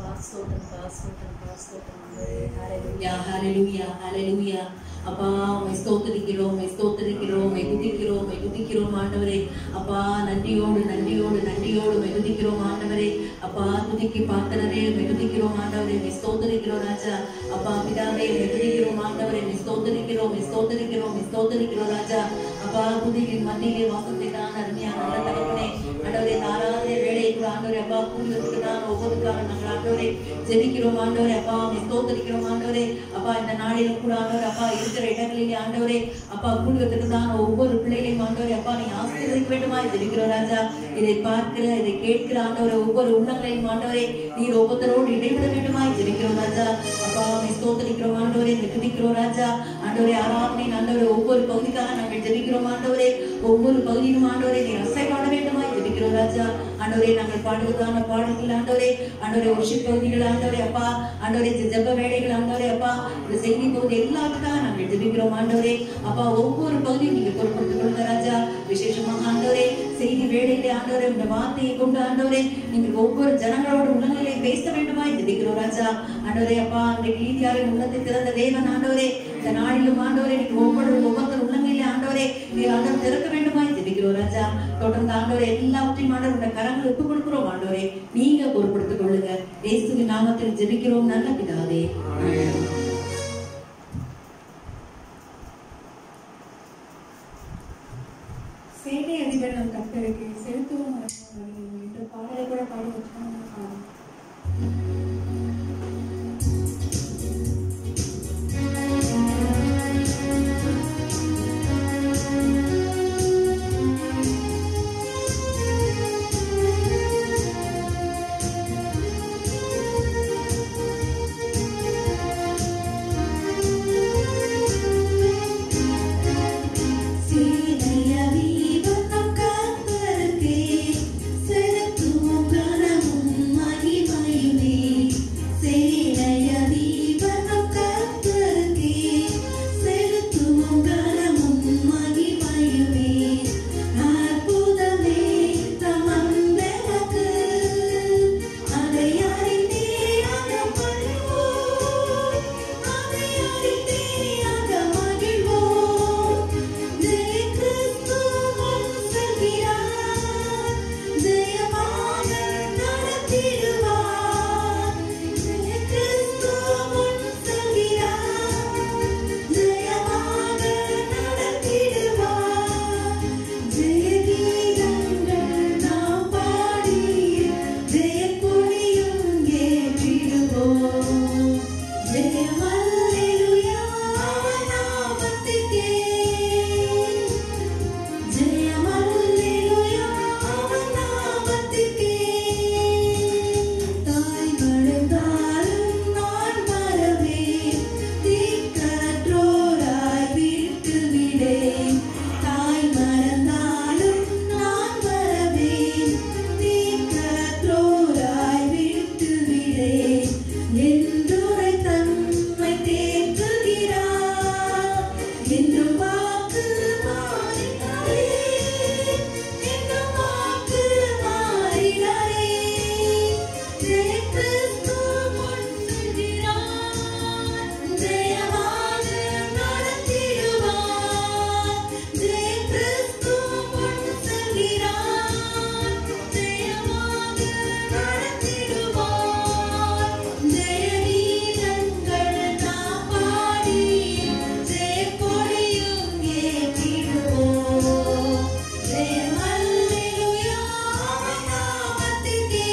ஸ்தோத்திரம்ப்பா ஸ்தோத்திரம்ப்பா ஸ்தோத்திரம் ஆண்டவரே ஹalleluya ஹalleluya ஹalleluya அப்பா உம்மை ஸ்தோத்திரிக்கிறோம் உம்மை ஸ்தோத்திரிக்கிறோம் உம்மை துதிக்கிறோம் உம்மை துதிக்கிறோம் ஆண்டவரே அப்பா நன்றியோடு நன்றியோடு நன்றியோடு உம்மை துதிக்கிறோம் ஆண்டவரே அப்பா துதிக்கு பாத்திரரே உம்மை துதிக்கிறோம் ஆண்டவரே உம்மை ஸ்தோத்திரிக்கிறோம் ராஜா அப்பா பிதாவே உம்மை துதிக்கிறோம் ஆண்டவரே உம்மை ஸ்தோத்திரிக்கிறோம் உம்மை ஸ்தோத்திரிக்கிறோம் உம்மை ஸ்தோத்திரிக்கிறோம் ராஜா அப்பா துதியின் மத்தியிலே வாசத்தை தான் அருமையான நல்ல தகப்பனே ஆண்டவரே தாராதே வேலை கூட ஆண்டவரே அப்பா கூடுவதற்கு தான் ஒவ்வொருக்காக நாங்கள் ஆண்டவரே ஜெபிக்கிறோம் ஆண்டவரே அப்பா உம்மை ஸ்தோத்திரிக்கிறோம் ஆண்டவரே அப்பா இந்த நாளிலும் கூட ஆண்டவரே அப்பா இருக்கிற இடங்களிலே ஆண்டவரே அப்பா கூடுவதற்கு தான் ஒவ்வொரு பிள்ளைகளையும் ஆண்டவரே அப்பா நீ ஆசீர்வதிக்க வேண்டுமா ஜெபிக்கிறோம் ராஜா இதை பார்க்கிற இதை கேட்கிற ஆண்டவரே ஒவ்வொரு உள்ளங்களையும் ஆண்டவரே நீர் ஒவ்வொருத்தரோடு இடைவிட வேண்டுமா ஜெபிக்கிறோம் ராஜா அப்பா உம்மை ஸ்தோத்திரிக்கிறோம் ஆண்டவரே உம்மை துதிக்கிறோம் ராஜா ஆண்டவரே ஆராதனை ஆண்டவரே ஒவ்வொரு பகுதிக்காக நாங்கள் ஜெபிக்கிறோம் ஆண்டவரே ஒவ்வொரு பகுதியும் ஆண்டவரே நீர் அசைப்பாட வேண்டுமா ஜெபிக்கிறோம் ராஜா ஆண்டவரே நாங்கள் பாடுவதான பாடல்கள் ஆண்டவரே ஆண்டவரே ஒர்ஷிப் பகுதிகள் ஆண்டவரே அப்பா ஆண்டவரே இந்த ஜெப வேலைகள் ஆண்டவரே அப்பா இந்த செய்தி பகுதி எல்லாத்துக்காக நாங்கள் ஜெபிக்கிறோம் ஆண்டவரே அப்பா ஒவ்வொரு பகுதியும் நீங்க பொறுப்படுத்திக் கொள்ளுங்க ராஜா விசேஷமாக ஆண்டவரே செய்தி வேலையிலே ஆண்டவரே இந்த வார்த்தையை கொண்டு ஆண்டவரே நீங்கள் ஒவ்வொரு ஜனங்களோட உள்ளங்களை பேச வேண்டுமாய் ஜெபிக்கிறோம் ராஜா ஆண்டவரே அப்பா அன்றைக்கு நீதியாரின் உள்ளத்தை திறந்த தேவன் ஆண்டவரே இந்த நாளிலும் ஆண்டவரே நீங்க ஒவ்வொரு ஒவ்வொருத்தர் உள்ளங்களிலே ஆண்டவரே நீர் ஆண்டவர் திறக்க வேண்டுமாய் ஜெபிக்கிறோம் ராஜா தொடர்ந்து ஆண்டவரே எல்லாவற்றையும் ஆண்டவர் உடைய கரங்கள் ஒப்புக் கொடுக்கிறோம் ஆண்டவரே நீங்க பொறுப்படுத்திக் கொள்ளுங்க இயேசுவின் நாமத்தில் ஜெபிக்கிறோம் நல்ல பிதாவே ஆமென். சேனை அதிபர் நம் கர்த்தருக்கு செலுத்துவோம் வணக்கம் என்று பாடலை கூட பாடி வச்சோம் சீனைய வீபத்தம் கர்த்தருக்கே செலுத்துவோம் கனமும் மகிமையுமே சீனைய வீபத்தம் கர்த்தருக்கே செலுத்துவோம் கனமும் மகிமையுமே அற்புதமே தமந்தனக்கு அதை அறிந்தே அகமகிழ்வோம் அதை அறிந்தே அகமகிழ்வோம் ஜெய கிறிஸ்து முன் செல்கிறார் ஜெயமாக நடத்திடுவார் ஜெய கிறிஸ்து முன் செல்கிறார் ஜெயமாக நடத்திடுவார் ஜெய கீதங்கள் நாம் பாடி ஜெய கொடியும் ஏற்றிடுவோம் ஜெயமல்லேலூயா அவன் நாமத்துக்கே ஜெயமல்லேலூயா அவன் நாமத்துக்கே தாய் மழுந்தாலும் நான் வரவேன் தீக்கற்றோராய் விட்டு விடேன் தாய் மறந்தாலும் நான் வரவேன் தீக்கற்றோராய் விட்டு விடேன் என்றுரை தன்மை தேற்றுகிறார் என்றும் வாக்கு மாறினாரே என்றும் வாக்கு மாறினாரே ஜெய கிறிஸ்து முன் செல்கிறார் ஜெயமாக நடத்திடுவார் ஜெய கிறிஸ்து முன் செல்கிறார் ஜெயமாக நடத்திடுவார் ஜெய கீதங்கள் நாம் பாடி ஜெய கொடியும் ஏற்றிடுவோம் ஜெயமல்லேலூயா அவன் நாமத்துக்கே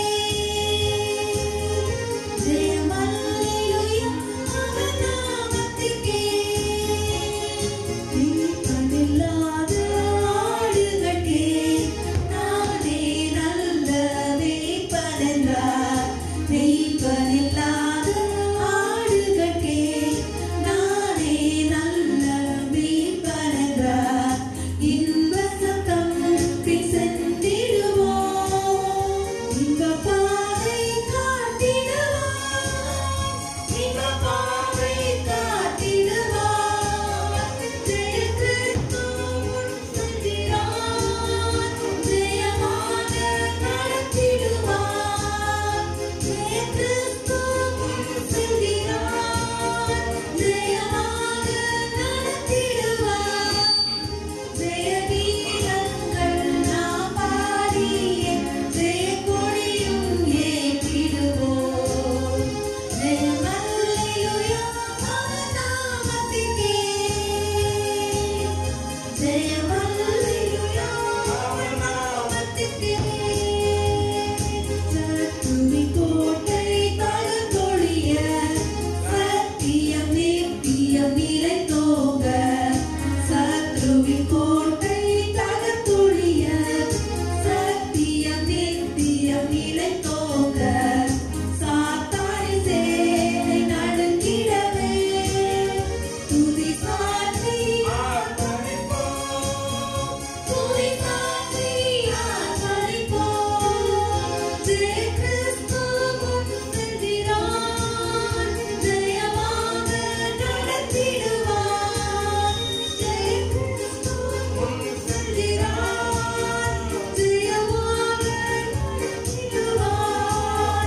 ஜெயமல்லேலூயா அவன் நாமத்துக்கே தீபமில்லாத ஆடுகட்கே நானே நல்ல மேய்ப்பனென்றார் மெய்ப்பனில்லாத ஆடுகட்கே நானே நல்ல மேய்ப்பனென்றார் இன்ப சத்தம் பின் சென்றிடுவோம் இன்ப பாதை காட்டிடுவார் இன்ப பாதை காட்டிடுவார் ஜெய கிறிஸ்து முன் செல்கிறார் ஜெயமாக நடத்திடுவார் ஜெய கிறிஸ்து தோன்ற சாத்தானை சேனை நடுங்கிடவே துதி சாற்றி துதி சாற்றி ஆர்ப்பரிப்போம் ஜெய கிறிஸ்து முன் செல்கிறார் ஜெயமாக நடத்திடுவார் ஜெய கிறிஸ்து முன் செல்கிறார் ஜெயமாக நடத்திடுவார்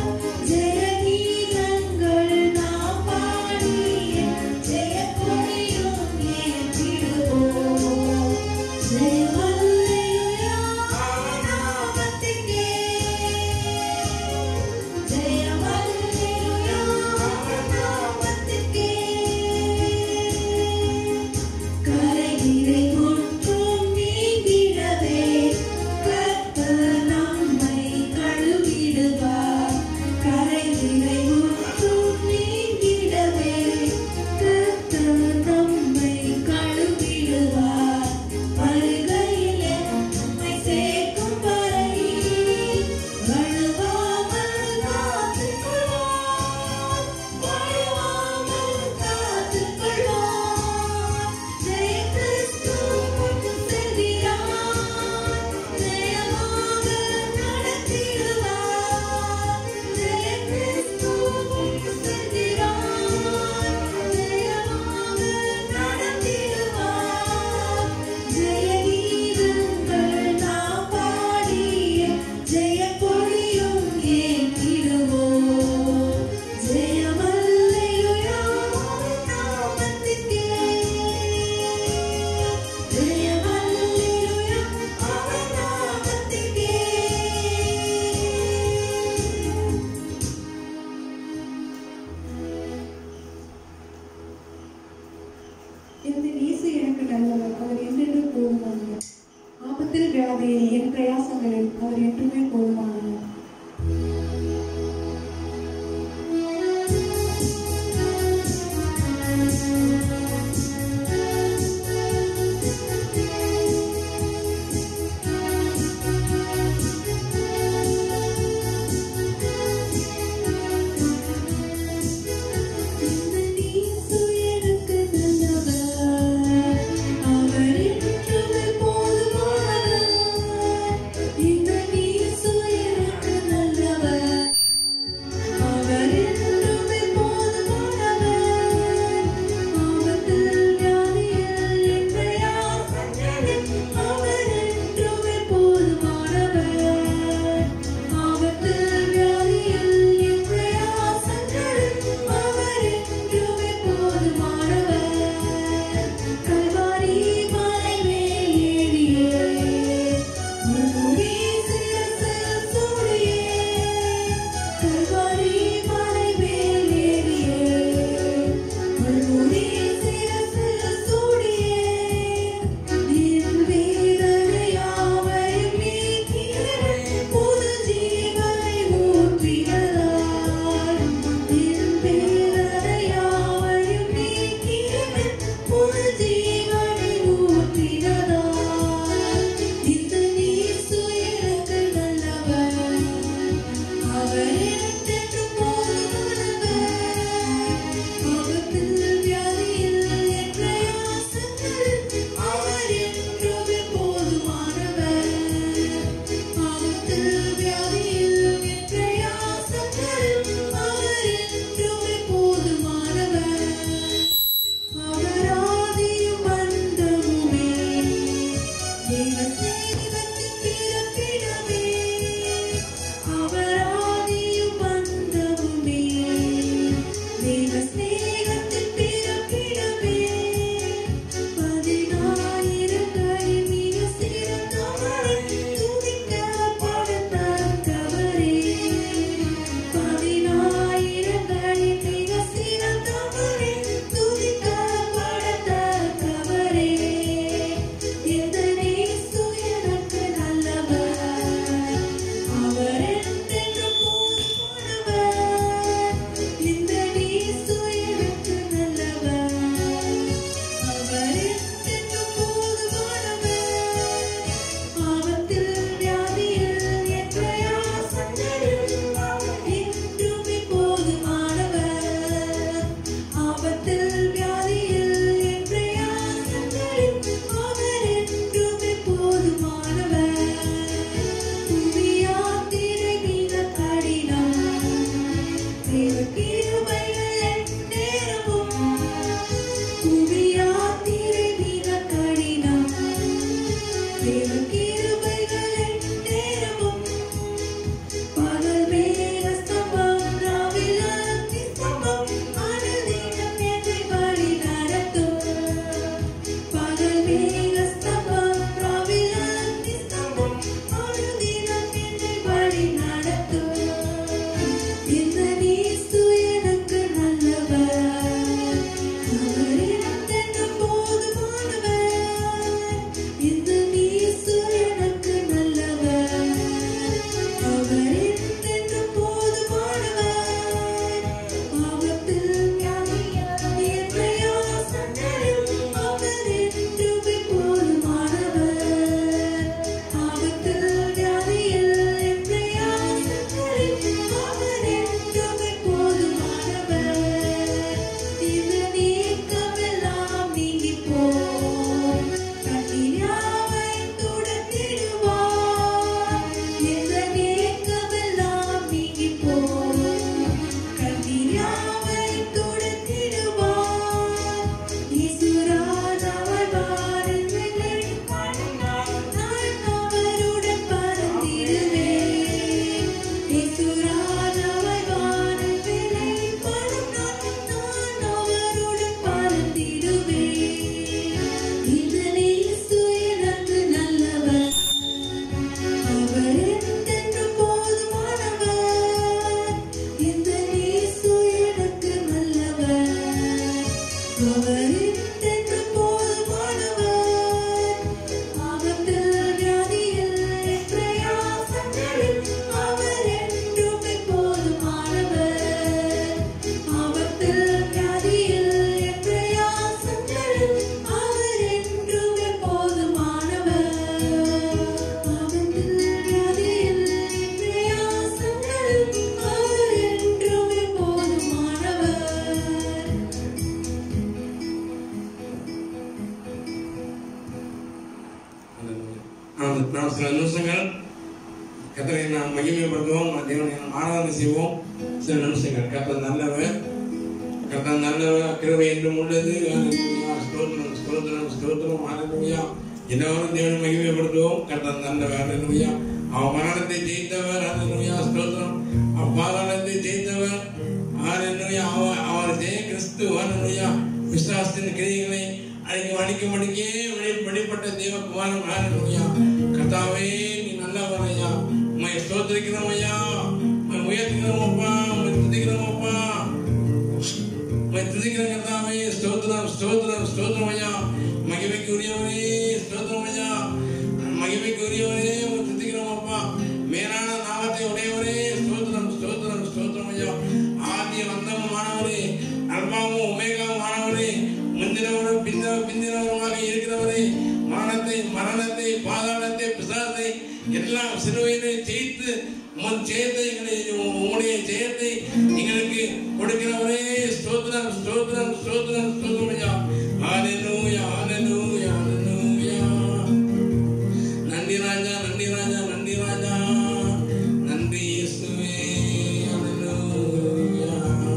மணி- ஆராதனை செய்வோம் சில நிமிஷங்கள் கர்த்தர் நல்லவர் கர்த்தர் நல்லவர் கிருபை என்றும் உள்ளது ஹalleluya. ஸ்தோத்திரம் ஸ்தோத்திரம் ஸ்தோத்திரம் ஹalleluya. எல்லாரும் தேவனை மகிமைப்படுத்துவோம் கர்த்தர் நல்லவர் ஹalleluya. அவன் மரணத்தை ஜெயித்தவர் ஹalleluya. ஸ்தோத்திரம் அப்பாதாளத்தை ஜெயித்தவர் ஹalleluya. அவர் அவர் ஜெய கிறிஸ்து ஹalleluya. விசுவாசத்தின் கிரியைகளை அழிக்க அழிக்க மடிக்கே வெளி வெளிப்பட்ட தேவ குமாரன் ஹalleluya. கர்த்தாவே நீ நல்லவர் ஐயா உம்மை ஸ்தோத்திரிக்கிறோம் ஐயா உம்மை உயர்த்துகிறோம் அப்பா உம்மை துதிக்கிறோம் அப்பா உம்மை துதிக்கிறோம் கர்த்தாவே ஸ்தோத்திரம் ஸ்தோத்திரம் ஸ்தோத்திரம் ஐயா மகிமைக்கு உரியவரே ஸ்தோத்திரம் ஐயா மகிமைக்கு உரியவரே உம்மை துதிக்கிறோம் அப்பா மேலான நாமத்தை உடையவரே ஸ்தோத்திரம் ஸ்தோத்திரம் ஸ்தோத்திரம் ஐயா ஆதி அந்தமானவரே அல்பாவும் உமேகாவும் ஆனவரே முந்தினவரும் பிந்த பிந்தினவருமாக இருக்கிறவரே மரணத்தை மரணத்தை பாதாளத்தை பிசாசை எல்லாம் சிலுவையிலே ஜெயித்து உன் ஜெயத்தை எங்களை உங்களுடைய ஜெயத்தை எங்களுக்கு கொடுக்கிறவரே ஸ்தோத்திரம் ஸ்தோத்திரம் ஸ்தோத்திரம் ஸ்தோத்திரம் ஐயா ஹalleluya ஹalleluya ஹalleluya நன்றி ராஜா நன்றி ராஜா நன்றி ராஜா நன்றி இயேசுவே ஹalleluya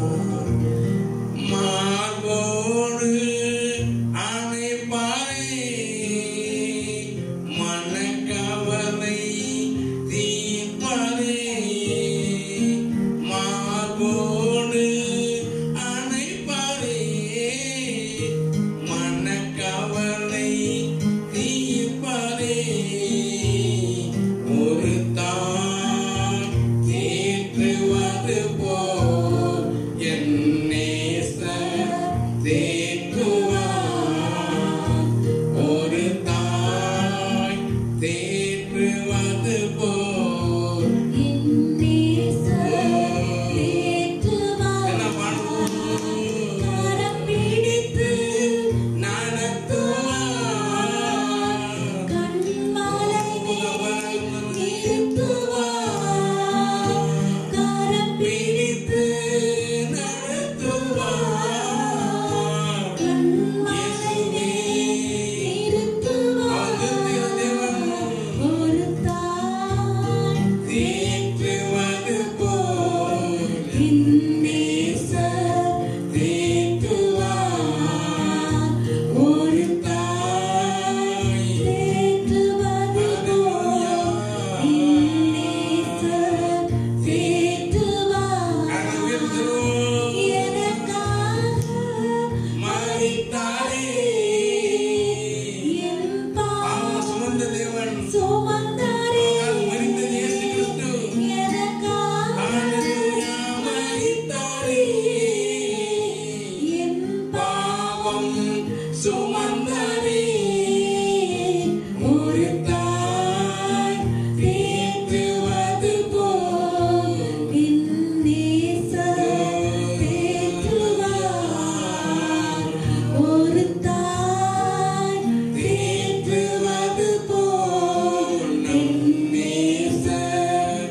மார்போடு அணைப்பாரே மனக்கவலை தீர்ப்பாரே மார்போடு அணைப்பாரே மனக்கவலை தீர்ப்பாரே ஒரு தாய் தேற்றுவது போல் என் நேசர் தேற்றுவார் ஒரு தாய் தேற்றுவது போல் என்ன பண்ணுவோம் நடத்துவார் பிடித்து நடத்துவார் இயேசுவே அவன் தேவன் தேற்றுவது போல் ஒரு தாய் கரம் உயர்த்துவோம் மறித்தாரே பாவம் சுமந்த தேவன் அவரால் மரித்தது இயேசு கிறிஸ்து ஹalleluya மரித்தாரே பாவம் சுமந்தாரே ஒரு தாய் தேற்றுவது போல் ஒரு தாய் தேற்றுவது போல் நம் நேசர்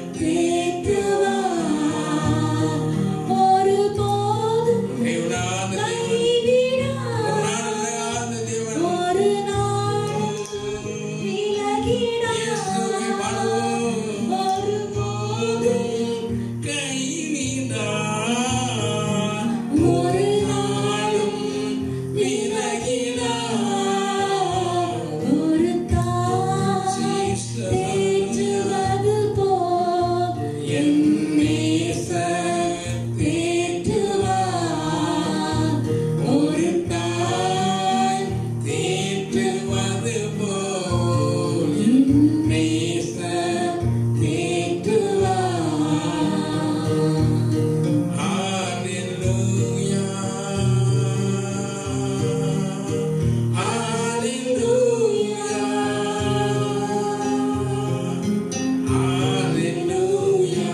ஒருபோதும் கைவிடாத தேவன் கைவிடாத ஒரு நாள் விலகாத தேவன் ஒரு நாள் விலகிடாத இயேசுவை பாடுவோம் ஒருபோதும் கைவிடார் ஒரு நாளும் விலகிடார் ஒரு தாய் தேற்றுவது போல் என் நேசர் தேற்றுவார் ஒரு தாய் தேற்றுவது போல் என் நேசர் தேற்றுவார் ஹalleluya ஹalleluya ஹalleluya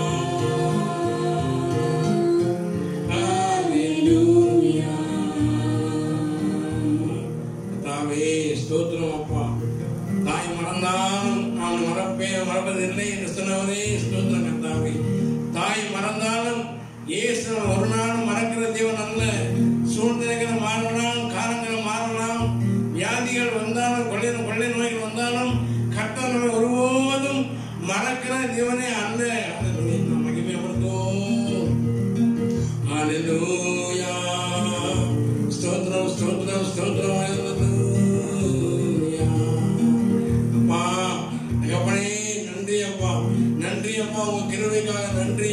ஹalleluya கர்த்தாவே ஸ்தோத்திரம் அப்பா தாய் மறந்தாலும் நான் மறப்பேன் மறப்பதில்லை என்று சொன்னவரே ஸ்தோத்திரம் கர்த்தாவே தாய் மறந்தாலும் இயேசு ஒரு நாளும் மறக்கிற தேவன் அல்ல சூழ்நிலைகள் மாறலாம் காலங்கள் மாறலாம் வியாதிகள் வந்தாலும் கொள்ளை கொள்ளை நோய்கள் வந்தாலும் கர்த்தர் நம்மை ஒருபோதும் மறக்கிற தேவனே அல்ல அல்லேலூயா. நம்ம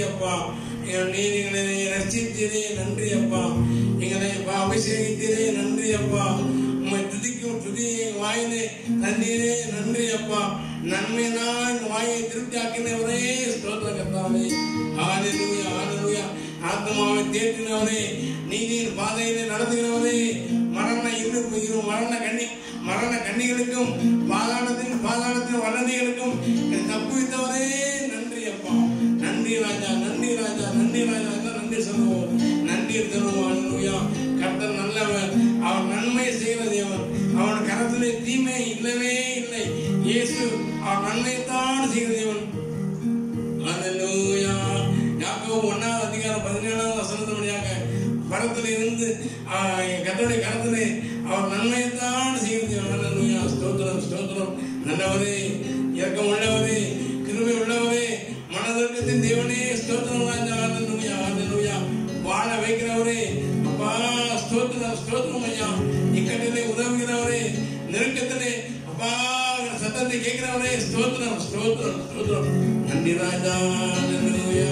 அப்பா எங்கள் நீர் எங்களை ரசித்தீரே நன்றி அப்பா எங்களை அப்பா அபிஷேகித்தீரே நன்றி அப்பா உம்மை துதிக்கும் துதி எங்கள் வாயிலே தண்ணீரே நன்றி அப்பா நன்மையினால் எங்கள் வாயை திருப்தியாக்கினவரே ஸ்தோத்திர கர்த்தாவே ஹalleluya ஹalleluya ஆத்மாவை தேற்றினவரே நீதியின் பாதையிலே நடத்துகிறவரே மரண இருப்பு இரு மரண கண்ணி மரண கண்ணிகளுக்கும் பாதாளத்தின் பாதாளத்தின் வல்லதிகளுக்கும் என்னை தப்புவித்தவரே நன்றி அப்பா நன்றி ராஜா நன்றி ராஜா நன்றி ராஜா எல்லாம் நன்றி சொல்லுவோம் நன்றி தருவோம் அல்லேலூயா கர்த்தர் நல்லவர் அவர் நன்மை செய்கிற தேவன் அவன் கரத்திலே தீமை இல்லவே இல்லை இயேசு அவர் நன்மைத்தான் செய்கிற தேவன் அல்லேலூயா யாக்கோபு ஒன்னாவது அதிகாரம் பதினேழாவது வசனத்தினுடையாக பரத்தில் இருந்து கத்தோடைய கரத்திலே அவர் நன்மையைத்தான் செய்கிறது அல்லேலூயா ஸ்தோத்திரம் ஸ்தோத்திரம் நல்லவரே இறக்கம் உள்ளவரே கிருபை உள்ளவரே மனதிற்கத்தின் தேவனே ஸ்தோத்திரம் ராஜா அல்லேலூயா அல்லேலூயா வாழ வைக்கிறவரே அப்பா ஸ்தோத்திரம் ஸ்தோத்திரம் ஐயா இக்கட்டிலே உதவுகிறவரே நெருக்கத்திலே அப்பா என் சத்தத்தை கேட்கிறவரே ஸ்தோத்திரம் ஸ்தோத்திரம் ஸ்தோத்திரம் நன்றி ராஜா அல்லேலூயா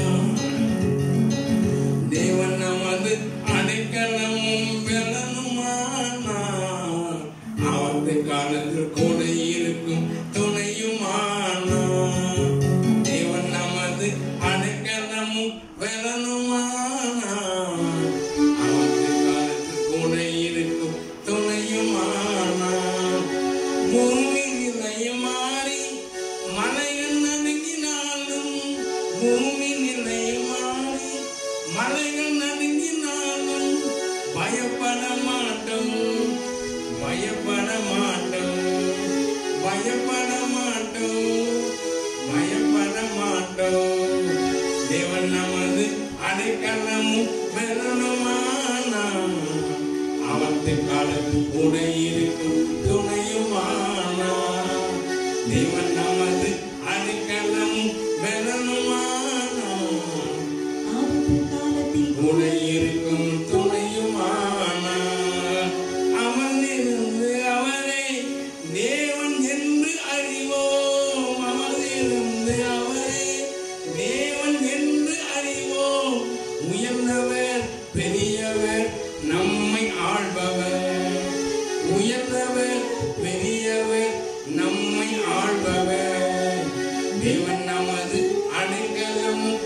தேவன் நமது அடைக்கலமும் பெலனுமானார் ஆபத்து காலத்தில் கூட இருக்கும் துணையுமானார் தேவன் நமது அடைக்கலமும் பெலனுமானார் ஆபத்து காலத்தில் கூட இருக்கும் துணையுமானார் பூமி நிலையம் மாறி மலைகள் நடுங்கினாலும் பூமி நிலையம் மாறி மலைகள் நடுங்கினாலும் பயப்பட மாட்டோம் பயப்பட மாட்டோம் பயப்பட மாட்டோம் பயப்பட மாட்டோம் தேவன் நமது அடைக்கலமும் பெறணுமானாம் அவத்து காலத்தில் கூட இருக்கும் துணையுமானாம் தேவன் நமது அடைக்கலமும் பெறணுமானாம் ஆபத்து காலத்தில் துணை இருக்கும் துணையுமானார் அமர்ந்திருந்து அவரை தேவன் என்று அறிவோம் அமர்ந்திருந்து அவரை தேவன் என்று அறிவோம் உயர்ந்தவர் பெரியவர் நம்மை ஆள்பவர் உயர்ந்தவர் பெரியவர் நம்மை ஆள்பவர் தேவன் நமது அடைக்கலமும்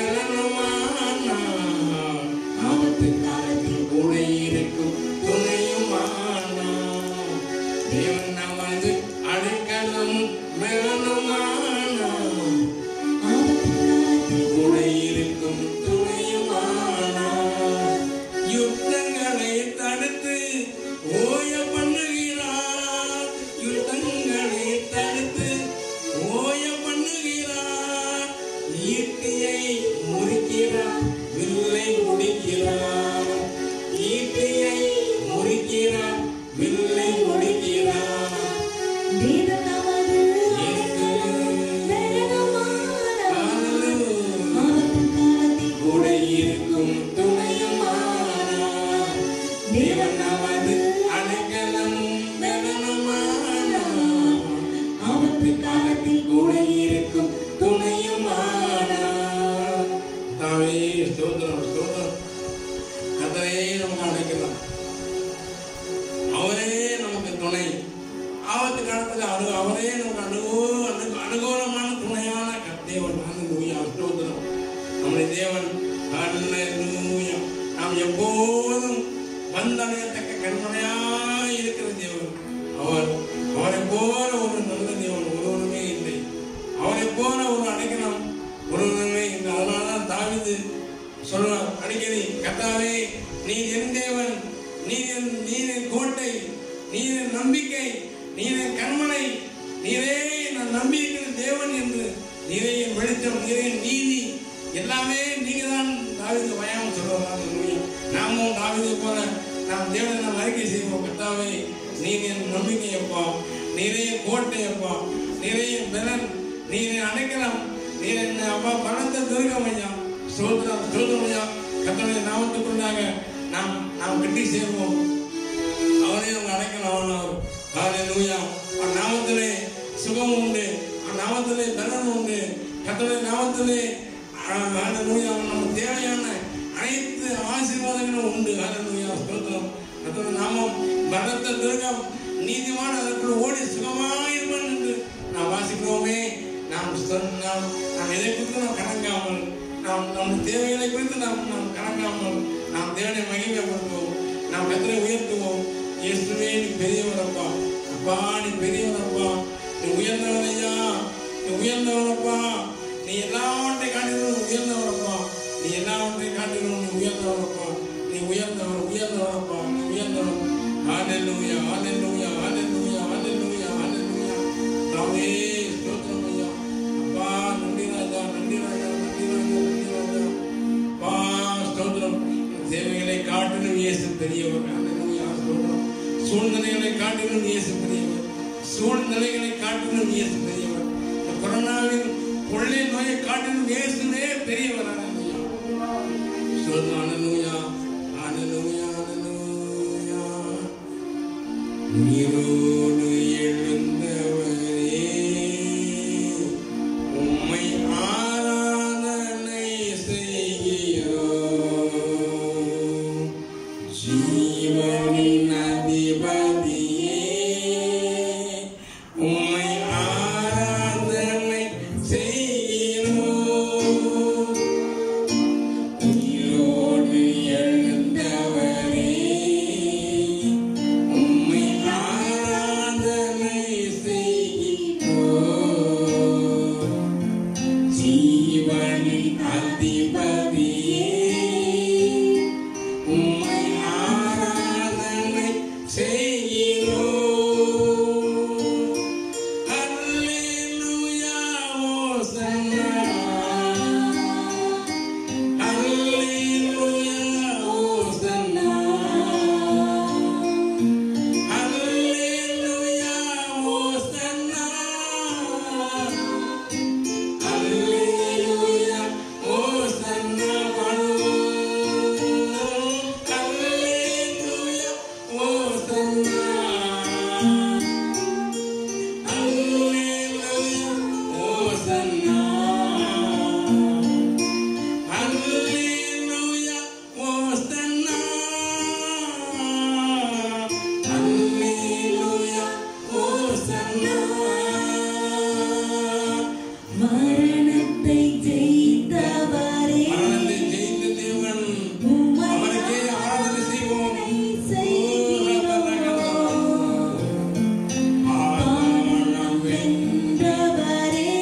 பலனுமானார் ஆபத்து காலத்தில் கூட இருக்கும் துணையுமானார் தேவன் நமது அடைக்கலமும் பலனுமானார் ஆபத்து காலத்தில் கூட இருக்கும் துணையுமானார் யுத்தங்களை தடுத்து ஓய பண்ணுகிறார் யுத்தங்களை தடுத்து ஓய பண்ணுகிறார் ஈட்டியை முறிக்கிறார் வில்லை முடிக்கிறார் ஈட்டியை முறிக்கிறார் வில்லை முடிக்கிறார் தேவன் நமது இயேசு. பெலனுமானார். ஹalleluya. ஆபத்து காலத்தில் கூட இருக்கும் துணையுமானார் தேவன் நமது அடைக்கலமும் பலனுமானார் ஆபத்து காலத்தில் கூட இருக்கும் துணையுமானார் தாவே ஸ்தோத்திரம் ஸ்தோத்திரம் கத்தரையே நமக்கு அடைக்கலாம் அவரே நமக்கு துணை ஆபத்து காலத்தில் அனு அவரே நமக்கு அனுகூ அனு அனுகூலமான துணையான தேவன் அனுகூயா ஸ்தோத்திரம் நம்முடைய தேவன் ஹalleluya. நாம் எப்போதும் வந்தடையத்தக்க கண்மனையாய் இருக்கிற தேவன் அவர் அவரை போல ஒரு நல்ல தேவன் ஒருவருமே இல்லை அவரை போல ஒரு அடைக்கலம் ஒருவருமே இல்லை அதனால தான் தாவிது சொல்றார் அடிக்கடி கத்தாவே நீ என் தேவன் நீ என் நீர் என் கோட்டை நீர் என் நம்பிக்கை நீர் என் கண்மனை நீரே நான் நம்பியிருக்கிற தேவன் என்று நீரே என் வெளிச்சம் நீரே என் நீதி எல்லாமே நீங்க தான் தாவிது வயாம சொல்லுவாங்க நாமும் தாவிதை போல நாம் தேவனை நாம் அறிக்கை செய்வோம் கத்தாவே நீர் என் நம்பிக்கை அப்பா நீரே என் கோட்டை அப்பா நீரே என் பலன் நீரை அடைக்கலாம் நீர் என்ன அப்பா பணத்தை துருக்கம் ஐயா ஸ்தோத்திரம் ஸ்தோத்திரம் ஐயா கத்தனுடைய நாமத்துக்குள்ளாக நாம் நாம் கட்டி சேர்வோம் அவரே நம்ம அடைக்கலாம் அவனவர் ஹalleluya அவர் நாமத்திலே சுகம் உண்டு அவர் நாமத்திலே பலன் உண்டு கத்தனுடைய நாமத்திலே ஹalleluya நமக்கு தேவையான அனைத்து ஆசீர்வாதங்களும் உண்டு ஹalleluya ஸ்தோத்திரம் கர்த்தருடைய நாமம் பலத்த துர்கம் நீதிமான் அதற்குள் ஓடி சுகமாயிருப்பான் என்று நாம் வாசிக்கிறோமே நாம் சொன்னால் நாம் எதை குறித்து நாம் கணக்காமல் நாம் நம் தேவைகளை குறித்து நாம் நாம் கணக்காமல் நாம் தேவனை மகிமைப்படுத்துவோம் நாம் கத்தரை உயர்த்துவோம் இயேசுவே நீ பெரியவரப்பா அப்பா நீ பெரியவரப்பா நீ உயர்ந்தவனையா நீ உயர்ந்தவனப்பா நீ எல்லாவற்றை காட்டிலும் உயர்ந்தவனப்பா நீ எல்லாவற்றை காட்டிலும் நீ உயர்ந்தவனப்பா நீ உயர்ந்தவர் உயர்ந்தவனப்பா நீ உயர்ந்தவன் ஹalleluya ஹalleluya ஹalleluya ஹalleluya ஹalleluya தாவே ஸ்தோத்திரம் ஐயா அப்பா நன்றி ராஜா நன்றி ராஜா நன்றி ராஜா நன்றி ராஜா அப்பா ஸ்தோத்திரம் தேவைகளை காட்டிலும் இயேசு பெரியவர் ஹalleluya ஸ்தோத்திரம் சூழ்நிலைகளை காட்டிலும் இயேசு பெரியவர் சூழ்நிலைகளை காட்டிலும் இயேசு பெரியவர் இந்த கொரோனாவின் கொள்ளை நோயை காட்டிலும் இயேசுவே பெரியவர் ஹalleluya ஸ்தோத்திரம் ஹalleluya ஹalleluya ஹalleluya நீரோடு எழுந்தவரே உம்மை ஆராதனை செய்கிறோம் ஜீவனின் அதிபதியே உம்மை ஆராதனை செய்கிறோம் நீரோடு எழுந்தவரே உம்மை ஆராதனை செய்கிறோம் ஜீவனின் அதிபதியே உம்மை ஆராதனை செய்கிறோம் அல்லேலூயா ஓசன்னா அல்லேலூயா ஓசன்னா அல்லேலூயா ஓசன்னா அல்லேலூயா ஓசன்னா பாடுவோம் அல்லேலூயா ஓசன்னா அல்லேலூயா ஓசன்னா அல்லேலூயா ஓசன்னா அல்லேலூயா ஓசன்னா மரணத்தை ஜெயித்தவரே மரணத்தை ஜெயித்த தேவன் அவருக்கே ஆராதனை செய்வோம் ஆராதனை வென்றவரே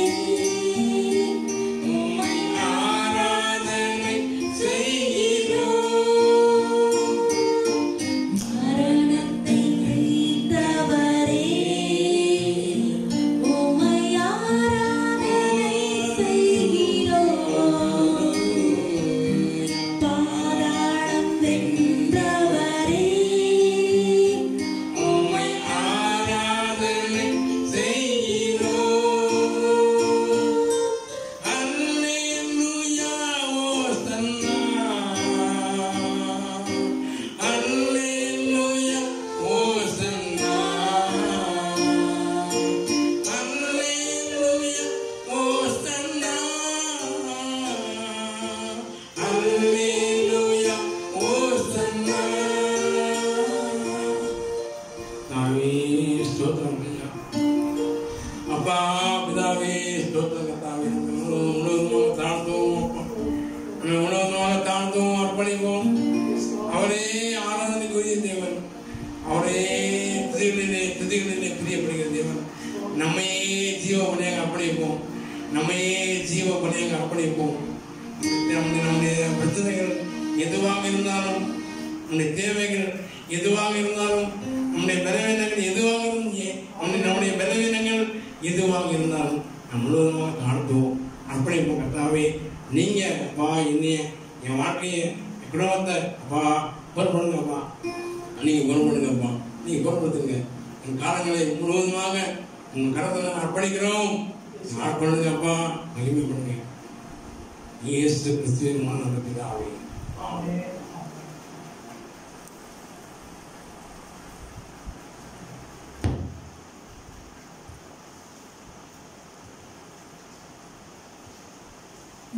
உம்மை ஆராதனை செய்கிறோம் மரணத்தை ஜெயித்தவரே உம்மை ஆராதனை செய்கிறோம் பாதாளம் வென்றவரே உம்மை ஆராதனை செய்கிறோம் அல்லேலூயா ஓசன்னா அல்லேலூயா ஓசன்னா அல்லேலூயா ஓசன்னா அல்லேலூயா ஓசன்னா தாவே ஸ்தோத்திரம் ஐயா அப்பா பிதாவே ஸ்தோத்திரம் கத்தாவே முழுவதுமாக தாழ்த்துவோம் அப்பா. உம்மை முழுவதுமாக தாழ்த்துவோம் அர்ப்பணிப்போம் அவரே ஆராதனைக்குரிய தேவன் அவரே துதிகளிலே துதிகளிலே பிரியப்படுகிற தேவன் நம்மையே ஜீவ பணியாக அர்ப்பணிப்போம் நம்மையே ஜீவ பணியாக அர்ப்பணிப்போம் நம்முடைய நம்முடைய பிரச்சனைகள் எதுவாக இருந்தாலும் நம்முடைய தேவைகள் எதுவாக இருந்தாலும் நம்முடைய பலவீனங்கள் எதுவாக இருந்தாலும் நம்முடைய நம்முடைய பலவீனங்கள் எதுவாக இருந்தாலும் நம்ம முழுவதுமாக தாழ்த்துவோம் அப்படி இப்போ கர்த்தாவே நீங்க அப்பா என்னைய என் வாழ்க்கையை என் குடும்பத்தை அப்பா பொறுப்படுங்கப்பா நீங்க பொறுப்படுங்கப்பா நீங்க பொறுப்படுத்துங்க என் காலங்களை முழுவதுமாக உங்க கரத்தில் அர்ப்பணிக்கிறோம் அர்ப்பணிங்கப்பா மகிமைப்படுங்க இயேசு கிறிஸ்துவின் மான பிதாவே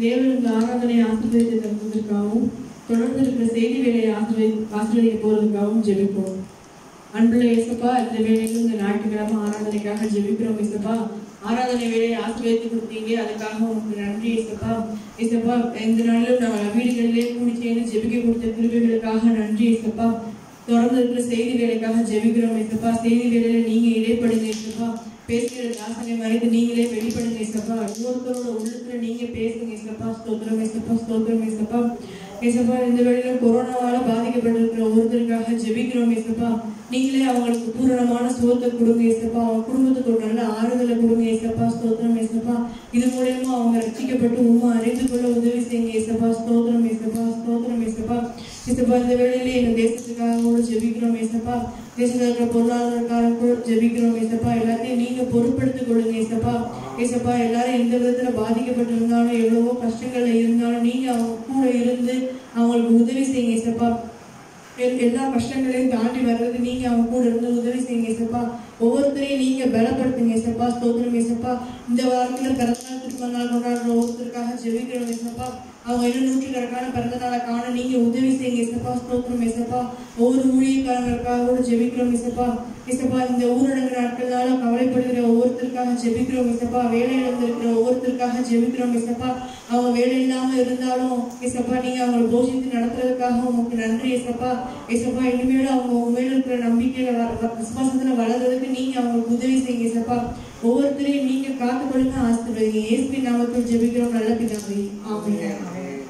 தேவனுக்கு ஆராதனை ஆசீர்வதித்து தந்ததற்காகவும் தொடர்ந்து இருக்கிற செய்தி வேலையை ஆசீர்வதி ஆசீர்வதிக்க போறதுக்காகவும் ஜெபிப்போம் அன்புள்ள இயேசப்பா இந்த வேலையில் இந்த ஞாயிற்றுக்கிழமை ஆராதனைக்காக ஜெபிக்கிறோம் இயேசப்பா ஆராதனை வேலையை ஆசீர்வதித்து கொடுத்தீங்க அதுக்காக உங்களுக்கு நன்றி இயேசப்பா இயேசப்பா இந்த நாளிலும் நாங்கள் வீடுகளிலே கூடி சேர்ந்து ஜெபிக்க கொடுத்த கிருபைகளுக்காக நன்றி இயேசப்பா தொடர்ந்து இருக்கிற செய்தி வேலைக்காக ஜெபிக்கிறோம் இயேசப்பா செய்தி வேலையில நீங்க இடைப்படுங்க இயேசப்பா பேசுகிற தாசனை மறைத்து நீங்களே வெளிப்படுங்க இயேசப்பா ஒவ்வொருத்தரோட உள்ளத்துல நீங்க பேசுங்க இயேசப்பா ஸ்தோத்திரம் இயேசப்பா ஸ்தோத்திரம் இயேசப்பா இயேசப்பா இந்த வேளையில கொரோனாவால பாதிக்கப்பட்டிருக்கிற ஒருத்தருக்காக ஜெபிக்கிறோம் இயேசப்பா நீங்களே அவங்களுக்கு பூரணமான சுகத்தை கொடுங்க இயேசப்பா அவங்க குடும்பத்துக்கு ஒரு நல்ல ஆறுதலை கொடுங்க இயேசப்பா ஸ்தோத்திரம் இயேசப்பா இது மூலயமா அவங்க ரட்சிக்கப்பட்டு உண்மை அறிந்து கொள்ள உதவி செய்யுங்க இயேசப்பா ஸ்தோத்திரம் இயேசப்பா ஸ்தோத்திரம் இயேசப்பா இயேசப்பா இந்த வேளையில எங்க தேசத்துக்காக கூட ஜெபிக்கிறோம் இயேசப்பா தேசத்துல இருக்கிற பொருளாதாரக்காக கூட ஜெபிக்கிறோம் இயேசப்பா எல்லாத்தையும் நீங்க பொறுப்படுத்திக் கொள்ளுங்க இயேசப்பா இயேசப்பா எல்லாரும் எந்த விதத்துல பாதிக்கப்பட்டிருந்தாலும் எவ்வளவோ கஷ்டங்கள்ல இருந்தாலும் நீங்க அவங்க கூட இருந்து அவங்களுக்கு உதவி செய்யுங்க இயேசப்பா எல்- எல்லா கஷ்டங்களையும் தாண்டி வர்றது நீங்க அவங்க கூட இருந்து உதவி செய்யுங்க இயேசப்பா ஒவ்வொருத்தரையும் நீங்க பலப்படுத்துங்க இயேசப்பா ஸ்தோத்திரம் இயேசப்பா இந்த வாரத்துல பிறந்தநாள் திரும்ப நாள் கொண்டாடுற ஒவ்வொருத்தருக்காக ஜெபிக்கிறோம் இயேசப்பா அவங்க இன்னும் நூற்றுக்கணக்கான பிறந்த நாளை காண நீங்க உதவி செய்யுங்க இயேசப்பா ஸ்தோத்திரம் இயேசப்பா ஒவ்வொரு ஊழியக்காரங்களுக்காக கூட ஜெபிக்கிறோம் இயேசப்பா இயேசப்பா இந்த ஊரடங்கு நாட்களால கவலைப்படுகிற ஒவ்வொருத்தருக்காக ஜெபிக்கிறோம் இயேசப்பா வேலை இழந்திருக்கிற ஒவ்வொருத்தருக்காக ஜெபிக்கிறோம் இயேசப்பா அவங்க வேலை இல்லாம இருந்தாலும் இயேசப்பா நீங்க அவங்களை போஷித்து நடத்துறதுக்காக உங்களுக்கு நன்றி இயேசப்பா இயேசப்பா இனிமேலும் அவங்க உங்க மேல இருக்கிற நம்பிக்கையில வ- வ- விசுவாசத்துல வளர்றதுக்கு நீங்க அவங்களுக்கு உதவி செய்யுங்க இயேசப்பா ஒவ்வொருத்தரையும் நீங்க காத்துக்கொள்ளுங்க ஆசிர்வதிங்க இயேசுவின் நாமத்தில் ஜெபிக்கிறோம் நல்ல பிதாவே ஆமென்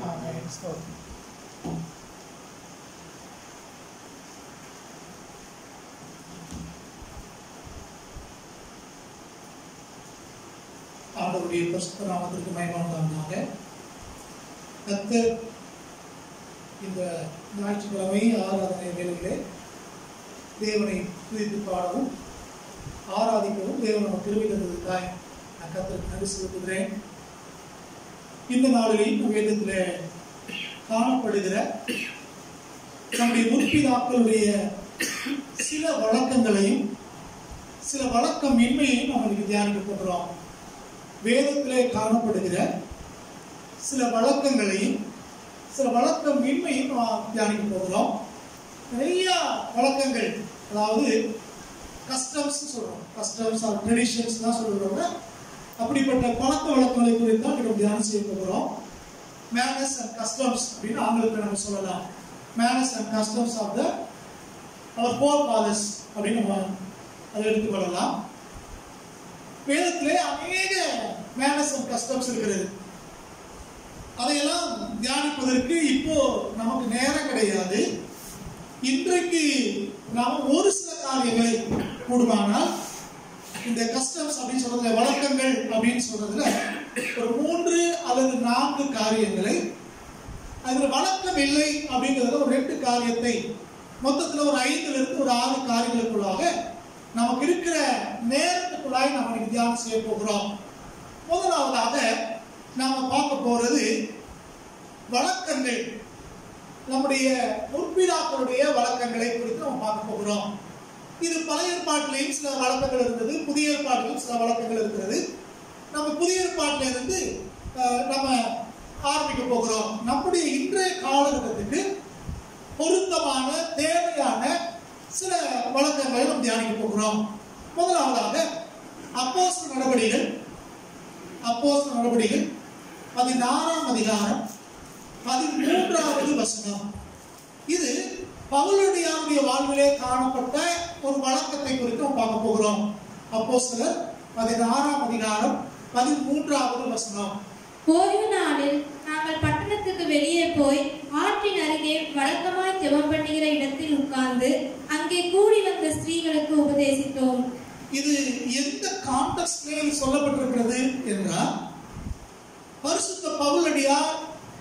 ஆண்டவருடைய பரிசுத்த நாமத்திற்கு மயமானதாக கர்த்தர் இந்த ஞாயிற்றுக்கிழமை ஆராதனை வேலையிலே தேவனை துதித்து பாடவும் ஆராதிக்கவும் தேவன் நமக்கு கிருபை தந்ததுக்காய் நான் கர்த்தருக்கு நன்றி செலுத்துகிறேன் இந்த நாளில் நம் வேதத்தில் காணப்படுகிற நம்முடைய முற்பிதாக்களுடைய சில வழக்கங்களையும் சில வழக்கம் இன்மையையும் நம்ம இன்னைக்கு தியானிக்க போகிறோம் வேதத்திலே காணப்படுகிற சில வழக்கங்களையும் சில வழக்கம் இன்மையும் நாம் தியானிக்க போகிறோம் நிறைய வழக்கங்கள் அதாவது கஸ்டம்ஸ் சொல்றோம் கஸ்டம்ஸ் ஆர் ட்ரெடிஷன்ஸ் தான் சொல்றோம் அப்படிப்பட்ட பழக்க வழக்கங்களை குறித்து தான் நம்ம தியானம் செய்ய போகிறோம் மேனஸ் அண்ட் கஸ்டம்ஸ் அப்படின்னு ஆங்கிலத்தில் நம்ம சொல்லலாம் manners and customs of the our forefathers அப்படின்னு நம்ம அதை எடுத்துக்கொள்ளலாம் வேதத்திலே அநேக மேனஸ் அண்ட் கஸ்டம்ஸ் இருக்கிறது அதையெல்லாம் தியானிப்பதற்கு இப்போ நமக்கு நேரம் கிடையாது இன்றைக்கு நாம் ஒரு சில காரியங்களை கூடுமானால் இந்த கஸ்டம்ஸ் அப்படின்னு சொல்றதுல வழக்கங்கள் அப்படின்னு சொல்றதுல ஒரு மூன்று அல்லது நான்கு காரியங்களை அதுல வழக்கம் இல்லை அப்படிங்கிறதுல ஒரு ரெண்டு காரியத்தை மொத்தத்துல ஒரு ஐந்துல இருந்து ஒரு ஆறு காரியங்களுக்குள்ளாக நமக்கு இருக்கிற நேரத்துக்குள்ளாக நம்ம இன்னைக்கு தியானம் செய்ய போகிறோம் முதலாவதாக நாம பார்க்க போறது வழக்கங்கள் நம்முடைய முற்பிதாக்களுடைய வழக்கங்களை குறித்து நம்ம பார்க்க போகிறோம் இது பழைய ஏற்பாட்டிலையும் சில வழக்கங்கள் இருந்தது புதிய ஏற்பாட்டிலும் சில வழக்கங்கள் இருக்கிறது நம்ம புதிய ஏற்பாட்டில இருந்து அஹ், நம்ம ஆரம்பிக்க போகிறோம் நம்முடைய இன்றைய காலகட்டத்துக்கு பொருத்தமான தேவையான சில வழக்கங்களை நாம் தியானிக்க போகிறோம் முதலாவதாக அப்போஸ்தல நடவடிக்கைகள் அப்போஸ்தல நடவடிக்கைகள் பதினாறாம் அதிகாரம் பதிமூன்றாவது வசனம் இது பவுலடியாருடைய வாழ்விலே காணப்பட்ட ஒரு வழக்கத்தை குறித்து நாம் பார்க்க போகிறோம் அப்போஸ்தலர் பதினாறாம் அதிகாரம் பதிமூன்றாவது வசனம் ஓய்வு நாளில் நாங்கள் பட்டணத்துக்கு வெளியே போய் ஆற்றின் அருகே வழக்கமாய் ஜெபம் பண்ணுகிற இடத்தில் உட்கார்ந்து அங்கே கூடி வந்த ஸ்திரீகளுக்கு உபதேசித்தோம் இது எந்த கான்டெக்ட்ல சொல்லப்பட்டிருக்கிறது என்றால் பரிசுத்த பவுலடியார்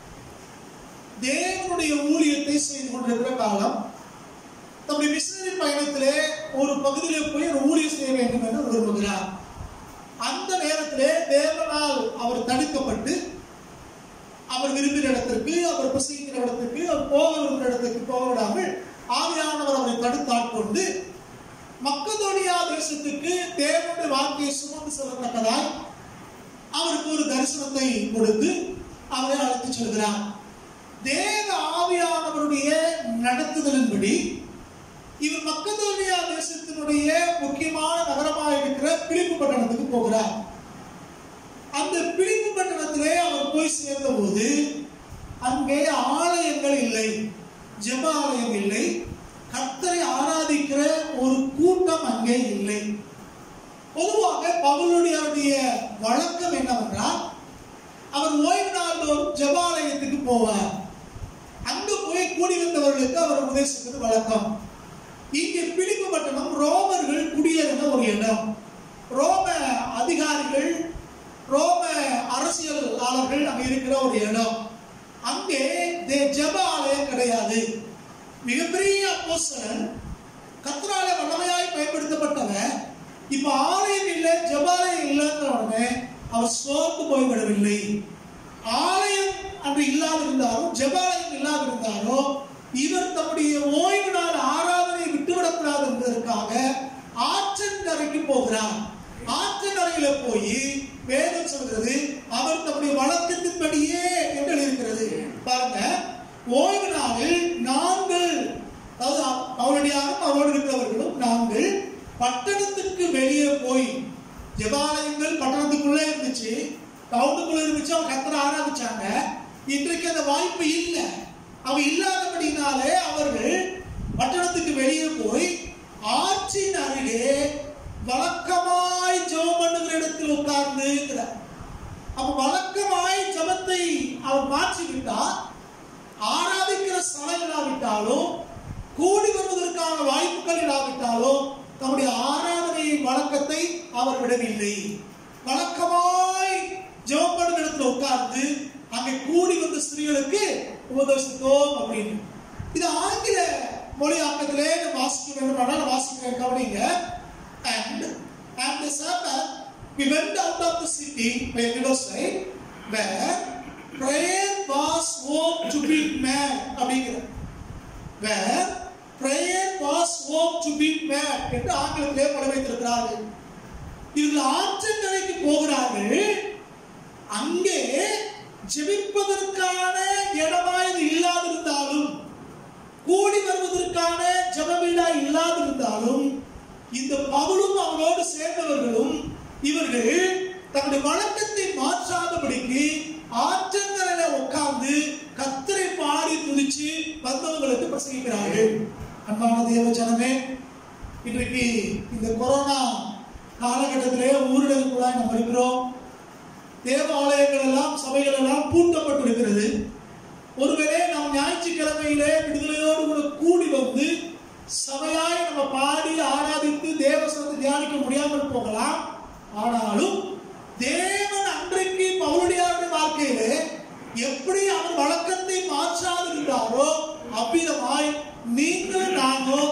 தேவனுடைய ஊழியத்தை செய்து கொண்டிருக்கிற காலம் தம்முடைய மிஷனரி பயணத்திலே ஒரு பகுதியிலே போய் ஒரு ஊழியம் செய்ய வேண்டும் என்று விரும்புகிறார் அந்த நேரத்திலே தேவனால் அவர் தடுக்கப்பட்டு அவர் விரும்பின இடத்திற்கு அவர் பிரசங்கிக்கிற இடத்திற்கு அவர் போக விரும்புகிற இடத்திற்கு போக விடாமல் ஆவியானவர் அவரை தடுத்தாட்கொண்டு மக்கதோனியா தேசத்துக்கு தேவனுடைய வார்த்தையை சுமந்து செல்லத்தக்கதாய் அவருக்கு ஒரு தரிசனத்தை கொடுத்து அவரை அழைத்து செல்கிறார் தேவ ஆவியானவருடைய நடத்துதலின்படி இவர் மக்கதோனியா தேசத்தினுடைய முக்கியமான நகரமாக இருக்கிற பிலிப்பு பட்டணத்துக்கு போகிறார் அந்த பிலிப்பு பட்டணத்திலே அவர் போய் சேர்ந்த போது அங்கே ஆலயங்கள் இல்லை ஜெப ஆலயம் இல்லை கர்த்தரை ஆராதிக்கிற ஒரு கூட்டம் அங்கே இல்லை பொதுவாக பவுலுடைய வழக்கம் என்னவென்றால் அவர் ஓய்வு நாள்தோறும் ஜெபாலயத்துக்கு போவார் அங்க போய் கூடி வந்தவர்களுக்கு அவர் உபதேசிப்பது வழக்கம் இங்கே பிலிப்பு பட்டணம் ரோமர்கள் குடியேறின ஒரு இடம் ரோம அதிகாரிகள் ரோம அரசியலாளர்கள் அங்க இருக்கிற ஒரு இடம் அங்கே தே- ஜெப ஆலயம் கிடையாது மிகப்பெரிய அப்போஸ்தலன் கத்ரால வல்லமையாய் பயன்படுத்தப்பட்டவன் இப்ப ஆலயம் இல்லை ஜபாலயம் இல்லைங்கிற உடனே அவர் சோர்ந்து போய்விடவில்லை ஆலயம் அன்று இல்லாதிருந்தாலும் ஜபாலயம் இல்லாதிருந்தாலோ இவர் தம்முடைய ஓய்வு நாள் ஆராதனை விட்டுவிடக்கூடாது என்பதற்காக ஆற்றங்கரைக்கு போகிறார் ஆற்றங்கரையில போய் வேதம் சொல்கிறது அவர் தம்முடைய வழக்கத்தின்படியே என்று எழுதியிருக்கிறது பாருங்க ஓய்வு நாளில் நாங்கள் அதாவது அவருடைய அவரோடு இருக்கிறவர்களும் நாங்கள் பட்டணத்துக்கு வெளியே போய் ஜெபாலயங்கள் பட்டணத்துக்குள்ளே இருந்துச்சு டவுனுக்குள்ள இருந்துச்சு அவங்க கத்தரை ஆராதிச்சாங்க இன்றைக்கு அந்த வாய்ப்பு இல்லை அவ இல்லாதபடினாலே அவர்கள் பட்டணத்துக்கு வெளியே போய் ஆற்றின் அருகே வழக்கமாய் ஜெபம் பண்ணுகிற இடத்தில் உட்கார்ந்து அப்ப வழக்கமாய் ஜெபத்தை அவர் மாற்றி விட்டார் ஆராதிக்கிற ஸ்தலம் இல்லாவிட்டாலும் கூடி வருவதற்கான வாய்ப்புகள் இல்லாவிட்டாலும் தம்முடைய ஆராதனையின் வழக்கத்தை அவர் விடவில்லை வழக்கமாய் ஜெபப்படும் இடத்துல உட்கார்ந்து அங்கே கூடி வந்த ஸ்திரீகளுக்கு உபதேசித்தோம் அப்படின்னு இது ஆங்கில மொழியாக்கத்திலே நம்ம வாசிக்க வேண்டும் ஆனால் வாசிக்கிறேன் கவனிங்க and and the Sabbath we went out of the city by Riverside where prayer was wont to be mad அப்படிங்கிற where prayer was wont to be mad என்று ஆங்கிலத்திலே பட வைத்திருக்கிறார்கள் இவர்கள் ஆற்றங்கரைக்கு போகிறார்கள் அங்கே ஜெபிப்பதற்கான இடமா இது இல்லாதிருந்தாலும் கூடி வருவதற்கான ஜபவீடா இல்லாதிருந்தாலும் இந்த பவுலும் அவரோடு சேர்ந்தவர்களும் இவர்கள் தங்களுடைய வழக்கத்தை மாற்றாதபடிக்கு ஆற்றங்கரையில உட்கார்ந்து கத்தரை பாடி துதிச்சு வந்தவங்களுக்கு பிரசங்கிக்கிறார்கள் அன்பான தேவ ஜனமே இன்றைக்கு இந்த கொரோனா காலகட்டத்திலே ஊரடங்குக்குள்ளாய் நம்ம இருக்கிறோம் தேவாலயங்கள் எல்லாம் சபைகள் எல்லாம் பூட்டப்பட்டிருக்கிறது ஒருவேளை நாம் ஞாயிற்றுக்கிழமையிலே விடுதலையோடு கூட கூடி வந்து சபையாய் நம்ம பாடி ஆராதித்து தேவசனத்தை தியானிக்க முடியாமல் போகலாம் ஆனாலும் தேவன் அன்றைக்கு பவுலுடையாருடைய வாழ்க்கையிலே எப்படி அவர் வழக்கத்தை மாற்றாது இருந்தாரோ அவ்விதமாய் நீங்கள் நாமோ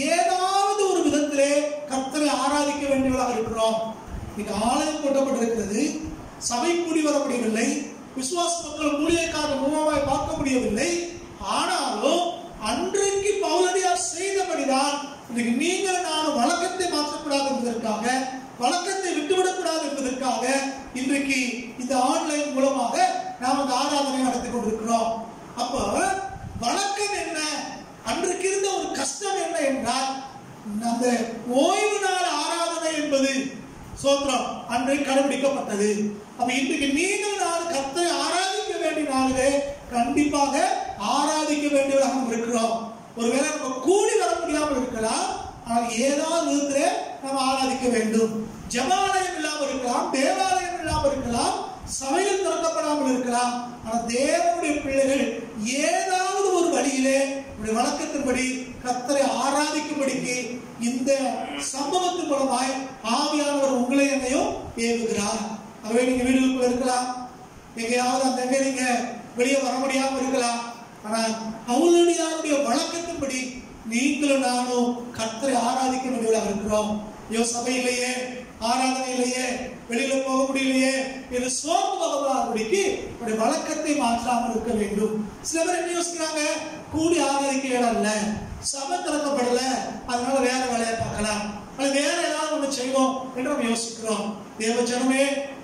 ஏதாவது ஒரு விதத்திலே கர்த்தரை ஆராதிக்க வேண்டியவர்களாக இருக்கிறோம் இன்னைக்கு ஆலயம் கொட்டப்பட்டிருக்கிறது சபை கூடி வர முடியவில்லை விசுவாச மக்கள் ஊழியக்காரர் மூலமாய் பார்க்க முடியவில்லை ஆனாலும் அன்றைக்கு பவுலடியார் செய்தபடிதான் இன்னைக்கு நீங்கள் நானும் வழக்கத்தை மாற்றக்கூடாது என்பதற்காக வழக்கத்தை விட்டுவிடக்கூடாது என்பதற்காக இன்றைக்கு இந்த ஆன்லைன் மூலமாக நாம் அந்த ஆராதனை நடத்தி கொண்டிருக்கிறோம் அப்போ வழக்கம் என்ன அன்றைக்கு இருந்த ஒரு கஷ்டம் என்ன என்றால் அந்த ஓய்வு நாள் ஆராதனை என்பது சோத்திரம் அன்றைக்கு கடைபிடிக்கப்பட்டது அப்ப இன்றைக்கு நீங்கள் நாள் கத்தை ஆராதிக்க வேண்டிய நாளிலே கண்டிப்பாக ஆராதிக்க வேண்டியவராக நம்ம இருக்கிறோம் ஒருவேளை நம்ம கூடி வர முடியாமல் இருக்கலாம் ஆனால் ஏதாவது விதத்திலே நம்ம ஆராதிக்க வேண்டும் ஜபாலயம் இல்லாமல் இருக்கலாம் தேவாலயம் இல்லாமல் இருக்கலாம் சபையில் திறக்கப்படாமல் இருக்கலாம் ஆனால் தேவனுடைய பிள்ளைகள் ஏதாவது ஒரு வழியிலே உடைய வழக்கத்தின்படி கத்தரை ஆராதிக்கும்படிக்கு இந்த சம்பவத்தின் மூலமாய் ஆவியானவர் உங்களை என்னையும் ஏவுகிறார் ஆகவே நீங்க வீடுகளுக்குள்ள இருக்கலாம் எங்கேயாவது அந்த எங்க நீங்க வெளியே வர முடியாம இருக்கலாம் ஆனா பவுலடியாருடைய வழக்கத்தின்படி நீங்களும் நானும் கர்த்தரை ஆராதிக்க வேண்டியவர்களாக இருக்கிறோம் ஐயோ சபையிலேயே ஆராதனையிலேயே வெளியில போக முடியலையே என்று சோர்ந்து பகவான்படிக்கு உடைய வழக்கத்தை மாற்றாமல் இருக்க வேண்டும் சில பேர் என்ன யோசிக்கிறாங்க கூடி ஆராதிக்க இடம் இல்ல சபை திறக்கப்படல அதனால வேற வேலையை பார்க்கலாம் அல்லது வேற ஏதாவது ஒண்ணு செய்வோம் என்று நம்ம யோசிக்கிறோம் தேவ ஜனமே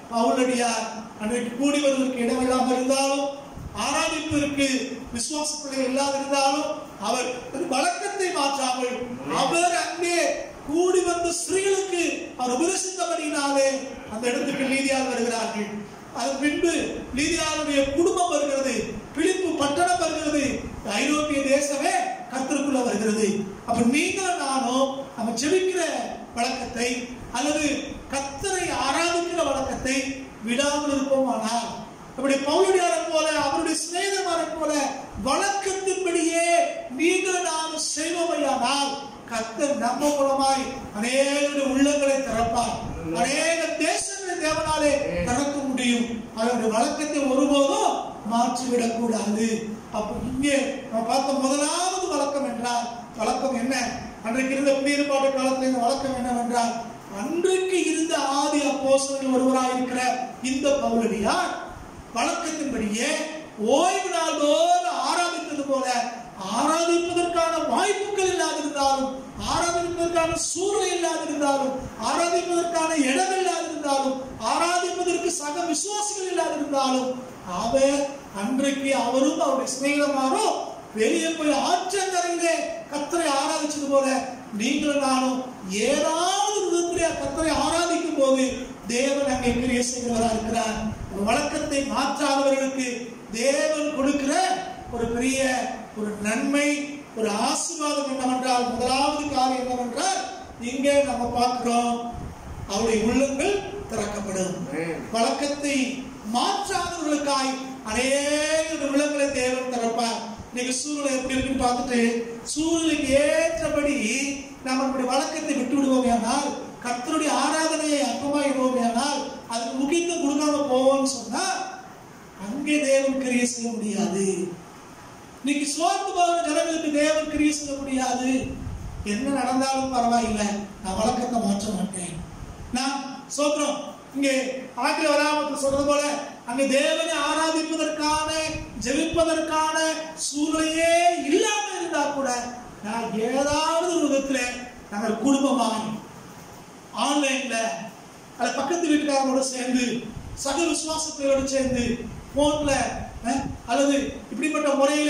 பவுலடியார் அன்றைக்கு கூடி வருவதற்கு இடமில்லாமல் இருந்தாலும் ஆராதிப்பதற்கு விசுவாச பிள்ளை இல்லாத இருந்தாலும் அவர் வழக்கத்தை மாற்றாமல் அவர் அங்கே கூடி வந்த ஸ்திரீகளுக்கு அவர் உபதேசித்தபடியினாலே அந்த இடத்துக்கு நீதியாக வருகிறார்கள் அதன் பின்பு லீதியாருடைய குடும்பம் வருகிறது பிலிப்பு பட்டணம் வருகிறது ஐரோப்பிய தேசமே கத்திற்குள்ள வருகிறது அப்ப நீங்களும் நானும் நம்ம ஜெபிக்கிற வழக்கத்தை அல்லது கத்தரை ஆராதிக்கிற வழக்கத்தை விடாமல் இருப்போமானால் அப்படி பவுலடியாரை போல அவருடைய சிநேகமாரை போல வழக்கத்தின்படியே நீங்களும் நானும் செய்வோமையானால் கத்தர் நம்ம மூலமாய் அநேக உள்ளங்களை திறப்பார் அநேக தேசங்களை தேவனாலே திறக்க முடியும் அவருடைய வழக்கத்தை ஒருபோதும் மாற்றிவிடக் கூடாது அப்ப இங்கே நம்ம பார்த்த முதலாவது வழக்கம் என்றால் வழக்கம் என்ன அன்றைக்கு இருந்த குடியிருப்பாட்டு காலத்தில் இந்த வழக்கம் என்னவென்றால் அன்றைக்கு இருந்த ஆதி அப்போஸ்தலர்கள் ஒருவராக இருக்கிற இந்த பவுலடியார் வழக்கத்தின்படியே ஓய்வு நாளோடு ஆராதித்தது போல ஆராதிப்பதற்கான வாய்ப்புகள் இல்லாதிருந்தாலும் ஆராதிப்பதற்கான சூழ்நிலை இல்லாதிருந்தாலும் ஆராதிப்பதற்கான இடம் இல்லாதிருந்தாலும் ஆராதிப்பதற்கு சக விசுவாசிகள் இல்லாதிருந்தாலும் அவர் அன்றைக்கு அவரும் அவருடைய சிநேகிதமாரோ வெளியே போய் ஆற்றங்கரையிலே கத்தரை ஆராதிச்சது போல நீங்களும் நானும் ஏதாவது விதத்திலே கத்தரை ஆராதிக்கும் போது தேவன் அங்கே கிரிய செய்கிறவரா இருக்கிறார் ஒரு வழக்கத்தை மாற்றாதவர்களுக்கு தேவன் கொடுக்கிற ஒரு பெரிய ஒரு நன்மை ஒரு ஆசீர்வாதம் என்னவென்றால் முதலாவது காரியம் என்னவென்றால் இங்கே நம்ம பார்க்கிறோம் அவருடைய உள்ளங்கள் திறக்கப்படும் வழக்கத்தை மாற்றாதவர்களுக்காய் அநேக உள்ளங்களை தேவன் திறப்பார் இன்னைக்கு சூழ்நிலை எப்படி இருக்குன்னு பார்த்துட்டு சூழ்நிலைக்கு ஏற்றபடி நம்ம நம்முடைய வழக்கத்தை விட்டு விடுவோம் ஆனால் கர்த்தருடைய ஆராதனையை அற்பமாயிடுவோம் ஆனால் அதுக்கு முக்கியத்துவம் கொடுக்காம போவோம்னு சொன்னா அங்கே தேவன் கிரியை செய்ய முடியாது இன்னைக்கு சோர்ந்து போகிற ஜனங்களுக்கு தேவன் கிரியை செய்ய முடியாது என்ன நடந்தாலும் பரவாயில்லை நான் வழக்கத்தை மாற்ற மாட்டேன் நான் சோத்திரம் இங்கே ஆக்கிர வராமத்து சொல்றது போல அங்கே தேவனை ஆராதிப்பதற்கான ஜெபிப்பதற்கான சூழ்நிலையே இல்லாம இருந்தா கூட நான் ஏதாவது ஒரு விதத்துல நாங்கள் குடும்பமாய் ஆன்லைன்ல அல்ல பக்கத்து வீட்டுக்காரங்களோட சேர்ந்து சக விசுவாசத்தோட சேர்ந்து போன்ல அல்லது இப்படிப்பட்ட முறையில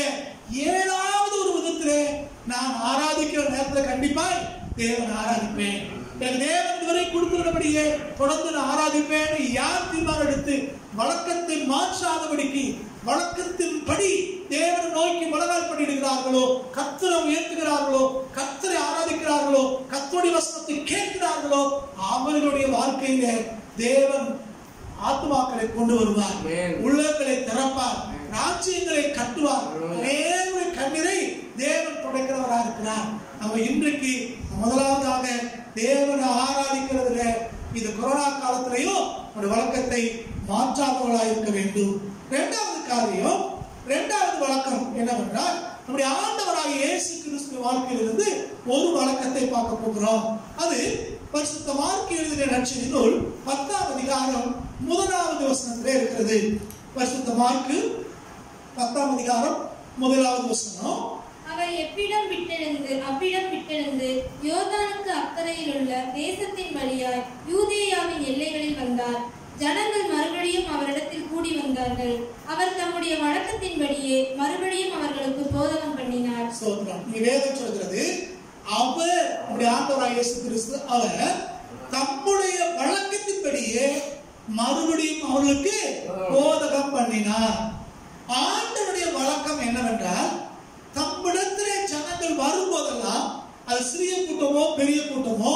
ஏதாவது ஒரு விதத்திலே நான் ஆராதிக்கிற நேரத்துல கண்டிப்பாய் தேவன் ஆராதிப்பேன் என் தேவன் இதுவரை கொடுத்துள்ளபடியே தொடர்ந்து நான் ஆராதிப்பேன் யார் தீர்மானம் எடுத்து வழக்கத்தை மாற்றாதபடிக்கு வழக்கத்தின்படி தேவனை நோக்கி மனதால் பண்ணிடுகிறார்களோ கத்தரை உயர்த்துகிறார்களோ கத்தரை ஆராதிக்கிறார்களோ கத்தோடைய வசனத்தை கேட்கிறார்களோ அவர்களுடைய வாழ்க்கையில தேவன் ஆத்மாக்களை கொண்டு வருவார் உள்ளங்களை திறப்பார் ராஜ்யங்களை கட்டுவார் அநேக கண்ணீரை தேவன் துடைக்கிறவராக இருக்கிறார் நம்ம இன்றைக்கு முதலாவதாக தேவனை ஆராதிக்கிறதுல இந்த கொரோனா காலத்திலையும் ஒரு வழக்கத்தை மாற்றாதவர்களாக இருக்க வேண்டும் இரண்டாவது காரியம் இரண்டாவது வழக்கம் என்னவென்றால் நம்முடைய ஆண்டவராக இயேசு கிறிஸ்து வாழ்க்கையிலிருந்து ஒரு வழக்கத்தை பார்க்க போகிறோம் அது பரிசுத்த மார்க் எழுதின நட்சத்திர நூல் பத்தாம் அதிகாரம் முதலாவது வசனத்திலே இருக்கிறது பரிசுத்த மார்க்கு பத்தாம் அதிகாரம் முதலாவது வசனம் அவர் எவ்விடம் விட்டெழுந்து அவ்விடம் விட்டெழுந்து யோர்தானுக்கு அக்கறையில் உள்ள தேசத்தின் வழியாய் யூதேயாவின் எல்லைகளில் வந்தார் ஜனங்கள் மறுபடியும் அவரிடத்தில் கூடி வந்தார்கள் அவர் தம்முடைய வழக்கத்தின்படியே மறுபடியும் அவர்களுக்கு போதகம் பண்ணினார் ஸ்தோத்திரம் நீ வேதம் சொல்கிறது அவர் நம்முடைய ஆண்டவராக இயேசு கிறிஸ்து அவர் தம்முடைய வழக்கத்தின்படியே மறுபடியும் அவர்களுக்கு போதகம் பண்ணினார் ஆண்டவருடைய வழக்கம் என்னவென்றால் தம்மிடத்திலே ஜனங்கள் வரும்போதெல்லாம் அது சிறிய கூட்டமோ பெரிய கூட்டமோ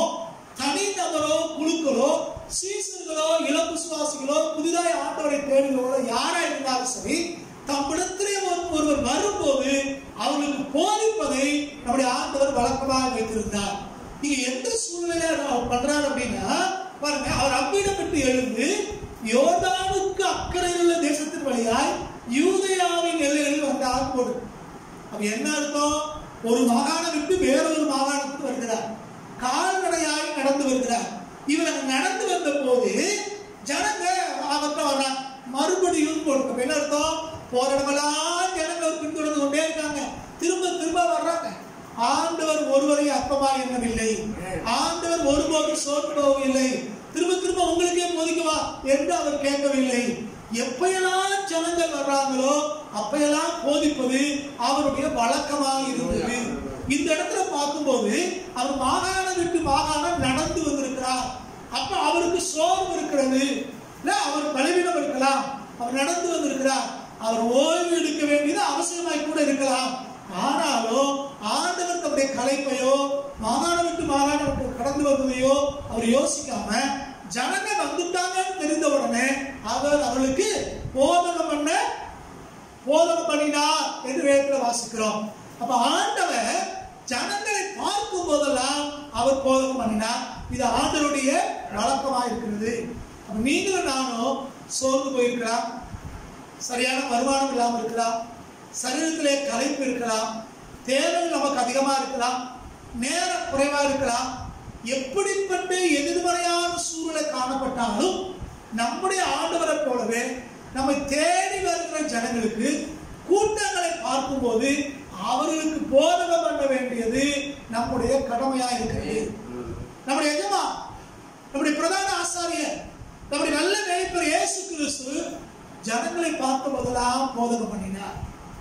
தனிநபரோ குழுக்களோ சீசர்களோ இளம் விசுவாசிகளோ புதிதாய் ஆண்டவரை தேடுகிறவர்களோ யாரா இருந்தாலும் சரி தம்மிடத்திலே ஒரு ஒருவர் வரும்போது அவர்களுக்கு போதிப்பதை நம்முடைய ஆண்டவர் வழக்கமாக வைத்திருந்தார் நீங்க எந்த சூழ்நிலையில அவர் பண்றாரு அப்படின்னா பாருங்க அவர் அவ்விடம் விட்டு எழுந்து யோர்தானுக்கு அக்கறையில் உள்ள தேசத்தின் வழியாய் யூதயாவின் எல்லைகளில் வந்தார் போடு அப்ப என்ன அர்த்தம் ஒரு மாகாணம் விட்டு வேறொரு மாகாணத்துக்கு வருகிறார் கால்நடையாய் நடந்து வருகிறார் இவர் அங்க நடந்து வந்த போது ஜனங்க அவர்கிட்ட வர்றாங்க மறுபடியும் கொடுக்கும் என்ன அர்த்தம் போற இடமெல்லாம் ஜனங்கள் பின்தொடர்ந்து கொண்டே இருக்காங்க திரும்ப திரும்ப வர்றாங்க ஆண்டவர் ஒருவரை அற்பமாக எண்ணவில்லை ஆண்டவர் ஒருபோதும் சோர்ந்து போகவில்லை திரும்ப திரும்ப உங்களுக்கே போதிக்கவா என்று அவர் கேட்கவில்லை எப்பயெல்லாம் ஜனங்கள் வர்றாங்களோ அப்பையெல்லாம் போதிப்பது அவருடைய வழக்கமாக இருந்தது இந்த இடத்துல பார்க்கும்போது அவர் மாகாணம் விட்டு மாகாணம் நடந்து வந்திருக்கிறார் அப்ப அவருக்கு சோர்வு இருக்கிறது இல்ல அவர் பலவீனம் இருக்கலாம் அவர் நடந்து வந்திருக்கிறார் அவர் ஓய்வு எடுக்க வேண்டியது அவசியமாய் கூட இருக்கலாம் ஆனாலும் ஆண்டவர் தம்முடைய கலைப்பையோ மாகாணம் விட்டு மாகாணம் விட்டு கடந்து வந்ததையோ அவர் யோசிக்காம ஜனங்க வந்துட்டாங்கன்னு தெரிந்த உடனே அவர் அவர்களுக்கு போதகம் பண்ண போதகம் பண்ணினார் என்று வேதத்தில் வாசிக்கிறோம் அப்ப ஆண்டவர் ஜனங்களை பார்க்கும் போதெல்லாம் அவர் போதகம் பண்ணினார் இது ஆண்டவருடைய வழக்கமாக இருக்கிறது அப்ப நீங்களும் நானும் சோர்ந்து போயிருக்கலாம் சரியான வருமானம் இல்லாமல் இருக்கலாம் சரீரத்திலே களைப்பு இருக்கலாம் தேவைகள் நமக்கு அதிகமா இருக்கலாம் நேரம் குறைவா இருக்கலாம் எப்படிப்பட்ட எதிர்மறையான சூழ்நிலை காணப்பட்டாலும் நம்முடைய ஆண்டவரை போலவே நம்மை தேடி வருகிற ஜனங்களுக்கு கூட்டங்களை பார்க்கும்போது அவர்களுக்கு போதகம் பண்ண வேண்டியது நம்முடைய கடமையா இருக்கிறது நம்முடைய எஜமா நம்முடைய பிரதான ஆசாரியர் நம்முடைய நல்ல மேய்ப்பர் இயேசு கிறிஸ்து ஜனங்களை பார்த்த போதெல்லாம் போதகம் பண்ணினார்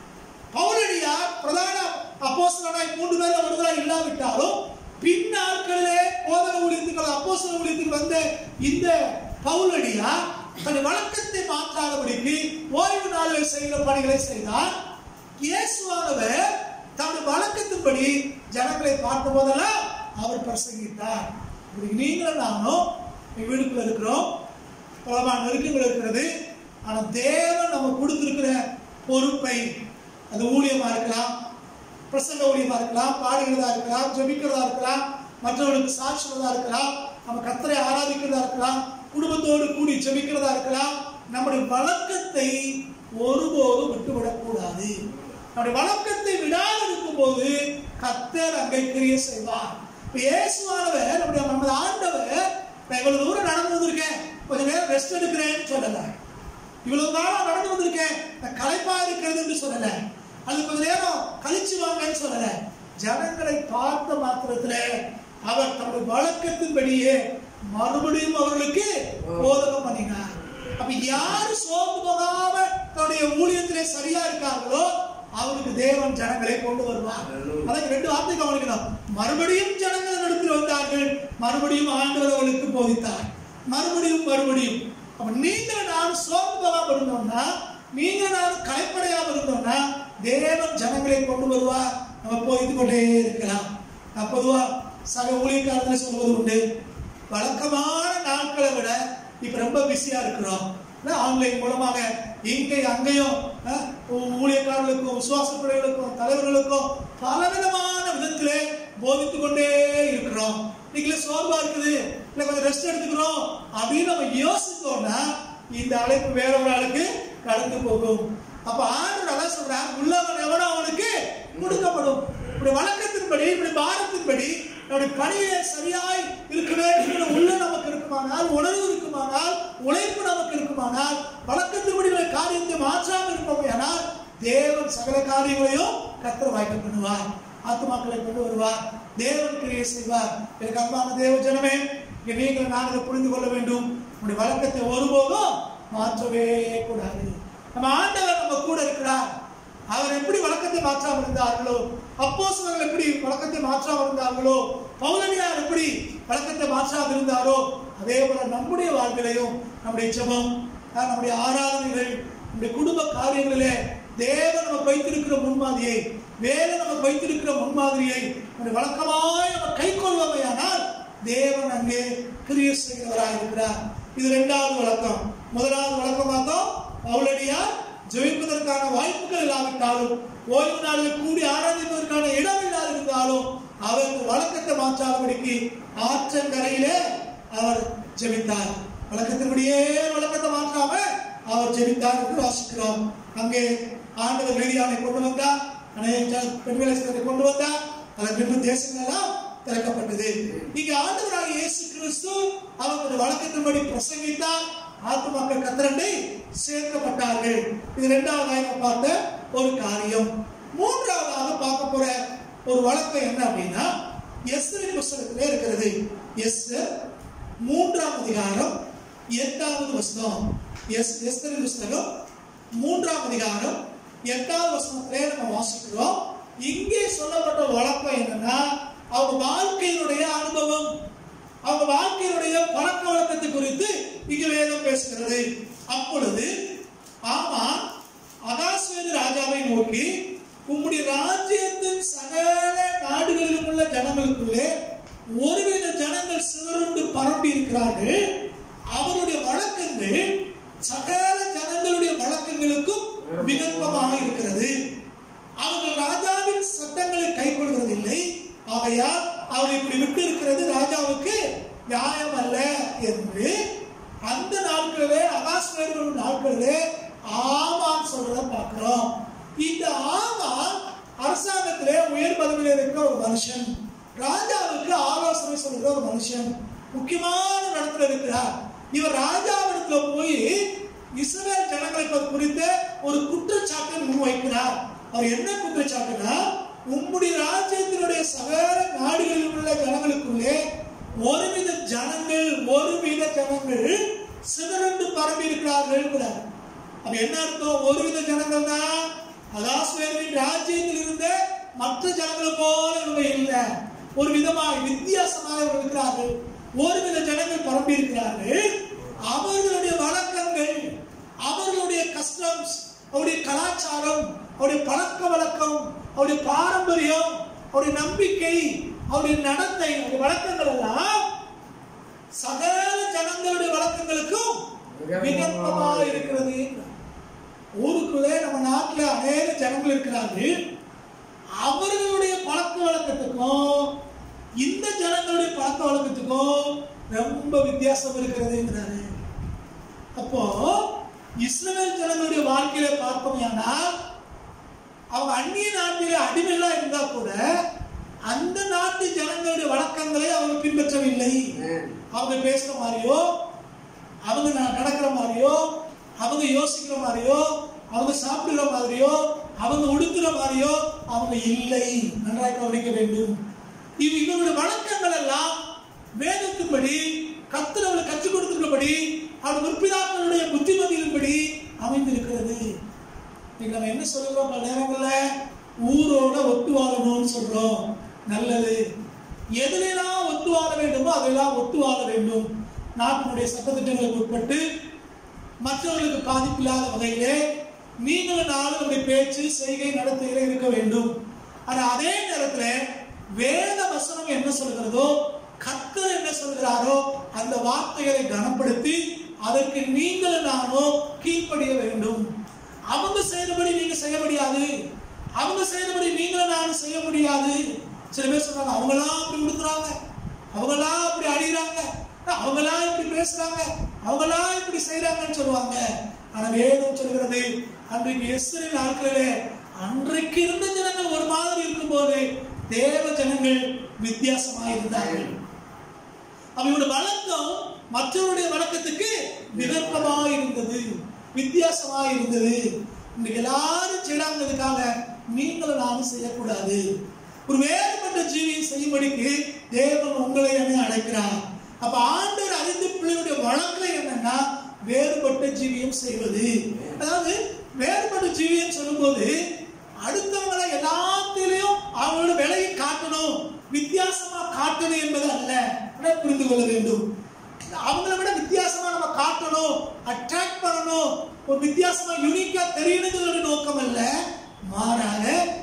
பவுலடியார் பிரதான அப்போஸ்தலனாய் மூன்று பேர் ஒருவராய் இல்லாவிட்டாலும் பின் நாட்களிலே போதக ஊழியத்துக்கு அப்போஸ்தல ஊழியத்துக்கு வந்த இந்த பவுலடியார் தன் வழக்கத்தை மாற்றாதபடிக்கு ஓய்வு நாளில் செய்கிற பணிகளை செய்தார் இயேசுவானவர் தன்னுடைய வழக்கத்தின்படி ஜனங்களை பார்த்த போதெல்லாம் அவர் பிரசங்கித்தார் இப்படி நீங்களும் நானும் எங்க வீடுக்குள்ள இருக்கிறோம் பலமான நெருக்கங்கள் இருக்கிறது ஆனா தேவன் நம்ம கொடுத்திருக்கிற பொறுப்பை அது ஊழியமா இருக்கலாம் பிரசங்க ஊழியமா இருக்கலாம் பாடுகிறதா இருக்கலாம் ஜெபிக்கிறதா இருக்கலாம் மற்றவர்களுக்கு சாட்சிகிறதா இருக்கலாம் நம்ம கத்தரை ஆராதிக்கிறதா இருக்கலாம் குடும்பத்தோடு கூடி ஜெபிக்கிறதா இருக்கலாம் நம்முடைய வழக்கத்தை ஒருபோதும் விட்டுவிடக் கூடாது நம்முடைய வழக்கத்தை விடாது இருக்கும்போது கத்தர் அங்கே கிரிய செய்வார் இப்ப இயேசுவானவர் நம்முடைய நமது ஆண்டவர் நான் இவ்வளவு தூரம் நடந்து வந்திருக்கேன் கொஞ்ச நேரம் ரெஸ்ட் எடுக்கிறேன்னு சொல்லல இவ்வளவு காலம் நடந்து வந்திருக்கேன் நான் களைப்பா இருக்கிறது என்று சொல்லல அது கொஞ்ச நேரம் கழிச்சு வாங்கன்னு சொல்லல ஜனங்களை பார்த்த மாத்திரத்துல அவர் தன்னுடைய வழக்கத்தின்படியே மறுபடியும் அவர்களுக்கு போதகம் பண்ணினார் அப்ப யாரு சோர்ந்து போகாம தன்னுடைய ஊழியத்திலே சரியா இருக்காங்களோ அவருக்கு தேவன் ஜனங்களை கொண்டு வருவார் அதான் ரெண்டு வார்த்தை கவனிக்கணும் மறுபடியும் ஜனங்கள் நடத்தி வந்தார்கள் மறுபடியும் ஆண்டவர் அவர்களுக்கு போதித்தார் மறுபடியும் மறுபடியும் அப்ப நீங்க நான் சோர்ந்து போகாம இருந்தோம்னா நீங்க நான் கலைப்படையாம இருந்தோம்னா தேவன் ஜனங்களை கொண்டு வருவார் நம்ம போய்த்து கொண்டே இருக்கலாம் நான் பொதுவா சக ஊழியக்காரர்கள் சொல்வது உண்டு வழக்கமான நாட்களை விட இப்ப ரொம்ப பிஸியா இருக்கிறோம் ஆன்லைன் மூலமாக இங்கே அங்கேயும் அஹ், ஊழியக்காரர்களுக்கும் விசுவாச பிள்ளைகளுக்கும் தலைவர்களுக்கும் பலவிதமான விதத்திலே போதித்துக் கொண்டே இருக்கிறோம் நீங்களே சோர்வா இருக்குது இல்ல கொஞ்சம் ரெஸ்ட் எடுத்துக்கிறோம் அப்படின்னு நம்ம யோசித்தோம்னா இந்த அழைப்பு வேற ஒரு ஆளுக்கு கடந்து போகும் அப்ப ஆண்டவர் அதான் சொல்றார் உள்ளவன் எவனோ அவனுக்கு கொடுக்கப்படும் இப்படி வழக்கத்தின்படி இப்படி பாரத்தின்படி நம்முடைய பணியை சரியாய் இருக்க வேண்டும் உள்ள நமக்கு இருக்குமானால் உணர்வு இருக்குமானால் உழைப்பு நமக்கு இருக்குமானால் வழக்கத்தின்படி நம்ம காரியத்தை மாற்றாமல் இருப்போம் ஆனால் தேவன் சகல காரியங்களையும் கத்தர் வாய்ப்பு பண்ணுவார் ஆத்துமாக்களை கொண்டு வருவார் தேவன் கிரியை செய்வார் எனக்கு அன்பான தேவ ஜனமே இங்க நீங்கள் நாங்கள் புரிந்து கொள்ள வேண்டும் நம்முடைய வழக்கத்தை ஒருபோதும் மாற்றவே கூடாது நம்ம ஆண்டவர் நம்ம கூட இருக்கிறார் அவர் எப்படி வழக்கத்தை மாற்றாமல் இருந்தார்களோ அப்போஸ்தலர்கள் எப்படி வழக்கத்தை மாற்றாமல் இருந்தார்களோ பௌலனியார் எப்படி வழக்கத்தை மாற்றாமல் இருந்தாரோ அதே போல நம்முடைய வாழ்விலையும் நம்முடைய ஜெபம் அஹ், நம்முடைய ஆராதனைகள் நம்முடைய குடும்ப காரியங்களிலே தேவன் நமக்கு வைத்திருக்கிற முன்மாதிரியை வேதம் நமக்கு வைத்திருக்கிற முன்மாதிரியை நம்முடைய வழக்கமாய் நம்ம கை கொள்வமையானால் தேவன் அங்கே கிரிய செய்கிறவராக இருக்கிறார் இது இரண்டாவது வழக்கம் முதலாவது வழக்கமாக பவுலடியார் ஜெயிப்பதற்கான வாய்ப்புகள் இல்லாவிட்டாலும் ஓய்வு நாளில் கூடி ஆராதிப்பதற்கான இடம் இல்லாதிருந்தாலும் அவர் வழக்கத்தை மாற்றாதபடிக்கு ஆற்றங்கரையிலே அவர் ஜெபித்தார் வழக்கத்தின்படியே வழக்கத்தை மாற்றாம அவர் ஜெபித்தார் என்று வாசிக்கிறோம் அங்கே ஆண்டவர் லேடியானை கொண்டு வந்தார் அநேக பெண்களை கொண்டு வந்தார் அதன் பின்பு தேசங்கள் எல்லாம் திறக்கப்பட்டது இங்க ஆண்டவராக இயேசு கிறிஸ்து அவருடைய வழக்கத்தின்படி பிரசங்கித்தார் ஆத்துமாக்கள் கத்திரண்டை சேர்க்கப்பட்டார்கள் இது இரண்டாவதாக நம்ம பார்த்த ஒரு காரியம் மூன்றாவதாக பார்க்க போற ஒரு வழக்கம் என்ன அப்படின்னா எஸ்தரின் புஸ்தகத்திலே இருக்கிறது எஸ்தர் மூன்றாம் அதிகாரம் எட்டாவது வசனம் எஸ் எஸ்தரின் புஸ்தகம் மூன்றாம் அதிகாரம் எட்டாவது வசனத்திலே நம்ம வாசிக்கிறோம் இங்கே சொல்லப்பட்ட வழக்கம் என்னன்னா அவங்க வாழ்க்கையினுடைய அனுபவம் அவங்க வாழ்க்கையினுடைய பழக்க வழக்கத்தை குறித்து இங்க வேதம் பேசுகிறது அப்பொழுது ஆமா அகாஸ்வேது ராஜாவை நோக்கி உம்முடைய ராஜ்யத்தின் சகல நாடுகளிலும் உள்ள ஜனங்களுக்குள்ளே ஒருவித ஜனங்கள் சிதறுண்டு பரப்பி இருக்கிறார்கள் அவருடைய வழக்கங்கள் சகல ஜனங்களுடைய வழக்கங்களுக்கும் விகல்பமாக இருக்கிறது அவர்கள் ராஜாவின் சட்டங்களை கைக்கொள்வதில்லை ஆகையால் அவர் இப்படி விட்டு இருக்கிறது ராஜாவுக்கு நியாயம் அல்ல என்று அந்த நாட்களிலே அகாஸ்வேர்கள் நாட்களிலே ஆமான் சொல்றத பார்க்கிறோம் இந்த ஆமான் அரசாங்கத்திலே உயர் பதவியில் இருக்கிற ஒரு மனுஷன் ராஜாவுக்கு ஆலோசனை சொல்கிற ஒரு மனுஷன் முக்கியமான இடத்துல இருக்கிறார் இவர் ராஜாவிடத்துல போய் இஸ்ரேல் ஜனங்களை குறித்த ஒரு குற்றச்சாட்டை முன்வைக்கிறார் அவர் என்ன குற்றச்சாட்டுனா உம்முடைய ராஜ்யத்தினுடைய சகல நாடுகளில் உள்ள ஜனங்களுக்குள்ளே ஒருவித ஜனங்கள் ஒருவித ஜனங்கள் சிதறண்டு பரம்பி இருக்கிறார்கள் என்கிறார். அப்ப என்ன அர்த்தம் ஒருவித ஜனங்கள் தான் அகாஸ்வேரின் ராஜ்யத்தில் இருந்த மற்ற ஜனங்களை போல இவங்க இல்லை ஒரு விதமாக வித்தியாசமாக இவர்கள் இருக்கிறார்கள் ஒருவித ஜனங்கள் பரம்பி இருக்கிறார்கள் அவர்களுடைய வழக்கங்கள் அவர்களுடைய கஸ்டம்ஸ் அவருடைய கலாச்சாரம் அவருடைய பழக்க வழக்கம் அவருடைய பாரம்பரியம் அவருடைய நம்பிக்கை அவருடைய நடத்தை அவருடைய வழக்கங்கள் எல்லாம் சகல ஜனங்களுடைய வழக்கங்களுக்கும் விகற்பமாக இருக்கிறது ஊருக்குள்ளே நம்ம நாட்டுல அநேக ஜனங்கள் இருக்கிறார்கள் அவர்களுடைய பழக்க வழக்கத்துக்கும் இந்த ஜனங்களுடைய பழக்க வழக்கத்துக்கும் ரொம்ப வித்தியாசம் இருக்கிறதுங்கிறாரு அப்போ இஸ்ரவேல் ஜனங்களுடைய வாழ்க்கையில பார்ப்போம்னா அவங்க அந்நிய நாட்டிலே அடிமைகளா இருந்தா கூட அந்த நாட்டு ஜனங்களுடைய வழக்கங்களை அவங்க பின்பற்றவில்லை அவங்க பேசுற மாதிரியோ அவங்க ந- நடக்கிற மாதிரியோ அவங்க யோசிக்கிற மாதிரியோ அவங்க சாப்பிடுற மாதிரியோ அவங்க உடுத்துற மாதிரியோ அவங்க இல்லை நன்றாக கவனிக்க வேண்டும் இது இவருடைய வழக்கங்கள் எல்லாம் வேதத்தின்படி கத்திரவளை கற்றுக் கொடுத்திருக்கிறபடி அவர் முற்பிதாக்களுடைய புத்திமதியின்படி அமைந்திருக்கிறது இன்னைக்கு நம்ம என்ன சொல்லுறோம் பல நேரங்கள்ல ஊரோட ஒத்து வாழணும்னு சொல்றோம் நல்லது எதிலெல்லாம் ஒத்து வாழ வேண்டுமோ அதெல்லாம் ஒத்து வாழ வேண்டும் நாட்டினுடைய சட்டத்திட்டங்களுக்கு உட்பட்டு மற்றவர்களுக்கு பாதிப்பில்லாத வகையிலே நீங்களும் நானும் நம்முடைய பேச்சு செய்கை நடத்தையில இருக்க வேண்டும் ஆனா அதே நேரத்துல வேத வசனம் என்ன சொல்கிறதோ கர்த்தர் என்ன சொல்கிறாரோ அந்த வார்த்தைகளை கனப்படுத்தி அதற்கு நீங்களும் நானும் கீழ்ப்படிய வேண்டும் அவங்க செய்யறபடி நீங்க செய்ய முடியாது அவங்க செய்யறபடி நீங்களும் நானும் செய்ய முடியாது சில பேர் சொல்றாங்க அவங்களாம் அப்படி கொடுக்குறாங்க அவங்களாம் அப்படி அடிக்கிறாங்க அவங்களாம் இப்படி பேசுறாங்க அவங்களாம் இப்படி செய்யறாங்கன்னு சொல்லுவாங்க ஆனா வேதம் சொல்கிறது அன்றைக்கு எஸ்ரின் நாட்களிலே அன்றைக்கு இருந்த ஜனங்கள் ஒரு மாதிரி இருக்கும்போது தேவ ஜனங்கள் வித்தியாசமாக இருந்தார்கள் அவங்களோட வழக்கம் மற்றவருடைய வழக்கத்துக்கு விகற்பமாக இருந்தது வித்தியாசமாக இருந்தது இன்னைக்கு எல்லாரும் செய்யறாங்கிறதுக்காக நீங்களும் நானும் செய்யக்கூடாது ஒரு வேறுபட்ட ஜீவியை செய்யும்படிக்கு தேவன் உங்களை என்னை அழைக்கிறார் அப்ப ஆண்டவர் அறிந்த பிள்ளைகளுடைய வழக்கம் என்னன்னா வேறுபட்ட ஜீவியம் செய்வது அதாவது வேறுபட்ட ஜீவியம் சொல்லும்போது அடுத்தவங்களை எல்லாத்திலையும் அவங்களோட விலையை காட்டணும் வித்தியாசமா காட்டணும் என்பது அல்ல அதை புரிந்து கொள்ள வேண்டும் அவங்கள விட வித்தியாசமா நம்ம காட்டணும் அட்ராக்ட் பண்ணணும் ஒரு வித்தியாசமா யூனிக்கா தெரியணுங்கிற நோக்கம் அல்ல மாறாக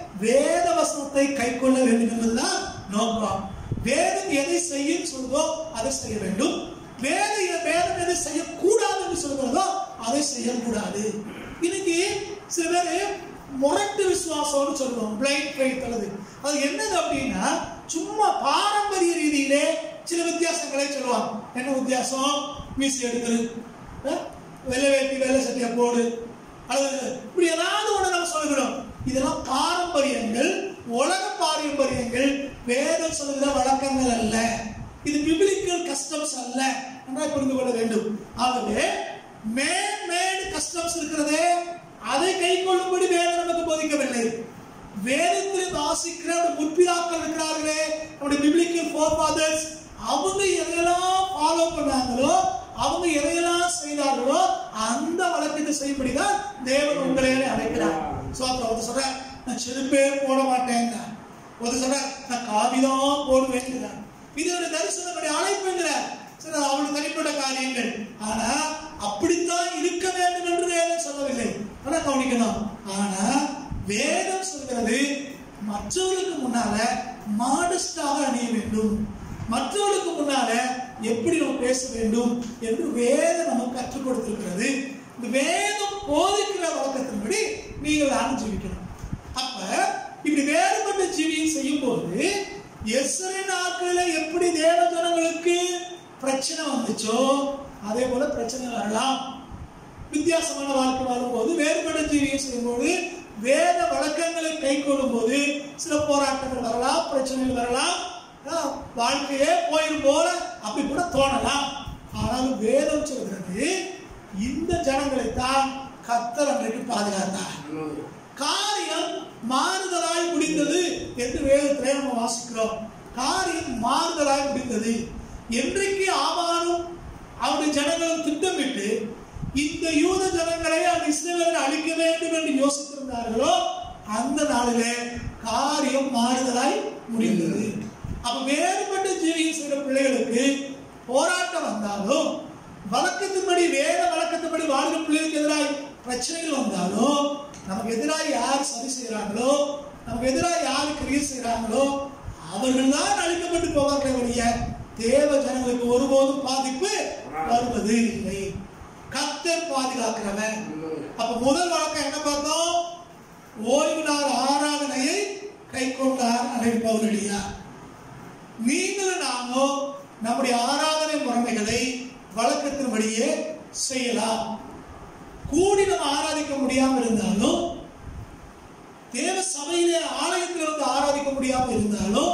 வேத வசனத்தை கை கொள்ள வேண்டும் என்பதுதான் நோக்கம் வேதம் எதை செய்யும் சொல்லுதோ அதை செய்ய வேண்டும் வேத வேதம் எதை செய்யக்கூடாது என்று சொல்கிறதோ அதை செய்யக்கூடாது இன்னைக்கு சில பேர் முரட்டு விசுவாசம்னு சொல்லுவோம் பிளைண்ட் ஃபெய்த் அல்லது அது என்னது அப்படின்னா சும்மா பாரம்பரிய ரீதியிலே சில வித்தியாசங்களை சொல்லுவாங்க என்ன வித்தியாசம் மீசி எடுக்கிறது அஹ், வெள்ளை வேட்டி வெள்ளை சட்டையை போடு அல்லது இப்படி ஏதாவது ஒண்ணு நம்ம சொல்லுகிறோம் இதெல்லாம் பாரம்பரியங்கள் உலக பாரம்பரியங்கள் வேதம் சொல்லுகிற வழக்கங்கள் அல்ல இது பிபிலிக்கல் கஸ்டம்ஸ் அல்ல நன்றாக புரிந்து கொள்ள வேண்டும் ஆகவே மேன் மேடு கஸ்டம்ஸ் இருக்கிறதே அதை கை கொள்ளும்படி வேதம் நமக்கு போதிக்கவில்லை வேதத்தில் வாசிக்கிற நம்முடைய முற்பிதாக்கள் இருக்கிறார்களே நம்முடைய பிப்ளிக்கல் ஃபோர் ஃபாதர்ஸ் அவங்க எதெல்லாம் ஃபாலோ பண்ணாங்களோ அவங்க எதையெல்லாம் செய்தார்களோ அந்த வழக்கத்தை செய்யும்படிதான் தேவன் உங்களை அழைக்கிறார் சோத்திரம் ஒரு சொல்ற நான் செருப்பே போட மாட்டேன் ஒரு சொல்ற நான் காவிதான் போடுவேன் இது ஒரு தரிசனங்களுடைய அழைப்புங்கிறார் சரி அது அவளுடைய தனிப்பட்ட காரியங்கள் ஆனா அப்படித்தான் இருக்க வேண்டும் என்று வேதம் சொல்லவில்லை ஆனா கவனிக்கணும் ஆனா வேதம் சொல்கிறது மற்றவர்களுக்கு முன்னால மாடஸ்டாக அணிய வேண்டும் மற்றவர்களுக்கு முன்னால எப்படி நம்ம பேச வேண்டும் என்று வேதம் நமக்கு கற்றுக் கொடுத்திருக்கிறது இந்த வேதம் போதிக்கிற வழக்கத்தின்படி நீங்கள் தானம் ஜீவிக்கணும் அப்ப இப்படி வேறுபட்ட ஜீவியம் செய்யும் போது எஸ்ரே நாட்களில் எப்படி தேவ ஜனங்களுக்கு பிரச்சனை வந்துச்சோ அதே போல பிரச்சனை வரலாம் வித்தியாசமான வாழ்க்கை வாழும்போது வேறுபட்ட ஜீவியம் செய்யும்போது வேத வழக்கங்களை கை போது சில போராட்டங்கள் வரலாம் பிரச்சனைகள் வரலாம் ஆஹ், வாழ்க்கையே போயிடும் போல அப்படி கூட தோணலாம் ஆனாலும் வேதம் சொல்கிறது இந்த ஜனங்களை தான் கத்தர் அன்றைக்கு பாதுகாத்தார் காரியம் மாறுதலாய் முடிந்தது என்று வேதத்திலே நம்ம வாசிக்கிறோம் காரியம் மாறுதலாய் முடிந்தது என்றைக்கு ஆமானும் அவருடைய ஜனங்களும் திட்டமிட்டு இந்த யூத ஜனங்களை அந்த இஸ்ரவேலரை அழிக்க வேண்டும் என்று யோசித்திருந்தார்களோ அந்த நாளிலே காரியம் மாறுதலாய் முடிந்தது அப்ப வேறுபட்ட ஜீவியம் செய்கிற பிள்ளைகளுக்கு போராட்டம் வந்தாலும் வழக்கத்தின்படி வேத வழக்கத்தின்படி வாழ்கிற பிள்ளைகளுக்கு எதிராக பிரச்சனைகள் வந்தாலும் நமக்கு எதிராக யார் சரி செய்கிறாங்களோ நமக்கு எதிராக யார் கிரியை செய்கிறாங்களோ அவர்கள் தான் அழிக்கப்பட்டு போவார்களே ஒழிய தேவ ஜனங்களுக்கு ஒருபோதும் பாதிப்பு வருவது இல்லை கத்தர் பாதுகாக்கிறவன் அப்ப முதல் வழக்கம் என்ன பார்த்தோம் ஓய்வு நாள் ஆராதனையை கை கொண்டார் அன்றைக்கு பவுரடியார் நீங்களும் நாமும் நம்முடைய ஆராதனை முறைமைகளை வழக்கத்தின்படியே செய்யலாம் கூடி நம்ம ஆராதிக்க முடியாம இருந்தாலும் தேவ சபையிலே ஆலயத்தில் வந்து ஆராதிக்க முடியாம இருந்தாலும்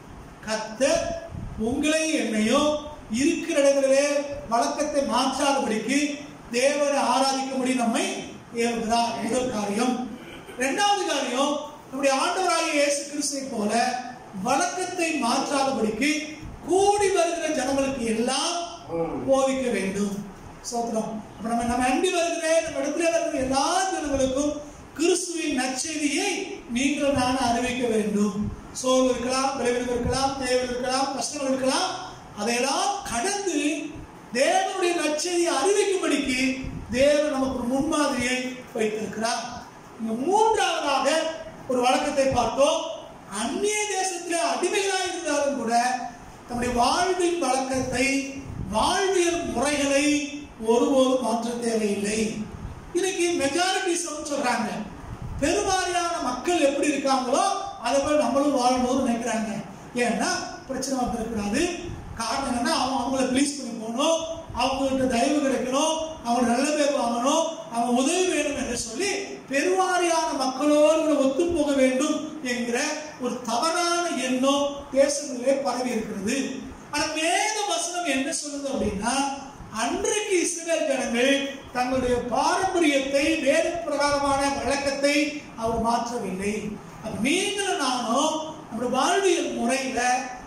கத்தர் உங்களையும் என்னையும் இருக்கிற இடங்களிலே வழக்கத்தை மாற்றாதபடிக்கு தேவனை ஆராதிக்கும்படி நம்மை ஏவுகிறார் முதல் காரியம் இரண்டாவது காரியம் நம்முடைய ஆண்டவராகிய இயேசு கிறிஸ்துவை போல வழக்கத்தை மாற்றாதபடிக்கு கூடி வருகிற ஜனங்களுக்கு எல்லாம் போதிக்க வேண்டும் சோத்திரம் அப்ப நம்ம நம்ம அண்டி வருகிற நம்ம இடத்துல வருகிற எல்லா ஜனங்களுக்கும் கிறிஸ்துவின் நற்செய்தியை நீங்கள் நான் அறிவிக்க வேண்டும் சோர்வு இருக்கலாம் விளைவு இருக்கலாம் தேவை இருக்கலாம் கஷ்டங்கள் இருக்கலாம் அதையெல்லாம் கடந்து தேவனுடைய நற்செய்தியை அறிவிக்கும்படிக்கு தேவன் நமக்கு ஒரு முன்மாதிரியை வைத்திருக்கிறார் இங்க மூன்றாவதாக ஒரு வழக்கத்தை பார்த்தோம் அந்நிய தேசத்திலே அடிமைகளாக இருந்தாலும் கூட தம்முடைய வாழ்வின் வழக்கத்தை வாழ்வியல் முறைகளை ஒருபோதும் மாற்ற தேவையில்லை இன்னைக்கு மெஜாரிட்டிசம் சொல்றாங்க பெருவாரியான மக்கள் எப்படி இருக்காங்களோ அதை போய் நம்மளும் வாழணும்னு நினைக்கிறாங்க ஏன்னா பிரச்சனை வந்துடக்கூடாது காரணம் என்னன்னா அவன் அவங்கள ப்ளீஸ் பண்ணி போகணும் அவங்கள்ட்ட தயவு கிடைக்கணும் அவங்க நல்ல பேர் வாங்கணும் அவங்க உதவி வேணும் என்று சொல்லி பெருவாரியான மக்களோடு ஒத்து போக வேண்டும் என்கிற ஒரு தவறான எண்ணம் தேசங்களிலே பரவி இருக்கிறது ஆனா வேத வசனம் என்ன சொல்லுது அப்படின்னா அன்றைக்கு இஸ்ரேல் ஜனங்கள் தங்களுடைய பாரம்பரியத்தை வேத பிரகாரமான வழக்கத்தை அவர் மாற்றவில்லை அப்ப நீங்களும் நானும் நம்முடைய வாழ்வியல் முறையில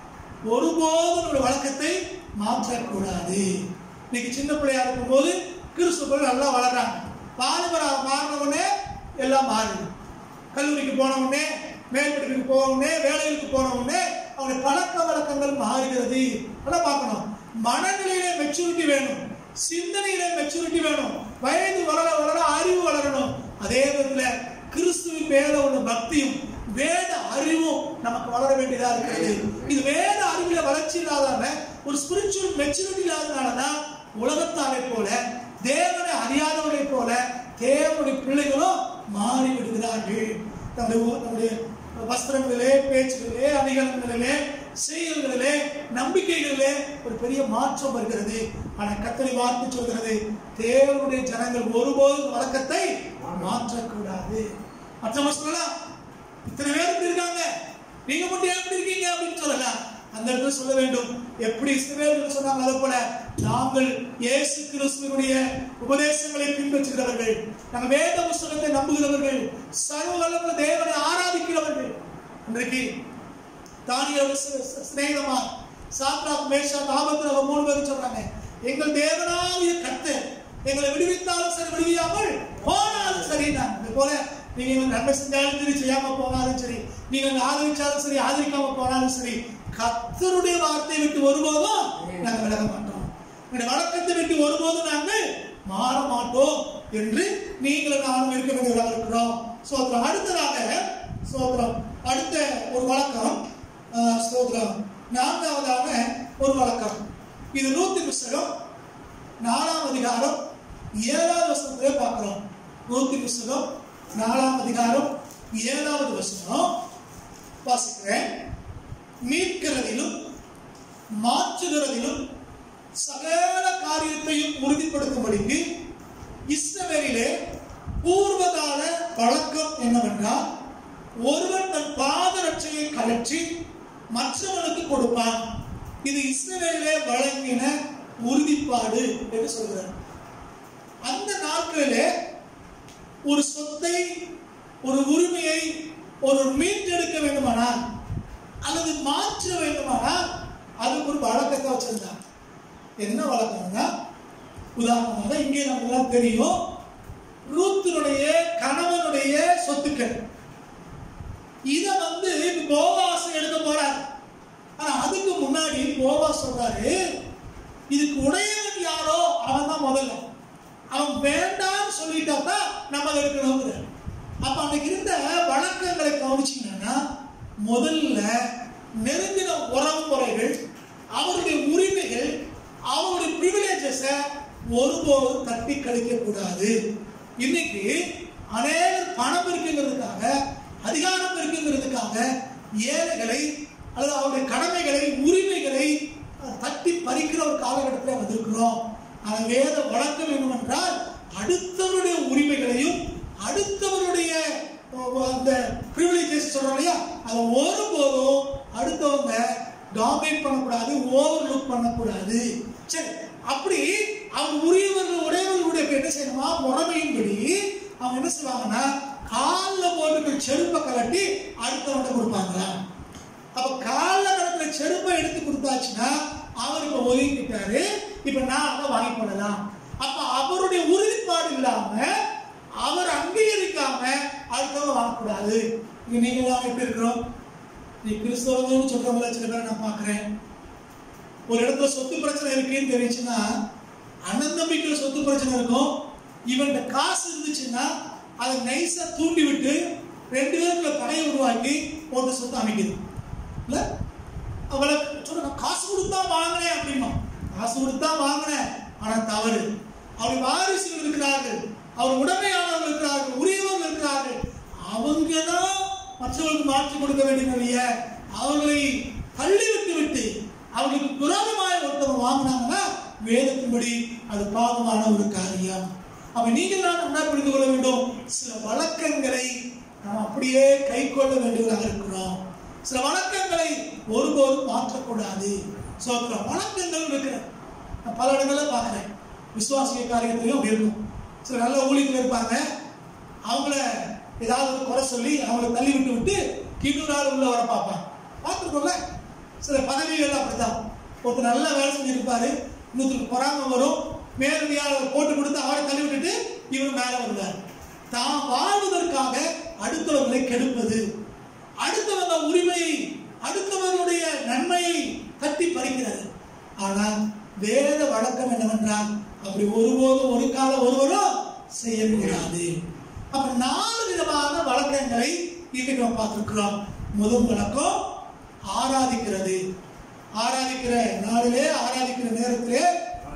ஒருபோதும் நம்முடைய வழக்கத்தை மாற்றக்கூடாது இன்னைக்கு சின்ன பிள்ளையா இருக்கும்போது கிறிஸ்துக்கள் நல்லா வளர்றாங்க வாலிபராக மாறின உடனே எல்லாம் மாறுது கல்லூரிக்கு போன உடனே மேல் படிப்புக்கு போன உடனே வேலைகளுக்கு போன உடனே அவருடைய பழக்க வழக்கங்கள் மாறுகிறது அதெல்லாம் பார்க்கணும் மனநிலையிலே மெச்சூரிட்டி வேணும் சிந்தனையிலே மெச்சூரிட்டி வேணும் வயது வளர வளர அறிவு வளரணும் அதே விதத்துல கிறிஸ்துவின் மேல உள்ள பக்தியும் வேத அறிவும் நமக்கு வளர வேண்டியதா இருக்கிறது இது வேத அறிவுல வளர்ச்சி இல்லாதவங்க ஒரு ஸ்பிரிச்சுவல் மெச்சூரிட்டி இல்லாதனாலதான் உலகத்தாரை போல தேவனை அறியாதவரை போல தேவனுடைய பிள்ளைகளும் மாறி விடுகிறார்கள் நம்முடைய ஊ- நம்முடைய வஸ்திரங்களிலே பேச்சுகளிலே அணிகலன்களிலே செயல்களிலே நம்பிக்கைகளிலே ஒரு பெரிய மாற்றம் வருகிறது ஆனா கத்தரி வார்த்தை சொல்கிறது தேவனுடைய ஜனங்கள் ஒருபோதும் வழக்கத்தை மாற்றக்கூடாது மற்றவங்க சொல்லலாம் இத்தனை பேர் இப்படி இருக்காங்க நீங்க மட்டும் எப்படி இருக்கீங்க அப்படின்னு சொல்லலாம் அந்த இடத்துல சொல்ல வேண்டும் எப்படி இஸ்ரவேலர்கள் சொன்னாங்க அதை போல நாங்கள் இயேசு கிறிஸ்துவனுடைய உபதேசங்களை பின்பற்றுகிறவர்கள் நாங்கள் வேத புஸ்தகத்தை நம்புகிறவர்கள் சர்வ வல்லமுள்ள தேவனை ஆராதிக்கிறவர்கள் இன்றைக்கு தானியோட சிநேகிதமா சாத்ராக் மேஷா ஆபத்துல மூணு பேரும் சொல்றாங்க எங்கள் தேவனாகிய கர்த்தர் எங்களை விடுவித்தாலும் சரி விடுவியாமல் போனாலும் சரி நான் இது போல நீங்க எங்களுக்கு நன்மை செஞ்சாலும் சரி செய்யாம போனாலும் சரி நீங்க எங்களை ஆதரிச்சாலும் சரி ஆதரிக்காம போனாலும் சரி கர்த்தருடைய வார்த்தையை விட்டு ஒருபோதும் நாங்க விலக மாட்டோம் எங்களுடைய வழக்கத்தை விட்டு ஒருபோதும் நாங்கள் மாற மாட்டோம் என்று நீங்களும் நானும் இருக்க வேண்டியவர்களாக இருக்கிறோம் சோதரம் அடுத்ததாக சோதரம் அடுத்த ஒரு வழக்கம் ஆஹ், ஸ்தோத்திரம் நான்காவதாக ஒரு வழக்கம் இது நூத்தி புஸ்தகம் நாலாம் அதிகாரம் ஏழாவது வசனத்திலே பார்க்கிறோம் நூத்தி புஸ்தகம் நாலாம் அதிகாரம் ஏழாவது வசனம் வாசிக்கிறேன் மீட்கிறதிலும் மாற்றுகிறதிலும் சகல காரியத்தையும் உறுதிப்படுத்தும்படிக்கு இஸ்ரவேலிலே பூர்வகால வழக்கம் என்னவென்றால் ஒருவன் தன் பாதரட்சையை கழற்றி மற்றவனுக்கு கொடுப்பான் இது இஸ்ரவேலிலே வழங்கின உறுதிப்பாடு என்று சொல்கிறார் அந்த நாட்களிலே ஒரு சொத்தை ஒரு உரிமையை ஒரு மீட்டெடுக்க வேண்டுமானால் அல்லது மாற்ற வேண்டுமானால் அதுக்கு ஒரு வழக்கத்தை வச்சிருந்தாங்க என்ன வழக்கம்னா உதாரணமாக இங்கே நமக்கு எல்லாம் தெரியும் ரூத்தினுடைய கணவனுடைய சொத்துக்கள் இத வந்து இப்ப போவாஸ் எடுக்க போறார் ஆனா அதுக்கு முன்னாடி போவாஸ் சொல்றாரு இதுக்கு உடையவன் யாரோ அவன் தான் முதல்ல அவன் வேண்டாம்னு சொல்லிட்டா தான் நம்ம அதை எடுக்கணுங்கிறார் அப்ப அன்னைக்கு இருந்த வழக்கங்களை கவனிச்சீங்கன்னா முதல்ல நெருங்கின உறவு முறைகள் அவருடைய உரிமைகள் அவருடைய ப்ரிவிலேஜஸ ஒருபோதும் தட்டி கழிக்க கூடாது இன்னைக்கு அநேகர் பணம் இருக்குங்கிறதுக்காக அதிகாரம் இருக்குங்கிறதுக்காக ஏழைகளை அல்லது அவருடைய கடமைகளை உரிமைகளை அஹ், தட்டி பறிக்கிற ஒரு காலகட்டத்தில் வந்திருக்கிறோம் ஆனா வேத வழக்கம் என்னவென்றால் அடுத்தவருடைய உரிமைகளையும் அடுத்தவருடைய அஹ், அந்த ப்ரிவிலேஜஸ் சொல்றோம் இல்லையா அதை ஒருபோதும் அடுத்தவங்க டாமினேட் பண்ணக்கூடாது ஓவர் லுக் பண்ணக்கூடாது சரி அப்படி அவங்க உரியவர்கள் உடையவர்களுடைய என்ன செய்யணுமா முறைமையின்படி அவங்க என்ன செய்வாங்கன்னா காலில் போட்டுக்கிற செருப்பை கலட்டி அடுத்தவன்கிட்ட கொடுப்பாங்களா அப்ப கால கடத்துல செருப்பை எடுத்து கொடுத்தாச்சுன்னா அவர் இப்ப ஒதுக்கிட்டாரு இப்ப நான் அதை வாங்கி போடலாம் அப்ப அவருடைய உறுதிப்பாடு இல்லாம அவர் அங்கீகரிக்காம அடுத்தவங்க வாங்கக்கூடாது இங்க நீங்க எல்லாம் எப்படி இருக்கிறோம் நீ கிறிஸ்தவங்கன்னு சொல்றவங்கள சில பேரை நான் பார்க்கிறேன் ஒரு இடத்துல சொத்து பிரச்சனை இருக்குன்னு தெரிஞ்சுன்னா அண்ணன் தம்பிக்குள்ள சொத்து பிரச்சனை இருக்கும் இவன்கிட்ட காசு இருந்துச்சுன்னா அதை நைஸா தூண்டி விட்டு ரெண்டு பேருக்குள்ள தடையை உருவாக்கி போட்டு சொத்து அமைக்குது இல்ல அவளை சொல்ற நான் காசு கொடுத்தா வாங்கினேன் அப்படிமா காசு கொடுத்தா வாங்கினேன் ஆனா தவறு அவர் வாரிசுகள் இருக்கிறார்கள் அவர் உடமையானவர்கள் இருக்கிறார்கள் உரியவர்கள் இருக்கிறார்கள் அவங்க தான் மற்றவர்களுக்கு மாற்றி கொடுக்க வேண்டும் இல்லைய அவர்களை தள்ளி விட்டு விட்டு அவர்களுக்கு விரோதமாய் ஒருத்தவங்க வாங்கினாங்கன்னா வேதத்தின்படி அது பாவமான ஒரு காரியம் அப்ப நீங்கள் தான் என்ன புரிந்து கொள்ள வேண்டும் சில வழக்கங்களை நாம் அப்படியே கை கொள்ள வேண்டியவர்களாக இருக்கிறோம் சில வழக்கங்களை ஒருபோதும் மாற்றக்கூடாது சோத்திரம் வழக்கங்கள் இருக்கிற நான் பல இடங்கள்ல பார்க்கிறேன் விசுவாசிய காரியத்திலையும் அப்படி இருக்கும் சில நல்ல ஊழியர்கள் இருப்பாங்க அவங்கள ஏதாவது ஒரு குறை சொல்லி அவங்கள தள்ளி விட்டு விட்டு இன்னொரு ஆள் உள்ள வர பார்ப்பாங்க பார்த்துருக்கோம்ல சில பதவிகள் அப்படித்தான் ஒருத்தர் நல்லா வேலை செஞ்சிருப்பாரு இன்னொருத்தருக்கு பொறாம வரும் மேலதிகார போட்டு கொடுத்து அவரை தள்ளி விட்டுட்டு இவர் மேல வருவார் தான் வாழ்வதற்காக அடுத்தவர்களை கெடுப்பது அடுத்தவங்க உரிமையை அடுத்தவர்களுடைய நன்மையை தட்டி பறிக்கிறது ஆனால் வேத வழக்கம் என்னவென்றால் அப்படி ஒருபோதும் ஒரு காலம் ஒருவரும் செய்யக்கூடாது அப்ப நாலு விதமான வழக்கங்களை இன்னைக்கு நம்ம பார்த்திருக்கிறோம் முதல் வழக்கம் ஆராதிக்கிறது ஆராதிக்கிற நாளிலே ஆராதிக்கிற நேரத்திலே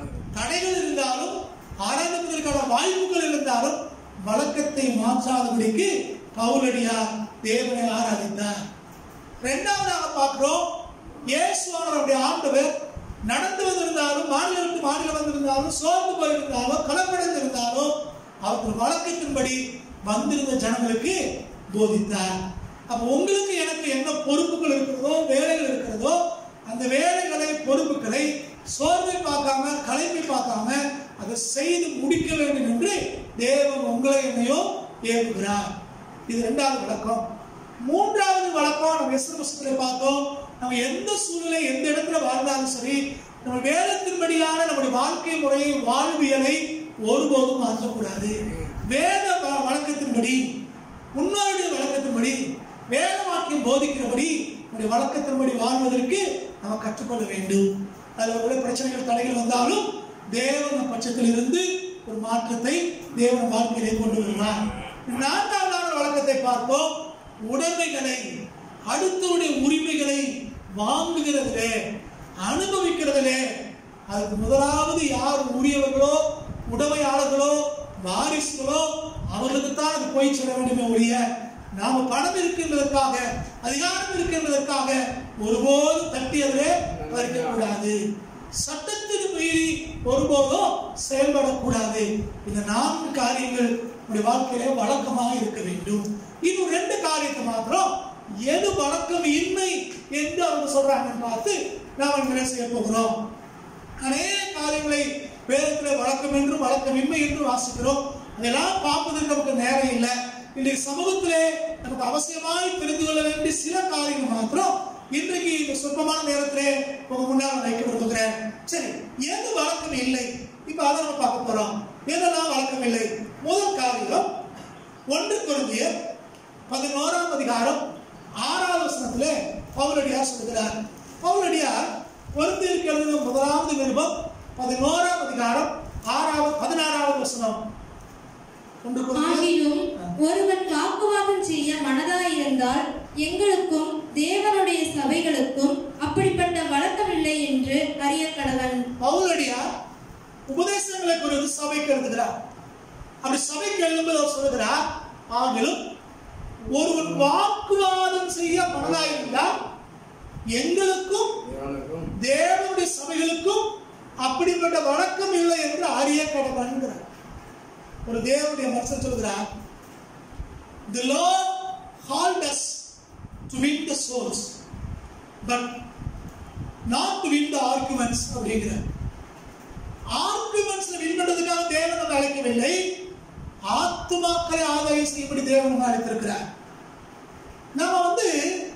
தடைகள் இருந்தாலும் ஆராதிப்பதற்கான வாய்ப்புகள் இருந்தாலும் வழக்கத்தை மாற்றாதபடிக்கு பவுலடியார் தேவனை ஆராதித்தார் இரண்டாவதாக பார்க்கிறோம் இயேசுவானவருடைய ஆண்டவர் நடந்து வந்திருந்தாலும் மாநிலம் விட்டு மாநிலம் வந்திருந்தாலும் சோர்ந்து போயிருந்தாலும் கலப்படைந்திருந்தாலும் அவர்கள் வழக்கத்தின்படி வந்திருந்த ஜனங்களுக்கு போதித்தார் அப்ப உங்களுக்கு எனக்கு என்ன பொறுப்புகள் இருக்கிறதோ வேலைகள் இருக்கிறதோ அந்த வேலைகளை பொறுப்புகளை சோர்வை பார்க்காம களைப்பை பார்க்காம அதை செய்து முடிக்க வேண்டும் என்று தேவன் உங்களை என்னையும் ஏவுகிறார் இது இரண்டாவது வழக்கம் மூன்றாவது வழக்கம் நம்ம எஸ்எம்எஸ்ல பார்த்தோம் நம்ம எந்த சூழ்நிலை எந்த இடத்துல வாழ்ந்தாலும் சரி நம்ம வேதத்தின்படியான நம்முடைய வாழ்க்கை முறையை வாழ்வியலை ஒருபோதும் மாற்றக்கூடாது வேத வ- வழக்கத்தின்படி முன்னோருடைய வழக்கத்தின்படி வேத வாக்கியம் போதிக்கிறபடி நம்முடைய வழக்கத்தின்படி வாழ்வதற்கு நம்ம கற்றுக்கொள்ள வேண்டும் அதில் உள்ள பிரச்சனைகள் தடைகள் வந்தாலும் தேவன் பட்சத்தில் இருந்து ஒரு மாற்றத்தை தேவன் வாழ்க்கையிலே கொண்டு வருவார் நான்காவது வழக்கத்தை பார்ப்போம் உடைமைகளை அடுத்தவருடைய உரிமைகளை வாங்குகிறதிலே அனுபவிக்கிறதிலே அதுக்கு முதலாவது யார் உரியவர்களோ உடைமையாளர்களோ வாரிசுகளோ அவர்களுக்கு தான் அது போய் சேர வேண்டுமே ஒழிய நாம பணம் இருக்கின்றதற்காக அதிகாரம் இருக்கின்றதற்காக ஒருபோதும் தட்டி அதிலே பறிக்கக்கூடாது சட்டத்திற்கு மீறி ஒருபோதும் செயல்படக்கூடாது இந்த நான்கு காரியங்கள் நம்முடைய வாழ்க்கையிலே வழக்கமாக இருக்க வேண்டும் இன்னும் ரெண்டு காரியத்தை மாத்திரம் எது வழக்கம் இன்மை என்று அவங்க சொல்றாங்கன்னு பார்த்து நாம் என்ன செய்ய போகிறோம் அநேக காரியங்களை வேதத்தில் வழக்கம் என்றும் வழக்கமின்மை என்றும் வாசிக்கிறோம் அதெல்லாம் பார்ப்பதற்கு நமக்கு நேரம் இல்லை இன்றைக்கு சமூகத்திலே நமக்கு அவசியமாய் தெரிந்து கொள்ள வேண்டிய சில காரியங்கள் மாத்திரம் இன்றைக்கு இந்த சொற்பமான நேரத்திலே உங்க முன்னால் வைக்க விரும்புகிறேன் சரி எது வழக்கம் இல்லை இப்ப அதை நம்ம பார்க்க போறோம் எதெல்லாம் வழக்கம் இல்லை முதல் காரியம் ஒன்று குழந்தையர் பதினோராம் அதிகாரம் ஆறாவது வசனத்திலே பவுலடியார் சொல்கிறார் பவுலடியார் பொருந்திற்கு எழுதின முதலாவது நிருபம் பதினோராம் அதிகாரம் ஆறாவது பதினாறாவது வசனம் ஒன்று குழந்தையர் ஆகிலும் ஒருவன் வாக்குவாதம் செய்ய மனதாயிருந்தால் எங்களுக்கும் தேவனுடைய சபைகளுக்கும் அப்படிப்பட்ட வழக்கமில்லை என்று அறிய கடவன் பவுலடியார் உபதேசங்களை குறித்து சபைக்கு எழுதுகிறார் அப்படி சபைக்கு எழுதும்போது அவர் சொல்லுகிறார் ஆகிலும் ஒருவன் வாக்குவாதம் செய்ய மனதாயிருந்தால் எங்களுக்கும் தேவனுக்கும் தேவனுடைய சபைகளுக்கும் அப்படிப்பட்ட வழக்கம் இல்லை என்று அறிய கடவன்கிறார் ஒரு தேவனுடைய மனுஷன் சொல்கிறார் The Lord called us to win the souls, but not to win the arguments அப்படிங்கிறார் ஆர்குமெண்ட்ஸ் வின் பண்றதுக்காக தேவன் நம்மை அழைக்கவில்லை ஆத்துமாக்களை ஆதாயம் செய்யும்படி தேவன் நம்மை அழைத்திருக்கிறார் நம்ம வந்து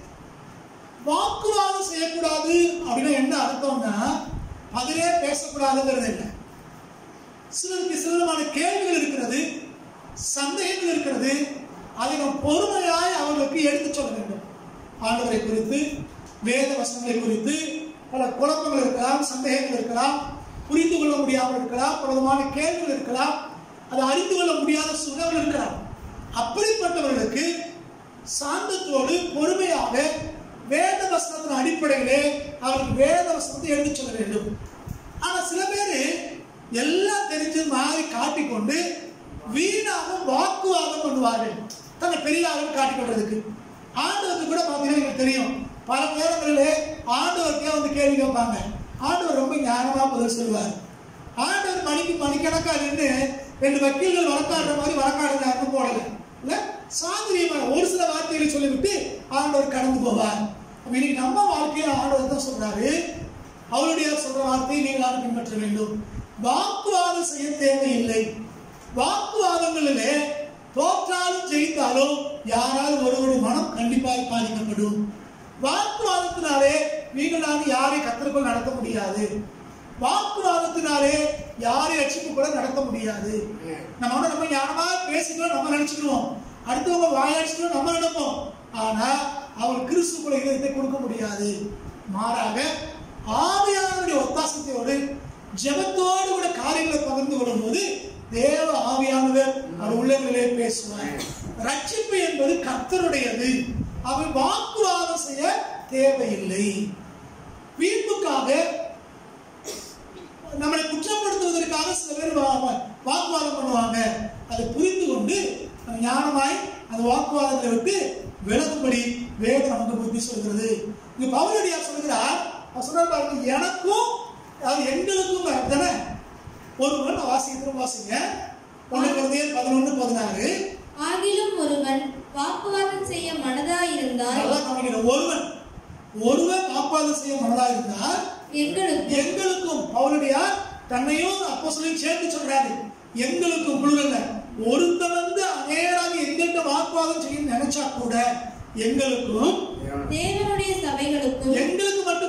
வாக்குவாதம் செய்யக்கூடாது அப்படின்னா என்ன அர்த்தம்னா அதிலே பேசக்கூடாதுங்கிறது இல்லை சிலருக்கு சில விதமான கேள்விகள் இருக்கிறது சந்தேகங்கள் இருக்கிறது அதை நாம் பொறுமையாய் அவர்களுக்கு எடுத்துச் சொல்ல வேண்டும் ஆண்டவரை குறித்து வேத வசனங்களை குறித்து பல குழப்பங்கள் இருக்கலாம் சந்தேகங்கள் இருக்கலாம் புரிந்து கொள்ள முடியாமல் இருக்கலாம் பல விதமான கேள்விகள் இருக்கலாம் அதை அறிந்து கொள்ள முடியாத சூழல் இருக்கலாம் அப்படிப்பட்டவர்களுக்கு சாந்தத்தோடு பொறுமையாக வேத வசனத்தின் அடிப்படையிலே அவர்கள் வேத வசனத்தை எடுத்துச் சொல்ல வேண்டும் ஆனா சில பேர் எல்லாம் தெரிஞ்சு மாறி காட்டிக்கொண்டு வீணாக வாக்குவாதம் பண்ணுவார்கள் தன்னை பெரிய ஆளுன்னு காட்டிக்கொள்றதுக்கு ஆண்டவருக்கு கூட பார்த்தீங்கன்னா எனக்கு தெரியும் பல நேரங்களிலே ஆண்டவருக்கே வந்து கேள்வி கேட்பாங்க ஆண்டவர் ரொம்ப ஞானமா பதில் சொல்லுவார் ஆண்டவர் மணிக்கு மணிக்கணக்கா நின்று ரெண்டு வக்கீல்கள் வழக்காடுற மாதிரி வழக்காடுறாருன்னு போடல இல்ல சாதுரியமான ஒரு சில வார்த்தைகளை சொல்லிவிட்டு ஆண்டவர் கடந்து போவார் அப்ப இன்னைக்கு நம்ம வாழ்க்கையில ஆண்டவர் தான் சொல்றாரு அவருடைய சொல்ற வார்த்தையை நீங்களாக பின்பற்ற வேண்டும் வாக்குவாதம் செய்ய தேவையில்லை வாக்குவாதங்களிலே தோற்றாலும் ஜெயித்தாலும் யாராவது ஒருவருடைய மனம் கண்டிப்பாக பாதிக்கப்படும் வாக்குவாதத்தினாலே நீங்கள் நான் யாரை கத்தருக்குள் நடத்த முடியாது வாக்குவாதத்தினாலே யாரை ரட்சிப்பு கூட நடத்த முடியாது நம்ம வந்து நம்ம ஞானமா பேசிக்கிறோம் நம்ம நினைச்சுக்கிறோம் அடுத்தவங்க வாயாடிச்சுக்கிறோம் நம்ம நினைப்போம் ஆனா அவர் கிறிஸ்துக்குள்ள இதயத்தை கொடுக்க முடியாது மாறாக ஆவியானவருடைய ஒத்தாசத்தையோடு ஜெபத்தோடு கூட காரியங்களை பகிர்ந்து கொள்ளும்போது தேவ ஆவியானவர் அவர் உள்ளங்களிலே பேசுவார் ரட்சிப்பு என்பது கர்த்தருடையது அவர் வாக்குவாதம் செய்ய தேவையில்லை வீட்டுக்காக நம்மளை குற்றப்படுத்துவதற்காக சில பேர் வா- வா- வாக்குவாதம் பண்ணுவாங்க அதை புரிந்து கொண்டு நம்ம ஞானமாய் அந்த வாக்குவாதத்தை விட்டு விலகும்படி வேதம் நமக்கு புத்தி சொல்கிறது இங்க பவுலடியார் சொல்கிறார் அவர் சொல்றார் பாருங்க எனக்கும் அது எங்களுக்கும் தானே ஒருவன் நான் வாசிக்கிறோம் வாசிங்க ஒன்று குழந்தையர் பதினொன்று பதினாறு ஆகிலும் ஒருவன் வாக்குவாதம் செய்ய மனதாயிருந்தால் நல்லா கவனிக்கணும் ஒருவன் ஒருவன் வாக்குவாதம் செய்ய மனதா இருந்தால் எங்களுக்கு எங்களுக்கும் அவருடையார் தன்னையும் அப்போ சொல்லி சேர்த்து சொல்றாரு எங்களுக்கும் புழுகல்ல ஒருத்த வந்து நேராக எங்கள்கிட்ட வாக்குவாதம் செய்ய நினைச்சா கூட எங்களுக்கும் தேவனுடைய சபைகளுக்கும் எங்களுக்கு மட்டும்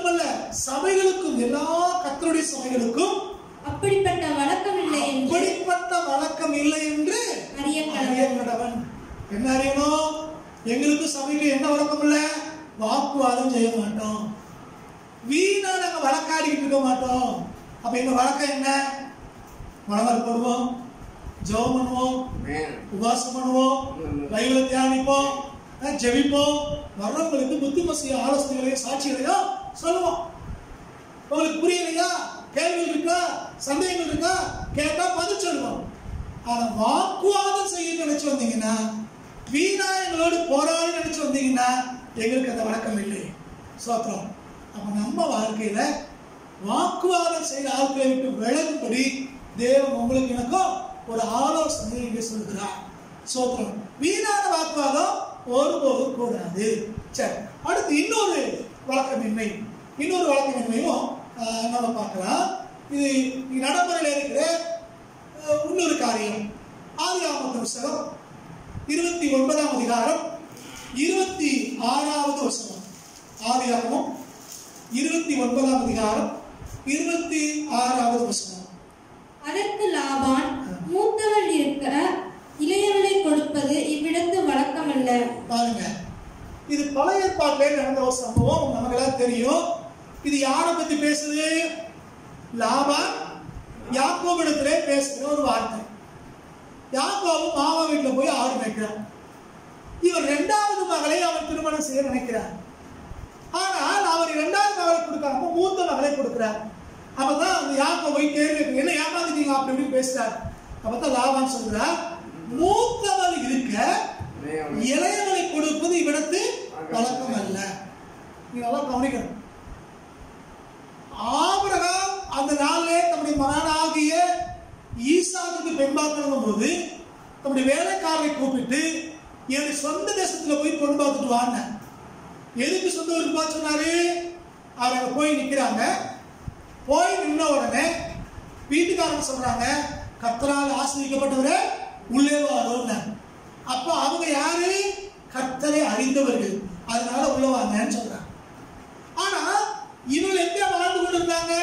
மட்டுமல்ல சபைகளுக்கும் எல்லா கத்தருடைய சபைகளுக்கும் அப்படிப்பட்ட வழக்கம் இல்லை என்று அப்படிப்பட்ட வழக்கம் இல்லை என்று அறிய அறிய கடவன் என்ன அறியணும் எங்களுக்கு சபைக்கு என்ன வழக்கம் இல்ல வாக்குவாதம் செய்ய மாட்டோம் வீணா நாங்க வழக்காடிக்கிட்டு இருக்க மாட்டோம் அப்ப எங்க வழக்கம் என்ன மனவர் போடுவோம் ஜெபம் பண்ணுவோம் Amen. உபாசம் பண்ணுவோம் பைபிளை தியானிப்போம் அஹ் ஜெபிப்போம் வர்றவங்களுக்கு புத்திமசிய ஆலோசனைகளையும் சாட்சிகளையும் சொல்லுவோம் உங்களுக்கு புரியலையா கேள்விகள் இருக்கா சந்தேகங்கள் இருக்கா கேட்டா பதில் சொல்லுவோம் ஆனா வாக்குவாதம் செய்ய நினைச்சு வந்தீங்கன்னா வீணா எங்களோடு போராடி நினைச்சு வந்தீங்கன்னா எங்களுக்கு அந்த வழக்கம் இல்லை சோத்திரம் அப்ப நம்ம வாழ்க்கையில வாக்குவாதம் செய்த ஆட்களை விட்டு விலகும்படி தேவன் உங்களுக்கு எனக்கும் ஒரு ஆலோசனை இங்கே சொல்கிறார் சோத்திரம் வீணான வாக்குவாதம் ஒருபோதும் கூடாது சரி அடுத்து இன்னொரு வழக்கமின்மை இன்னொரு வழக்கமின்மையும் ஆஹ், நம்ம பார்க்கலாம் இது இது நடைமுறையில் இருக்கிற ஆஹ், இன்னொரு காரியம் ஆதியாம புஸ்தகம் இருபத்தி ஒன்பதாம் அதிகாரம் இருபத்தி ஆறாவது வசனம் ஆதியாகமம் இருபத்தி ஒன்பதாம் அதிகாரம் இருபத்தி ஆறாவது வசனம் அதற்கு லாபான் மூத்தவள் இருக்க இளையவளை கொடுப்பது இவ்விடத்து வழக்கமல்ல பாருங்க இது பழைய ஏற்பாட்டிலே நடந்த ஒரு சம்பவம் நமக்கெல்லாம் தெரியும் இது யாரை பத்தி பேசுது லாபான் யாக்கோபிடத்திலே பேசுகிற ஒரு வார்த்தை யாக்கோபு மாமா வீட்டுல போய் ஆடு மேய்க்கிறார் இவர் இரண்டாவது மகளை அவர் திருமணம் செய்ய நினைக்கிறார் ஆனால் அவர் இரண்டாவது மகளை கொடுக்காம மூத்த மகளை கொடுக்கிறார் அப்பதான் அந்த யாக்கோபை கேள்வி கேட்கு- என்ன ஏமாந்துட்டீங்க அப்படி இப்படின்னு பேசுறார் அப்பதான் லாபான் சொல்றார் மூத்தவள் இருக்க இளையவனை கொடுப்பது இவ்விடத்து வழக்கம் அல்ல நீங்க நல்லா கவனிக்கணும் ஆபிரகாம் அந்த நாளிலே தம்முடைய மகனாகிய ஈசாவுக்கு பெண் பார்க்கணும் போது தம்முடைய வேலைக்காரரை கூப்பிட்டு என்னுடைய சொந்த தேசத்துல போய் பொண்ணு பார்த்துட்டு வாங்க எதுக்கு சொந்த ஊருக்கு போக சொன்னாரு அவர் அங்க போய் நிக்கிறாங்க போய் நின்ன உடனே வீட்டுக்காரங்க சொல்றாங்க கத்தரால் ஆசிரியப்பட்டவரே உள்ளே வாரோன்னு அப்போ அவங்க யாரு கத்தரை அறிந்தவர்கள் அதனால உள்ள வாங்கன்னு சொல்றாங்க ஆனா இவங்க எங்க வாழ்ந்து கொண்டிருந்தாங்க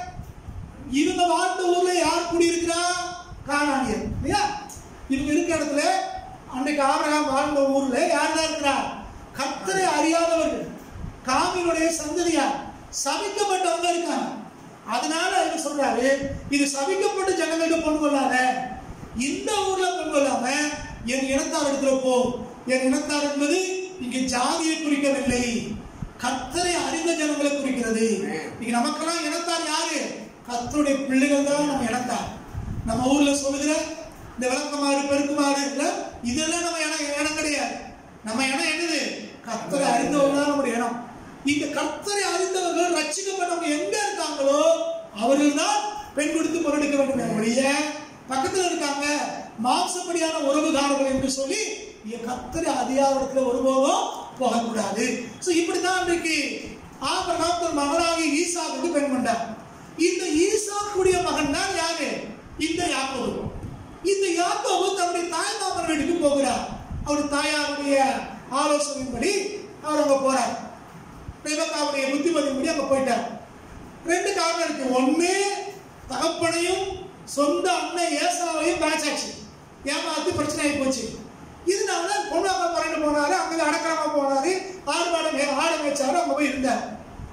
இவங்க வாழ்ந்த ஊர்ல யார் குடியிருக்கிறா காணானியர் இல்லையா இவங்க இருக்க இடத்துல அன்னைக்கு ஆபிரகாம் வாழ்ந்த ஊர்ல யார் தான் இருக்கிறா கர்த்தரை அறியாதவர்கள் காமினுடைய சந்ததியார் சபிக்கப்பட்டவங்க இருக்காங்க அதனால அவர் சொல்றாரு இது சபிக்கப்பட்ட ஜனங்கள்ட்ட பொண்ணு கொள்ளாத இந்த ஊர்ல பொண்ணு கொள்ளாம என் இனத்தார் இடத்துல போ என் இனத்தார் என்பது இங்கே ஜாதியை குறிக்கவில்லை கர்த்தரை அறிந்த ஜனங்களை குறிக்கிறது இன்னைக்கு நமக்கெல்லாம் இனத்தார் யாரு கர்த்தருடைய பிள்ளைகள் தான் நம்ம இனத்தார் நம்ம ஊர்ல சொல்லுகிற இந்த விளக்கமாறு பெருக்குமாறு இல்ல இதெல்லாம் நம்ம இனம் இனம் கிடையாது நம்ம இனம் என்னது கர்த்தரை அறிந்தவங்க தான் நம்முடைய இனம் இந்த கர்த்தரை அறிந்தவர்கள் ரட்சிக்கப்பட்டவங்க எங்க இருக்காங்களோ அவர்கள் தான் பெண் கொடுத்து பொருளுக்க வேண்டும் ஒழிய பக்கத்துல இருக்காங்க மாம்சப்படியான உறவுகாரர்கள் என்று சொல்லி இங்க கர்த்தரை அதிகாரத்துல ஒருபோதும் போகக்கூடாது சோ இப்படிதான் இன்றைக்கு ஆபிரகாம் தன் மகனாகி ஈசாவுக்கு பெண் கொண்டார் இந்த ஈசாக்குடைய மகன் தான் யாரு இந்த யாக்கோபு இந்த யாக்கோபு தன்னுடைய தாய் மாமன் வீட்டுக்கு போகிறார் அவர் தாயாருடைய ஆலோசனையின்படி அவர் அங்க போறார் ரெபக்காவுடைய புத்திமதிப்படி அங்க போயிட்டார் ரெண்டு காரணம் இருக்கு ஒண்ணு தகப்பனையும் சொந்த அண்ணன் ஏசாவையும் பேச்சாச்சு ஏமாத்து பிரச்சனை ஆகி போச்சு இதனால பொண்ணாக்க போறேன்னு போனாரு அங்க அடக்கமா போனாரு ஆடு மாடு மே- ஆடு மேய்ச்சாரு அங்க போய் இருந்தார்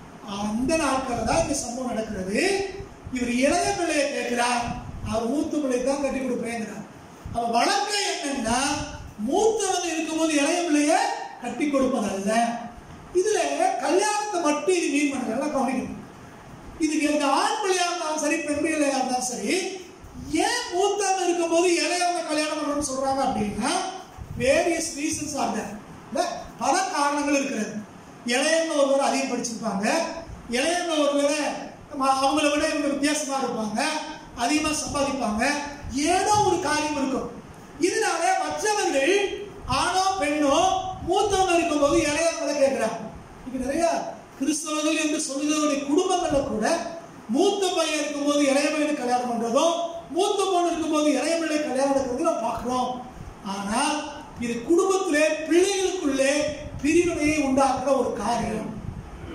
அந்த நாட்கள் தான் இந்த சம்பவம் நடக்கிறது இவர் இளைய பிள்ளையை கேட்கிறார் அவர் மூத்த பிள்ளை தான் கட்டி கொடுப்பேங்கிறார் அவ வழக்கம் என்னன்னா மூத்தவங்க இருக்கும்போது இளைய பிள்ளைய கட்டி கொடுப்பதல்ல இதுல கல்யாணத்தை மட்டும் இது மீன் பண்ணல எல்லாம் கவனிக்கணும் இதுக்கு எந்த ஆண் பிள்ளையா இருந்தாலும் சரி பெண் பிள்ளையா இருந்தாலும் சரி ஏன் மூத்தவங்க இருக்கும்போது இளையவங்க கல்யாணம் பண்ணணும்னு சொல்றாங்க அப்படின்னா வேரியஸ் ரீசன்ஸ் ஆர் தேர் பல காரணங்கள் இருக்கிறது இளையவங்க ஒருவர் அதிகம் படிச்சிருப்பாங்க இளையவங்க ஒருவேளை ம- அவங்கள விட இவங்க வித்தியாசமா இருப்பாங்க அதிகமா சம்பாதிப்பாங்க ஏதோ ஒரு காரியம் இருக்கும் இதனால மற்றவர்கள் ஆணோ பெண்ணோ மூத்தவங்க இருக்கும்போது இளையவங்களை கேட்கிறாங்க இப்ப நிறைய கிறிஸ்தவர்கள் என்று சொல்லுகிறவருடைய குடும்பங்கள்ல கூட மூத்த பையன் இருக்கும்போது இளைய பையனை கல்யாணம் பண்றதும் மூத்த பொண்ணு இருக்கும்போது இளைய பிள்ளை கல்யாணம் நடக்கிறது நம்ம பார்க்கிறோம் ஆனா இது குடும்பத்திலே பிள்ளைகளுக்குள்ளே பிரிவினையை உண்டாக்குற ஒரு காரியம்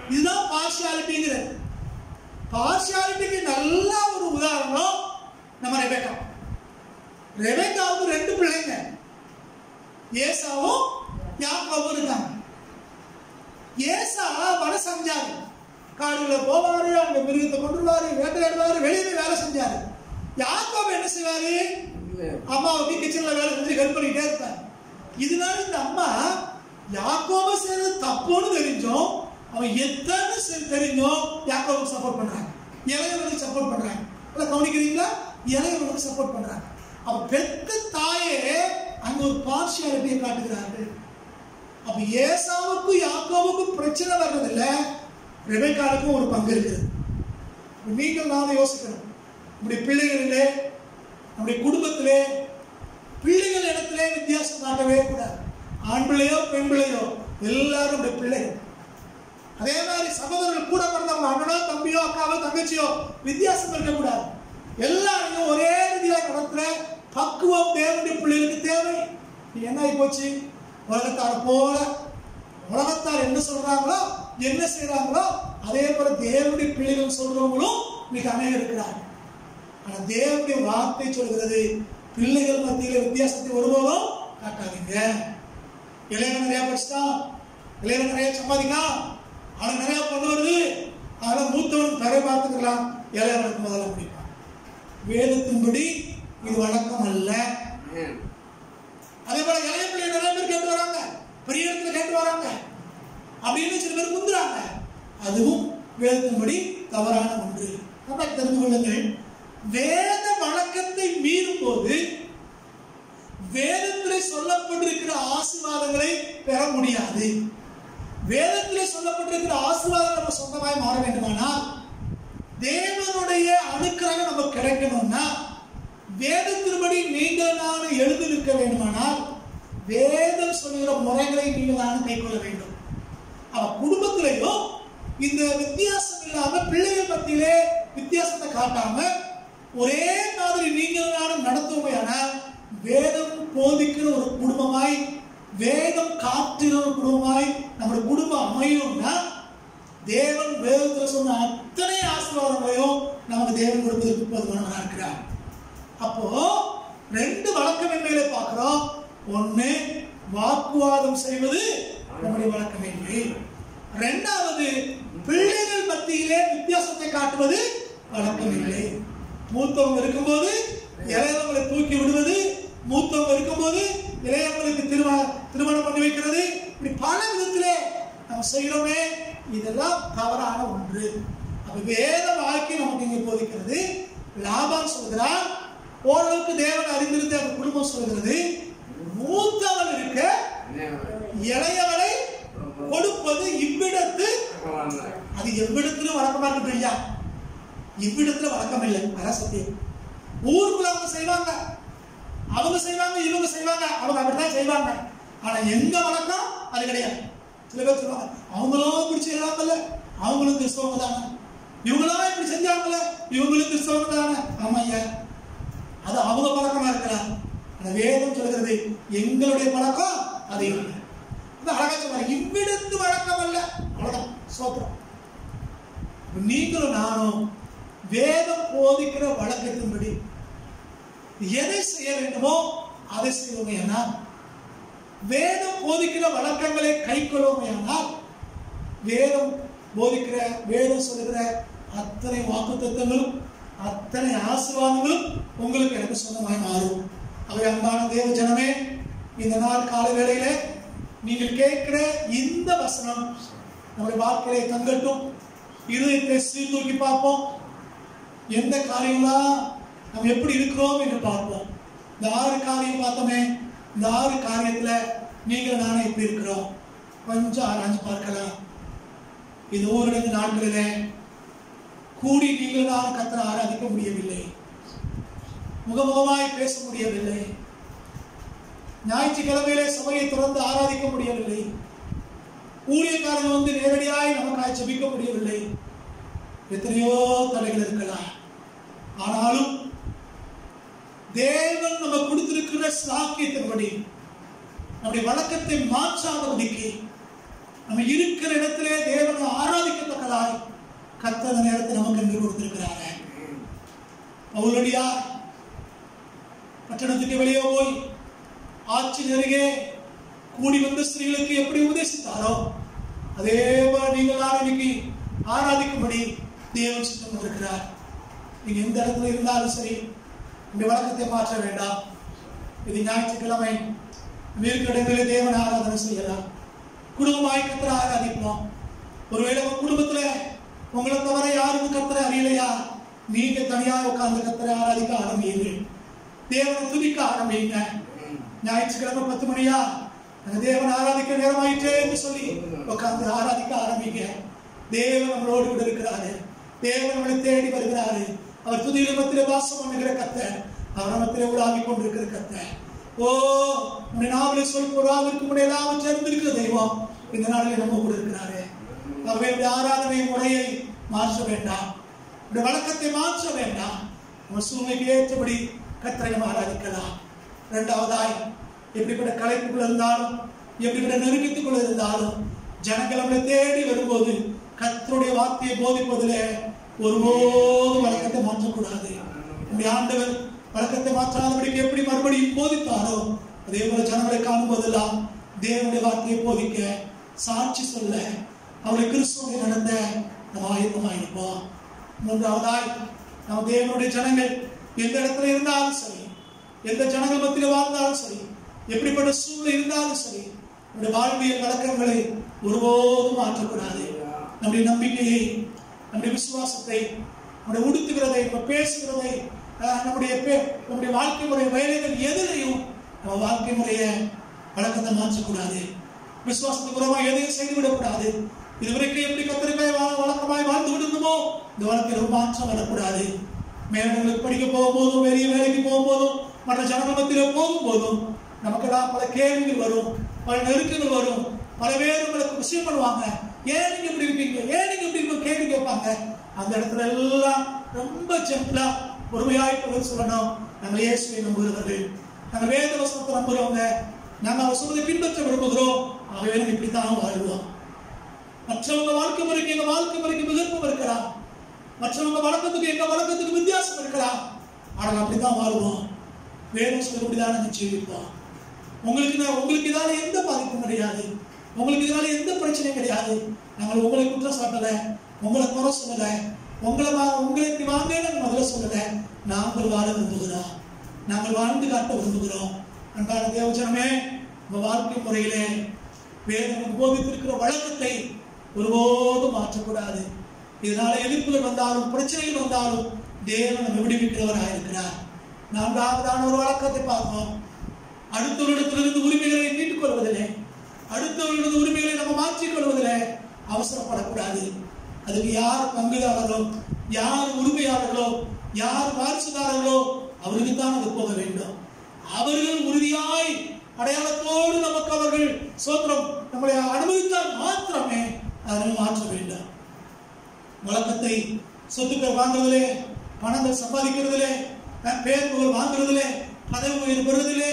இதுதான் பார்ஷியாலிட்டிங்கிறது பார்ஷியாலிட்டிக்கு நல்ல ஒரு உதாரணம் நம்ம ரெபேக்கா ரெபேக்காவுக்கு ரெண்டு பிள்ளைங்க ஏசாவும் யாக்கோவும் இருக்காங்க ஏசா வட செஞ்சாரு காடுல போவாரு அவங்க மிருகத்தை கொண்டுருவாரு வேட்டையாடுவாரு வெளியே வேலை செஞ்சாரு யாக்கோபு என்ன செய்வாரு அம்மாவுக்கு கிச்சன்ல வேலை செஞ்சு ஹெல்ப் பண்ணிட்டே இருப்பார் இதனால இந்த அம்மா யாக்கோபு செய்யறது தப்புன்னு தெரிஞ்சும் அவன் எத்தனை செ- தெரிஞ்சும் யாக்கோபுக்கு சப்போர்ட் பண்றாங்க இளையவனுக்கு சப்போர்ட் பண்றாங்க இல்லை கவனிக்கிறீங்களா இளையவனுக்கு சப்போர்ட் பண்றாங்க அவ பெத்த தாயே அங்க ஒரு பார்ஷியாலிட்டியை காட்டுகிறார்கள் அப்ப ஏசாவுக்கும் யாக்கோவுக்கும் பிரச்சனை வர்றதில்ல ரெபேக்காலுக்கும் ஒரு பங்கு இருக்குது நீங்கள் நாம யோசிக்கணும் நம்முடைய பிள்ளைகளிலே நம்முடைய குடும்பத்திலே பிள்ளைகள் இடத்திலே வித்தியாசம் காட்டவே கூடாது ஆண் பிள்ளையோ பெண் பிள்ளையோ எல்லாரும் நம்முடைய பிள்ளைகள் அதே மாதிரி சகோதரர்கள் கூட பிறந்தவங்க அண்ணனோ தம்பியோ அக்காவோ தங்கச்சியோ வித்தியாசம் இருக்கக்கூடாது எல்லாரையும் ஒரே ரீதியாக நடத்துற பக்குவம் தேவனுடைய பிள்ளைகளுக்கு தேவை இது என்ன ஆகி போச்சு உலகத்தார் போல உலகத்தார் என்ன சொல்றாங்களோ என்ன செய்றாங்களோ அதே போல தேவனுடைய பிள்ளைகள் சொல்றவங்களும் இன்னைக்கு அநேகம் இருக்கிறாங்க ஆனா தேவனுடைய வார்த்தை சொல்கிறது பிள்ளைகள் மத்தியில வித்தியாசத்தை ஒருபோதும் காட்டாதீங்க இளையவன் நிறைய படிச்சுட்டான் இளையவன் நிறைய சம்பாதிக்கலாம் அவனுக்கு நிறைய கொண்டு வருது அதெல்லாம் மூத்தவன் தரை பார்த்துக்கலாம் இளையவனுக்கு முதல்ல முடிப்பான் வேதத்தின்படி இது வழக்கம் அல்ல அதே போல இளைய பிள்ளை நிறைய பேர் கேட்டு வராங்க பெரிய இடத்துல கேட்டு வராங்க அப்படின்னு சில பேர் முந்துறாங்க அதுவும் வேதத்தின்படி தவறான ஒன்று நல்லா தெரிந்து கொள்ளுங்கள் வேத வழக்கத்தை மீறும் போது வேதத்திலே சொல்லப்பட்டிருக்கிற ஆசீர்வாதங்களை பெற முடியாது வேதத்திலே சொல்லப்பட்டிருக்கிற ஆசீர்வாதம் நம்ம சொந்தமாய் மாற வேண்டுமானால் தேவனுடைய அனுக்கிரகம் நமக்கு கிடைக்கணும்னா வேதத்தின்படி நீங்கள் நான் எழுதியிருக்க வேண்டுமானால் வேதம் சொல்லுகிற முறைகளை நீங்கள் நான் கைக்கொள்ள வேண்டும் அவ குடும்பத்திலையும் இந்த வித்தியாசம் இல்லாம பிள்ளைகள் மத்தியிலே வித்தியாசத்தை காட்டாம ஒரே மாதிரி நீங்கள் நானும் நடத்துவோமையானால் வேதம் போதிக்கிற ஒரு குடும்பமாய் வேதம் காட்டுகிற ஒரு குடும்பமாய் நம்முடைய குடும்பம் அமையும்னா தேவன் வேதத்தில் சொன்ன அத்தனை ஆசீர்வாதங்களையும் நமக்கு தேவன் கொடுப்பதற்கு போதுமானவராக இருக்கிறார் அப்போ ரெண்டு வழக்கமின்மைகளை பார்க்கிறோம் ஒண்ணு வாக்குவாதம் செய்வது நம்முடைய வழக்கமின்மை ரெண்டாவது பிள்ளைகள் மத்தியிலே வித்தியாசத்தை காட்டுவது வழக்கமில்லை மூத்தவங்க இருக்கும்போது இளையவங்களை தூக்கி விடுவது மூத்தவங்க இருக்கும்போது இளையவங்களுக்கு திருமண திருமணம் பண்ணி வைக்கிறது இப்படி பல விதத்திலே நம்ம செய்கிறோமே இதெல்லாம் தவறான ஒன்று அப்ப வேத வாழ்க்கை நமக்கு இங்கே போதிக்கிறது லாபான் சொல்கிறார் ஓரளவுக்கு தேவன் அறிந்திருந்த அந்த குடும்பம் சொல்கிறது மூத்தவன் இருக்க இளையவனை கொடுப்பது இவ்விடத்து அது எவ்விடத்திலும் வழக்கமா இருக்கு ஐயா இவ்விடத்துல வழக்கம் இல்லை அதான் சத்தியம் ஊருக்குள்ள அவங்க செய்வாங்க அவங்க செய்வாங்க இவங்க செய்வாங்க அவங்க அப்படிதான் செய்வாங்க ஆனா எங்க வழக்கம் அது கிடையாது சில பேர் சொல்லுவாங்க அவங்களும் இப்படி செய்யறாங்கல்ல அவங்களும் கிறிஸ்தவங்க தானே இவங்களாம் இப்படி செஞ்சாங்கல்ல இவங்களும் கிறிஸ்தவங்க தானே ஆமா ஐயா அது அவங்க பழக்கமா இருக்கலாம் ஆனா வேதம் சொல்கிறது எங்களுடைய பழக்கம் அது இல்லை இது அழகா சொல்றாங்க இவ்விடத்து வழக்கம் அல்ல அவ்வளவுதான் சோத்திரம் நீங்களும் நானும் வேதம் போதிக்கிற வழக்கத்தின்படி எதை செய்ய வேண்டுமோ அதை செய்வோமையானால் வேதம் போதிக்கிற வழக்கங்களை கை கொள்வோமையானால் வேதம் போதிக்கிற வேதம் சொல்லுகிற அத்தனை வாக்குத்தத்தங்களும் அத்தனை ஆசீர்வாதங்களும் உங்களுக்கு எனக்கு சொந்தமாய் மாறும் அவை அன்பான தேவ ஜனமே இந்த நாள் காலை வேளையிலே நீங்கள் கேட்கிற இந்த வசனம் நம்முடைய வாழ்க்கையை தங்கட்டும் இருதயத்தை சீர்தூக்கி பார்ப்போம் எந்த காரியம்லாம் நம்ம எப்படி இருக்கிறோம் என்று பார்ப்போம் இந்த ஆறு காரியம் பார்த்தோமே இந்த ஆறு காரியத்துல நீங்கள் நானே எப்படி இருக்கிறோம் கொஞ்சம் ஆராய்ஞ்சு பார்க்கலாம் இது ஓரிடத்து நாட்களிலே கூடி நீங்கள் தான் கத்தரை ஆராதிக்க முடியவில்லை முகமுகமாய் பேச முடியவில்லை ஞாயிற்றுக்கிழமையிலே சபையை திறந்து ஆராதிக்க முடியவில்லை ஊழியக்காரங்க வந்து நேரடியாய் நமக்காய் ஜெபிக்க முடியவில்லை எத்தனையோ தடைகள் இருக்கலாம் ஆனாலும் தேவன் நம்ம கொடுத்திருக்கிற சாக்கியத்தின்படி நம்முடைய வழக்கத்தை மாற்றாதபடிக்கு நம்ம இருக்கிற இடத்திலே தேவனை ஆராதிக்கத்தக்கதாய் கத்தத நேரத்தை நமக்கு என்று கொடுத்திருக்கிறாங்க பவுலடியார் பட்டணத்துக்கு வெளியே போய் ஆட்சி நெருகே கூடி வந்த ஸ்திரீகளுக்கு எப்படி உபதேசித்தாரோ அதே போல நீங்கள் இன்னைக்கு ஆராதிக்கும்படி தேவன் சித்தம் கொண்டிருக்கிறார் நீங்க எந்த இடத்துல இருந்தாலும் சரி இந்த வழக்கத்தை மாற்ற வேண்டாம் இது ஞாயிற்றுக்கிழமை இருக்கிற இடங்களிலே தேவன் ஆராதனை செய்யலாம் குடும்பமாய் கத்திர ஆராதிப்போம் ஒருவேளை உங்க குடும்பத்துல உங்களை தவிர யாரும் கத்திர அறியலையா நீங்க தனியா உட்கார்ந்து கத்திர ஆராதிக்க ஆரம்பியுங்கள் தேவனை துதிக்க ஆரம்பிங்க ஞாயிற்றுக்கிழமை பத்து மணியா அந்த தேவன் ஆராதிக்க நேரமாயிற்றே என்று சொல்லி உட்கார்ந்து ஆராதிக்க ஆரம்பிங்க தேவன் நம்மளோடு கூட இருக்கிறாரு தேவன் நம்மளை தேடி வருகிறாரு அவர் துதி மத்திலே வாசம் பண்ணுகிற கத்தர் அவர் நமத்திலே உலாவி கொண்டிருக்கிற கத்தர் ஓ உன்னை நாமளே சொல் பொருளாவிற்கு முன்னே எல்லாம் சேர்ந்திருக்கிற தெய்வம் இந்த நாளில் நம்ம கூட இருக்கிறாரு ஆகவே இந்த ஆராதனை முறையை மாற்ற வேண்டாம் இந்த வழக்கத்தை மாற்ற வேண்டாம் நம்ம சூழ்நிலைக்கு ஏற்றபடி கத்தரை நம்ம ஆராதிக்கலாம் இரண்டாவதாய் எப்படிப்பட்ட கலைப்புக்குள்ள இருந்தாலும் எப்படிப்பட்ட நெருக்கத்துக்குள்ள இருந்தாலும் ஜனங்கள் நம்மளை தேடி வரும்போது கத்தருடைய வார்த்தையை போதிப்பதிலே ஒருபோதும் வழக்கத்தை மாற்றக்கூடாது நம்முடைய ஆண்டவர் வழக்கத்தை மாற்றாதபடிக்கு எப்படி மறுபடியும் போதித்தாரோ அதே போல ஜனங்களை காணும் போதெல்லாம் தேவனுடைய வார்த்தையை போதிக்க சாட்சி சொல்ல அவரை கிறிஸ்துவை நடந்த நம்ம ஆயுதமாயிருப்போம் மூன்றாவதாய் நம்ம தேவனுடைய ஜனங்கள் எந்த இடத்துல இருந்தாலும் சரி எந்த ஜனங்கள் மத்தியில் வாழ்ந்தாலும் சரி எப்படிப்பட்ட சூழ்நிலை இருந்தாலும் சரி நம்முடைய வாழ்வியல் வழக்கங்களை ஒருபோதும் மாற்றக்கூடாது நம்முடைய நம்பிக்கையை நம்முடைய விசுவாசத்தை நம்முடைய உடுத்துகிறதை நம்ம பேசுகிறதை அஹ், நம்முடைய பே- நம்முடைய வாழ்க்கை முறை வேலைகள் எதிலையும் நம்ம வாழ்க்கை முறையை வழக்கத்தை மாற்றக்கூடாது விசுவாசத்துக்கு புறமா எதையும் செய்து விடக்கூடாது இதுவரைக்கும் எப்படி கத்திரிக்காய் வா- வழக்கமாய் வாழ்ந்து விடுந்தோமோ இந்த வாழ்க்கையில் ஒரு மாற்றம் வரக்கூடாது மேலங்களுக்கு படிக்க போகும்போதும் வெளிய வேலைக்கு போகும்போதும் மற்ற ஜனமத்தில போகும்போதும் நமக்கெல்லாம் பல கேள்விகள் வரும் பல நெருக்கங்கள் வரும் பல பேர் உங்களுக்கு விஷயம் பண்ணுவாங்க ஏன் நீங்க இப்படி இருக்கீங்க ஏன் நீங்க இப்படி இருக்க கேள்வி கேட்பாங்க அந்த இடத்துல எல்லாம் ரொம்ப ஜென்டலா பொறுமையாய் பதில் சொல்லணும் நாங்கள் இயேசுவை நம்புகிறவர்கள் நாங்கள் வேத வசனத்தை நம்புகிறவங்க நாங்கள் அவர் சொல்வதை பின்பற்ற விரும்புகிறோம் ஆகவே நம்ம இப்படித்தான் வாழ்வோம் மற்றவங்க வாழ்க்கை முறைக்கு எங்க வாழ்க்கை முறைக்கு விகற்பம் இருக்கலாம் மற்றவங்க வழக்கத்துக்கு எங்க வழக்கத்துக்கு வித்தியாசம் இருக்கலாம் ஆனால் அப்படித்தான் வாழ்வோம் வேணும் சொல்லக்கூடியதான் நாங்கள் ஜீவிப்போம் உங்களுக்கு நான் உங்களுக்கு இதால எந்த பாதிப்பும் கிடையாது உங்களுக்கு இதனால எந்த பிரச்சனையும் கிடையாது நாங்கள் உங்களை குற்றம் சாட்டல உங்களை குறை சொல்லல உங்களை வா- உங்களை இப்படி வாங்க நாங்கள் முதல்ல சொல்லல நாங்கள் வாழ விரும்புகிறோம் நாங்கள் வாழ்ந்து காட்ட விரும்புகிறோம் அன்பான தேவஜனமே உங்க வாழ்க்கை முறையிலே வேதம் போதித்திருக்கிற வழக்கத்தை ஒருபோதும் மாற்றக்கூடாது இதனால எதிர்ப்புகள் வந்தாலும் பிரச்சனைகள் வந்தாலும் தேவன் நம்மை விடுவிக்கிறவராக இருக்கிறார் நான்காவதான ஒரு வழக்கத்தை பார்த்தோம் அடுத்தவரிடத்திலிருந்து உரிமைகளை மீட்டுக் கொள்வதில்லை அடுத்தவரிடத்து உரிமைகளை நம்ம மாற்றிக் கொள்வதில்லை அவசரப்படக்கூடாது அதுக்கு யார் பங்குதாரர்களோ யார் உரிமையாளர்களோ யார் வாரிசுதாரர்களோ அவருக்கு தான் அது போக வேண்டும் அவர்கள் உறுதியாய் அடையாளத்தோடு நமக்கு அவர்கள் சோத்திரம் நம்மளை அனுமதித்தால் மாத்திரமே அதை மாற்ற வேண்டும் வழக்கத்தை சொத்துக்கள் வாங்குறதிலே பணங்கள் சம்பாதிக்கிறதிலே அஹ், பேர் புகழ் வாங்குறதிலே பதவி உயர் பெறுவதிலே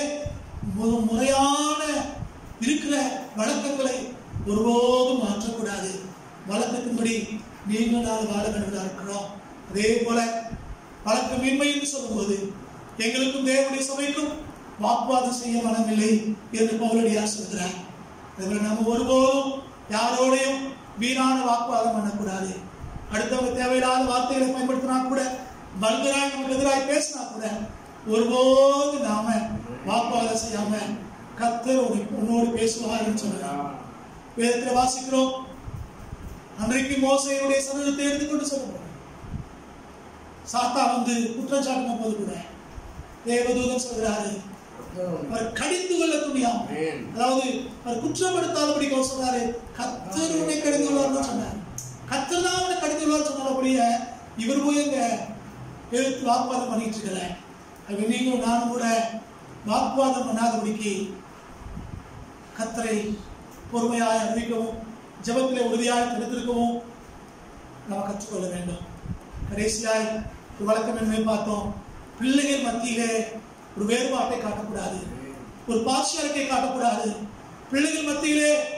மு- முறையான இருக்கிற வழக்கங்களை ஒருபோதும் மாற்றக்கூடாது வழக்கத்தின்படி நீங்கள் நாள் வாழ வேண்டுவதாக இருக்கிறோம் அதே போல வழக்கமின்மை என்று சொல்லும்போது எங்களுக்கும் தேவனுடைய சபைக்கும் வாக்குவாதம் செய்ய மனமில்லை என்று பவுலடியார் சொல்கிறார் அதில் நம்ம ஒருபோதும் யாரோடையும் வீணான வாக்குவாதம் பண்ணக்கூடாது அடுத்தவங்க தேவையில்லாத வார்த்தைகளை பயன்படுத்தினா கூட பல்கராய் நமக்கு எதிராக பேசினா கூட ஒருபோது நாம வாக்குவாதம் செய்யாம கத்தர் உன்னை- உன்னோடு பேசுவார்னு சொல்லுறான் வேதத்தில் வாசிக்கிறோம் அன்றைக்கு மோசையுடைய சதவீதத்தை எடுத்துக்கொண்டு சொல்லுவோம் சாத்தா வந்து குற்றம் சாட்டின போது கூட தேவதூதன் சொல்கிறாரு அவர் கடிந்து கொள்ள துணியாம் Amen. அதாவது அவர் குற்றப்படுத்தாதபடி அவர் சொன்னாரு கத்தர் உன்னை கடிந்து கொள்வார்னு சொன்னார் கத்தர் தான் அவனை கடிந்து கொள்வார் சொன்னாலபடிய இவர் போய் எங்க எழுத்து வாக்குவாதம் பண்ணிட்டு இருக்கல அது நீங்களும் நானும் கூட வாக்குவாதம் பண்ணாதபடிக்கு கத்தரை பொறுமையாய் அறிவிக்கவும் ஜெபத்திலே உறுதியாய் தடுத்திருக்கவும் நாம் கற்றுக்கொள்ள வேண்டும் கடைசியாய் ஒரு வழக்கம் என்ன பார்த்தோம் பிள்ளைகள் மத்தியிலே ஒரு வேறுபாட்டை காட்டக்கூடாது ஒரு பார்ஷியாலிட்டியை காட்டக்கூடாது பிள்ளைகள் மத்தியிலே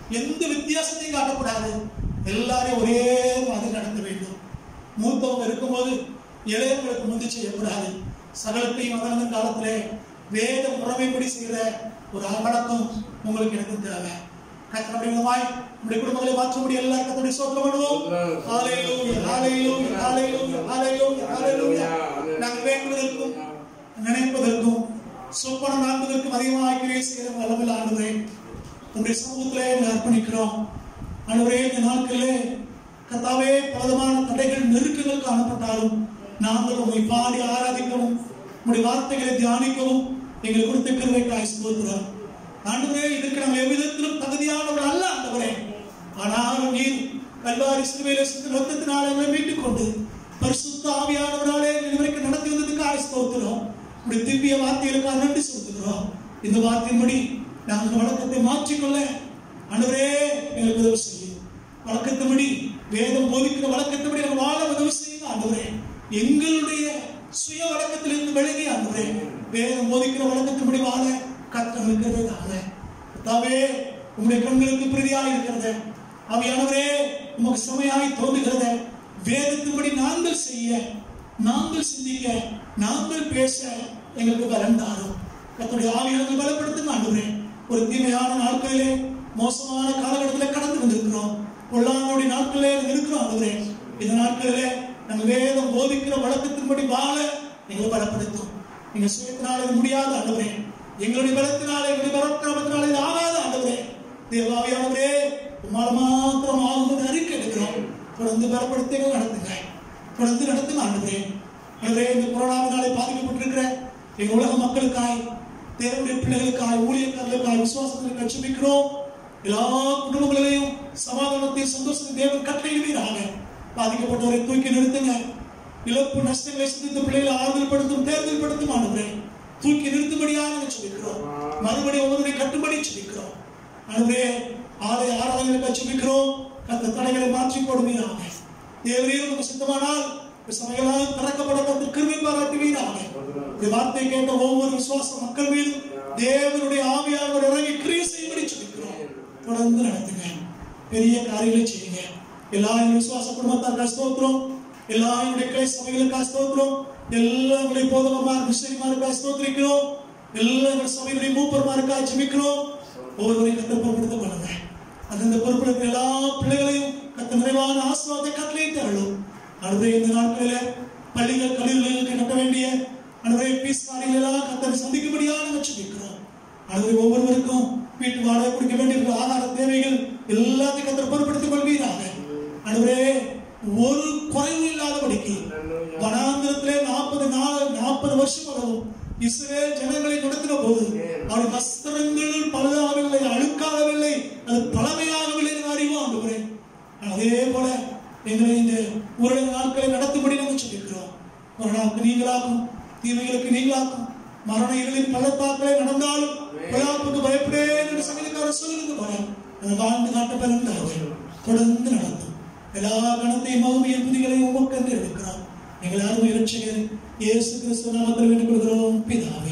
எந்த வித்தியாசத்தையும் காட்டக்கூடாது எல்லாரையும் ஒரே மாதிரி நடத்த வேண்டும் மூத்தவங்க இருக்கும்போது இளையவங்களுக்கு முந்தி செய்யக்கூடாது சகலத்தையும் வளர்ந்த காலத்திலே வேத முறைமைப்படி செய்கிற ஒரு அகடக்கம் உங்களுக்கு எனக்கு தேவை கத்தனுடைய விதமாய் நம்முடைய குடும்பங்களை மாற்ற முடியும் எல்லாரும் கத்தனுடைய சோத்திரம் பண்ணுவோம் ஹalleluya ஹalleluya ஹalleluya ஹalleluya ஹalleluya நாங்கள் வேண்டுவதற்கும் நினைப்பதற்கும் சொப்பனம் காண்பதற்கும் அதிகமாக கிரியை செய்கிற வல்லமையில் ஆண்டுகிறே உங்களுடைய சமூகத்திலே நாங்கள் அர்ப்பணிக்கிறோம் ஆண்டவரே இந்த நாட்களிலே கத்தாவே பலவிதமான தடைகள் நெருக்கங்கள் காணப்பட்டாலும் நாங்கள் உங்களை பாடி ஆராதிக்கவும் உங்களுடைய வார்த்தைகளை தியானிக்கவும் எங்களுக்கு கொடுத்த கிருவைக்காய் ஸ்தோத்திரம் ஆண்டவரே இதுக்கு நம்ம எவ்விதத்திலும் தகுதியானவர் அல்ல ஆண்டவரே ஆனாலும் நீர் கல்வாரி சிலுவையில சிந்து ரத்தத்தினால் எங்களை மீட்டுக் கொண்டு பரிசுத்த ஆவியானவராலே எங்களை இதுவரைக்கும் நடத்தி வந்ததுக்கு ஆய் ஸ்தோத்திரம் உடைய திவ்ய வார்த்தைகளுக்காக நன்றி செலுத்துகிறோம் இந்த வார்த்தையின்படி நாங்கள் இந்த வழக்கத்தை மாற்றிக்கொள்ள ஆண்டவரே எங்களுக்கு உதவி செய்யும் வழக்கத்தின்படி வேதம் போதிக்கிற வழக்கத்தின்படி நாங்கள் வாழ உதவி செய்யுங்க ஆண்டவரே எங்களுடைய சுய வழக்கத்திலிருந்து விலகி ஆண்டவரே வேதம் போதிக்கிற வழக்கத்தின்படி வாழ கத்தம் இருக்கிறது தாவே உங்களுடைய கண்களுக்கு பிரதியாக இருக்கிறது அவையானவரே உமக்கு செமையாய் தோன்றுகிறது வேதத்தின்படி நாங்கள் செய்ய நாங்கள் சிந்திக்க நாங்கள் பேச எங்களுக்கு பலம் தாரும் கத்துடைய ஆவியானங்கள் பலப்படுத்துங்க ஆண்டவரே ஒரு தீமையான நாட்களிலே மோசமான காலகட்டத்திலே கடந்து வந்திருக்கிறோம் பொல்லாங்களுடைய நாட்களிலே இருக்கிறோம் ஆண்டவரே இந்த நாட்களிலே நாங்கள் வேதம் போதிக்கிற வழக்கத்தின்படி வாழ எங்களை பலப்படுத்தும் நீங்க சுயத்தினால இது முடியாத ஆண்டவரே எங்களுடைய பலத்தினால எங்களுடைய பரக்கிரமத்தினால இது ஆகாத ஆண்டவரே தேவாவியானவரே உம்மால மாத்திரம் ஆகும்போது அறிக்கை எடுக்கிறோம் தொடர்ந்து பலப்படுத்தி நடத்துங்க தொடர்ந்து நடத்துங்க ஆண்டவரே ஆண்டவரே இந்த கொரோனாவினாலே பாதிக்கப்பட்டிருக்கிற எங்க உலக மக்களுக்காய் தேவனுடைய பிள்ளைகளுக்காய் ஊழியக்காரர்களுக்காய் விசுவாசத்திற்கு கட்சிமிக்கிறோம் எல்லா குடும்பங்களிலையும் சமாதானத்தை சந்தோஷத்தை தேவன் கட்டளையிடுவீராக பாதிக்கப்பட்டவரை தூக்கி நிறுத்துங்க இழப்பு நஷ்டங்களை சந்தித்த பிள்ளைகளை ஆறுதல் படுத்தும் தேர்தல் படுத்தும் ஆண்டவரே தூக்கி நிறுத்தும்படியாக நாங்கள் சொல்லிக்கிறோம் மறுபடியும் ஒவ்வொருவரை கட்டும்படி சொல்லிக்கிறோம் ஆண்டவரே ஆலய ஆராதனைகளுக்கு சொல்லிக்கிறோம் கத்த தடைகளை மாற்றி போடுவீராக தேவரே உங்க சித்தமானால் சமையலால் திறக்கப்பட கத்து கிருமி பாராட்டுவீராக இந்த வார்த்தை கேட்ட ஒவ்வொரு விசுவாச மக்கள் மீதும் தேவனுடைய ஆவியானவர் இறங்கி கிரியை செய்யும்படி சொல்லிக்கிறோம் தொடர்ந்து நடத்துங்க பெரிய காரியங்களை செய்யுங்க எல்லா என் விசுவாச குடும்பத்தார் ஸ்தோத்திரம் எல்லா என்னுடைய கிளை சபைகளுக்காக ஸ்தோத்திரம் எல்லா எங்களுடைய போதகமார் மிஸ்டரிமாருக்காக ஸ்தோத்திரிக்கிறோம் எல்லா எங்கள் சபைகளுடைய மூப்பர்மாருக்காக ஜெபிக்கிறோம் ஒவ்வொருவரையும் கத்த பொறுப்படுத்த பண்ணுங்க அந்தந்த பொறுப்பில் இருக்கிற எல்லா பிள்ளைகளையும் கத்த நிறைவான ஆசீர்வாதத்தை கட்டளையிட்டு அருளும் அடுத்த இந்த நாட்களில பள்ளிகள் கல்லூரிகளுக்கு கட்ட வேண்டிய அனுடைய பீஸ் காரியங்கள் எல்லாம் கத்தனை சந்திக்கும்படியாக நாங்கள் ஜெபிக்கிறோம் அடுத்த ஒவ்வொருவருக்கும் வீட்டு வாடகை கொடுக்க வேண்டிய ஆதார தேவைகள் எல்லாத்தையும் கத்தர் பொறுப்படுத்திக் கொள்வீராக அடுவரே ஒரு குறைவு இல்லாதபடிக்கு வனாந்திரத்திலே நாற்பது நாள் நாற்பது வருஷம் அளவும் இஸ்ரேல் ஜனங்களை நடத்தின போது அவருடைய வஸ்திரங்கள் பழுதாகவில்லை அழுக்காகவில்லை அது பழமையாகவில்லை என்று அறிவோம் ஆண்டவரே அதே போல எங்களை இந்த ஊரடங்கு நாட்களை நடத்தும்படி நாங்கள் சொல்லிக்கிறோம் கொரோனாவுக்கு நீங்களாக்கும் தீமைகளுக்கு நீங்களாக்கும் மரண இருளின் பள்ளத்தாக்களை நடந்தாலும் பிழாப்புக்கு பயப்படேன் என்று சங்கீதக்காரர் சொல்லுங்க போல அதை வாழ்ந்து காட்ட பிறந்தார்கள் தொடர்ந்து நடத்தும் எல்லா கணத்தையும் மகமையின் புதிகளையும் உமக்கென்று எடுக்கிறோம் எங்கள் அருமை இரட்சகர் இயேசு கிறிஸ்து நாமத்தில் வேண்டிக் கொள்கிறோம் பிதாவே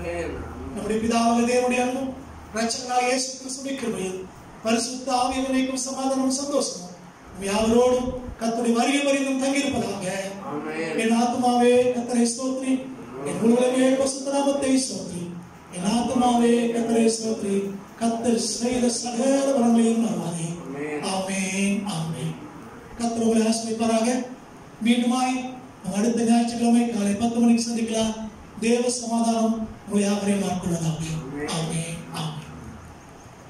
நம்முடைய பிதாவாக தேவனுடைய அன்பும் ரட்சகராக இயேசு கிறிஸ்துவின் கிருபையும் பரிசுத்த ஆவியவனைக்கும் சமாதானம் சந்தோஷமும் நம் யாவரோடும் கத்துடைய வருகை வரைக்கும் தங்கியிருப்பதாக என் ஆத்மாவே கத்தரை ஸ்தோத்ரி என் உலகமே பசுத்த நாமத்தை ஸ்தோத்ரி என் ஆத்மாவே கத்தரை ஸ்தோத்ரி கத்தர் செய்த சகல வரங்களையும் மறவாதே ஆமென் ஆமென் கத்தர் உங்களை ஆசிரியப்பாராக மீண்டுமாய் நம்ம அடுத்த ஞாயிற்றுக்கிழமை காலை பத்து மணிக்கு சந்திக்கலாம் தேவ சமாதானம் உங்களை யாவரையும் மாற்கொள்ளலாம் ஆமென்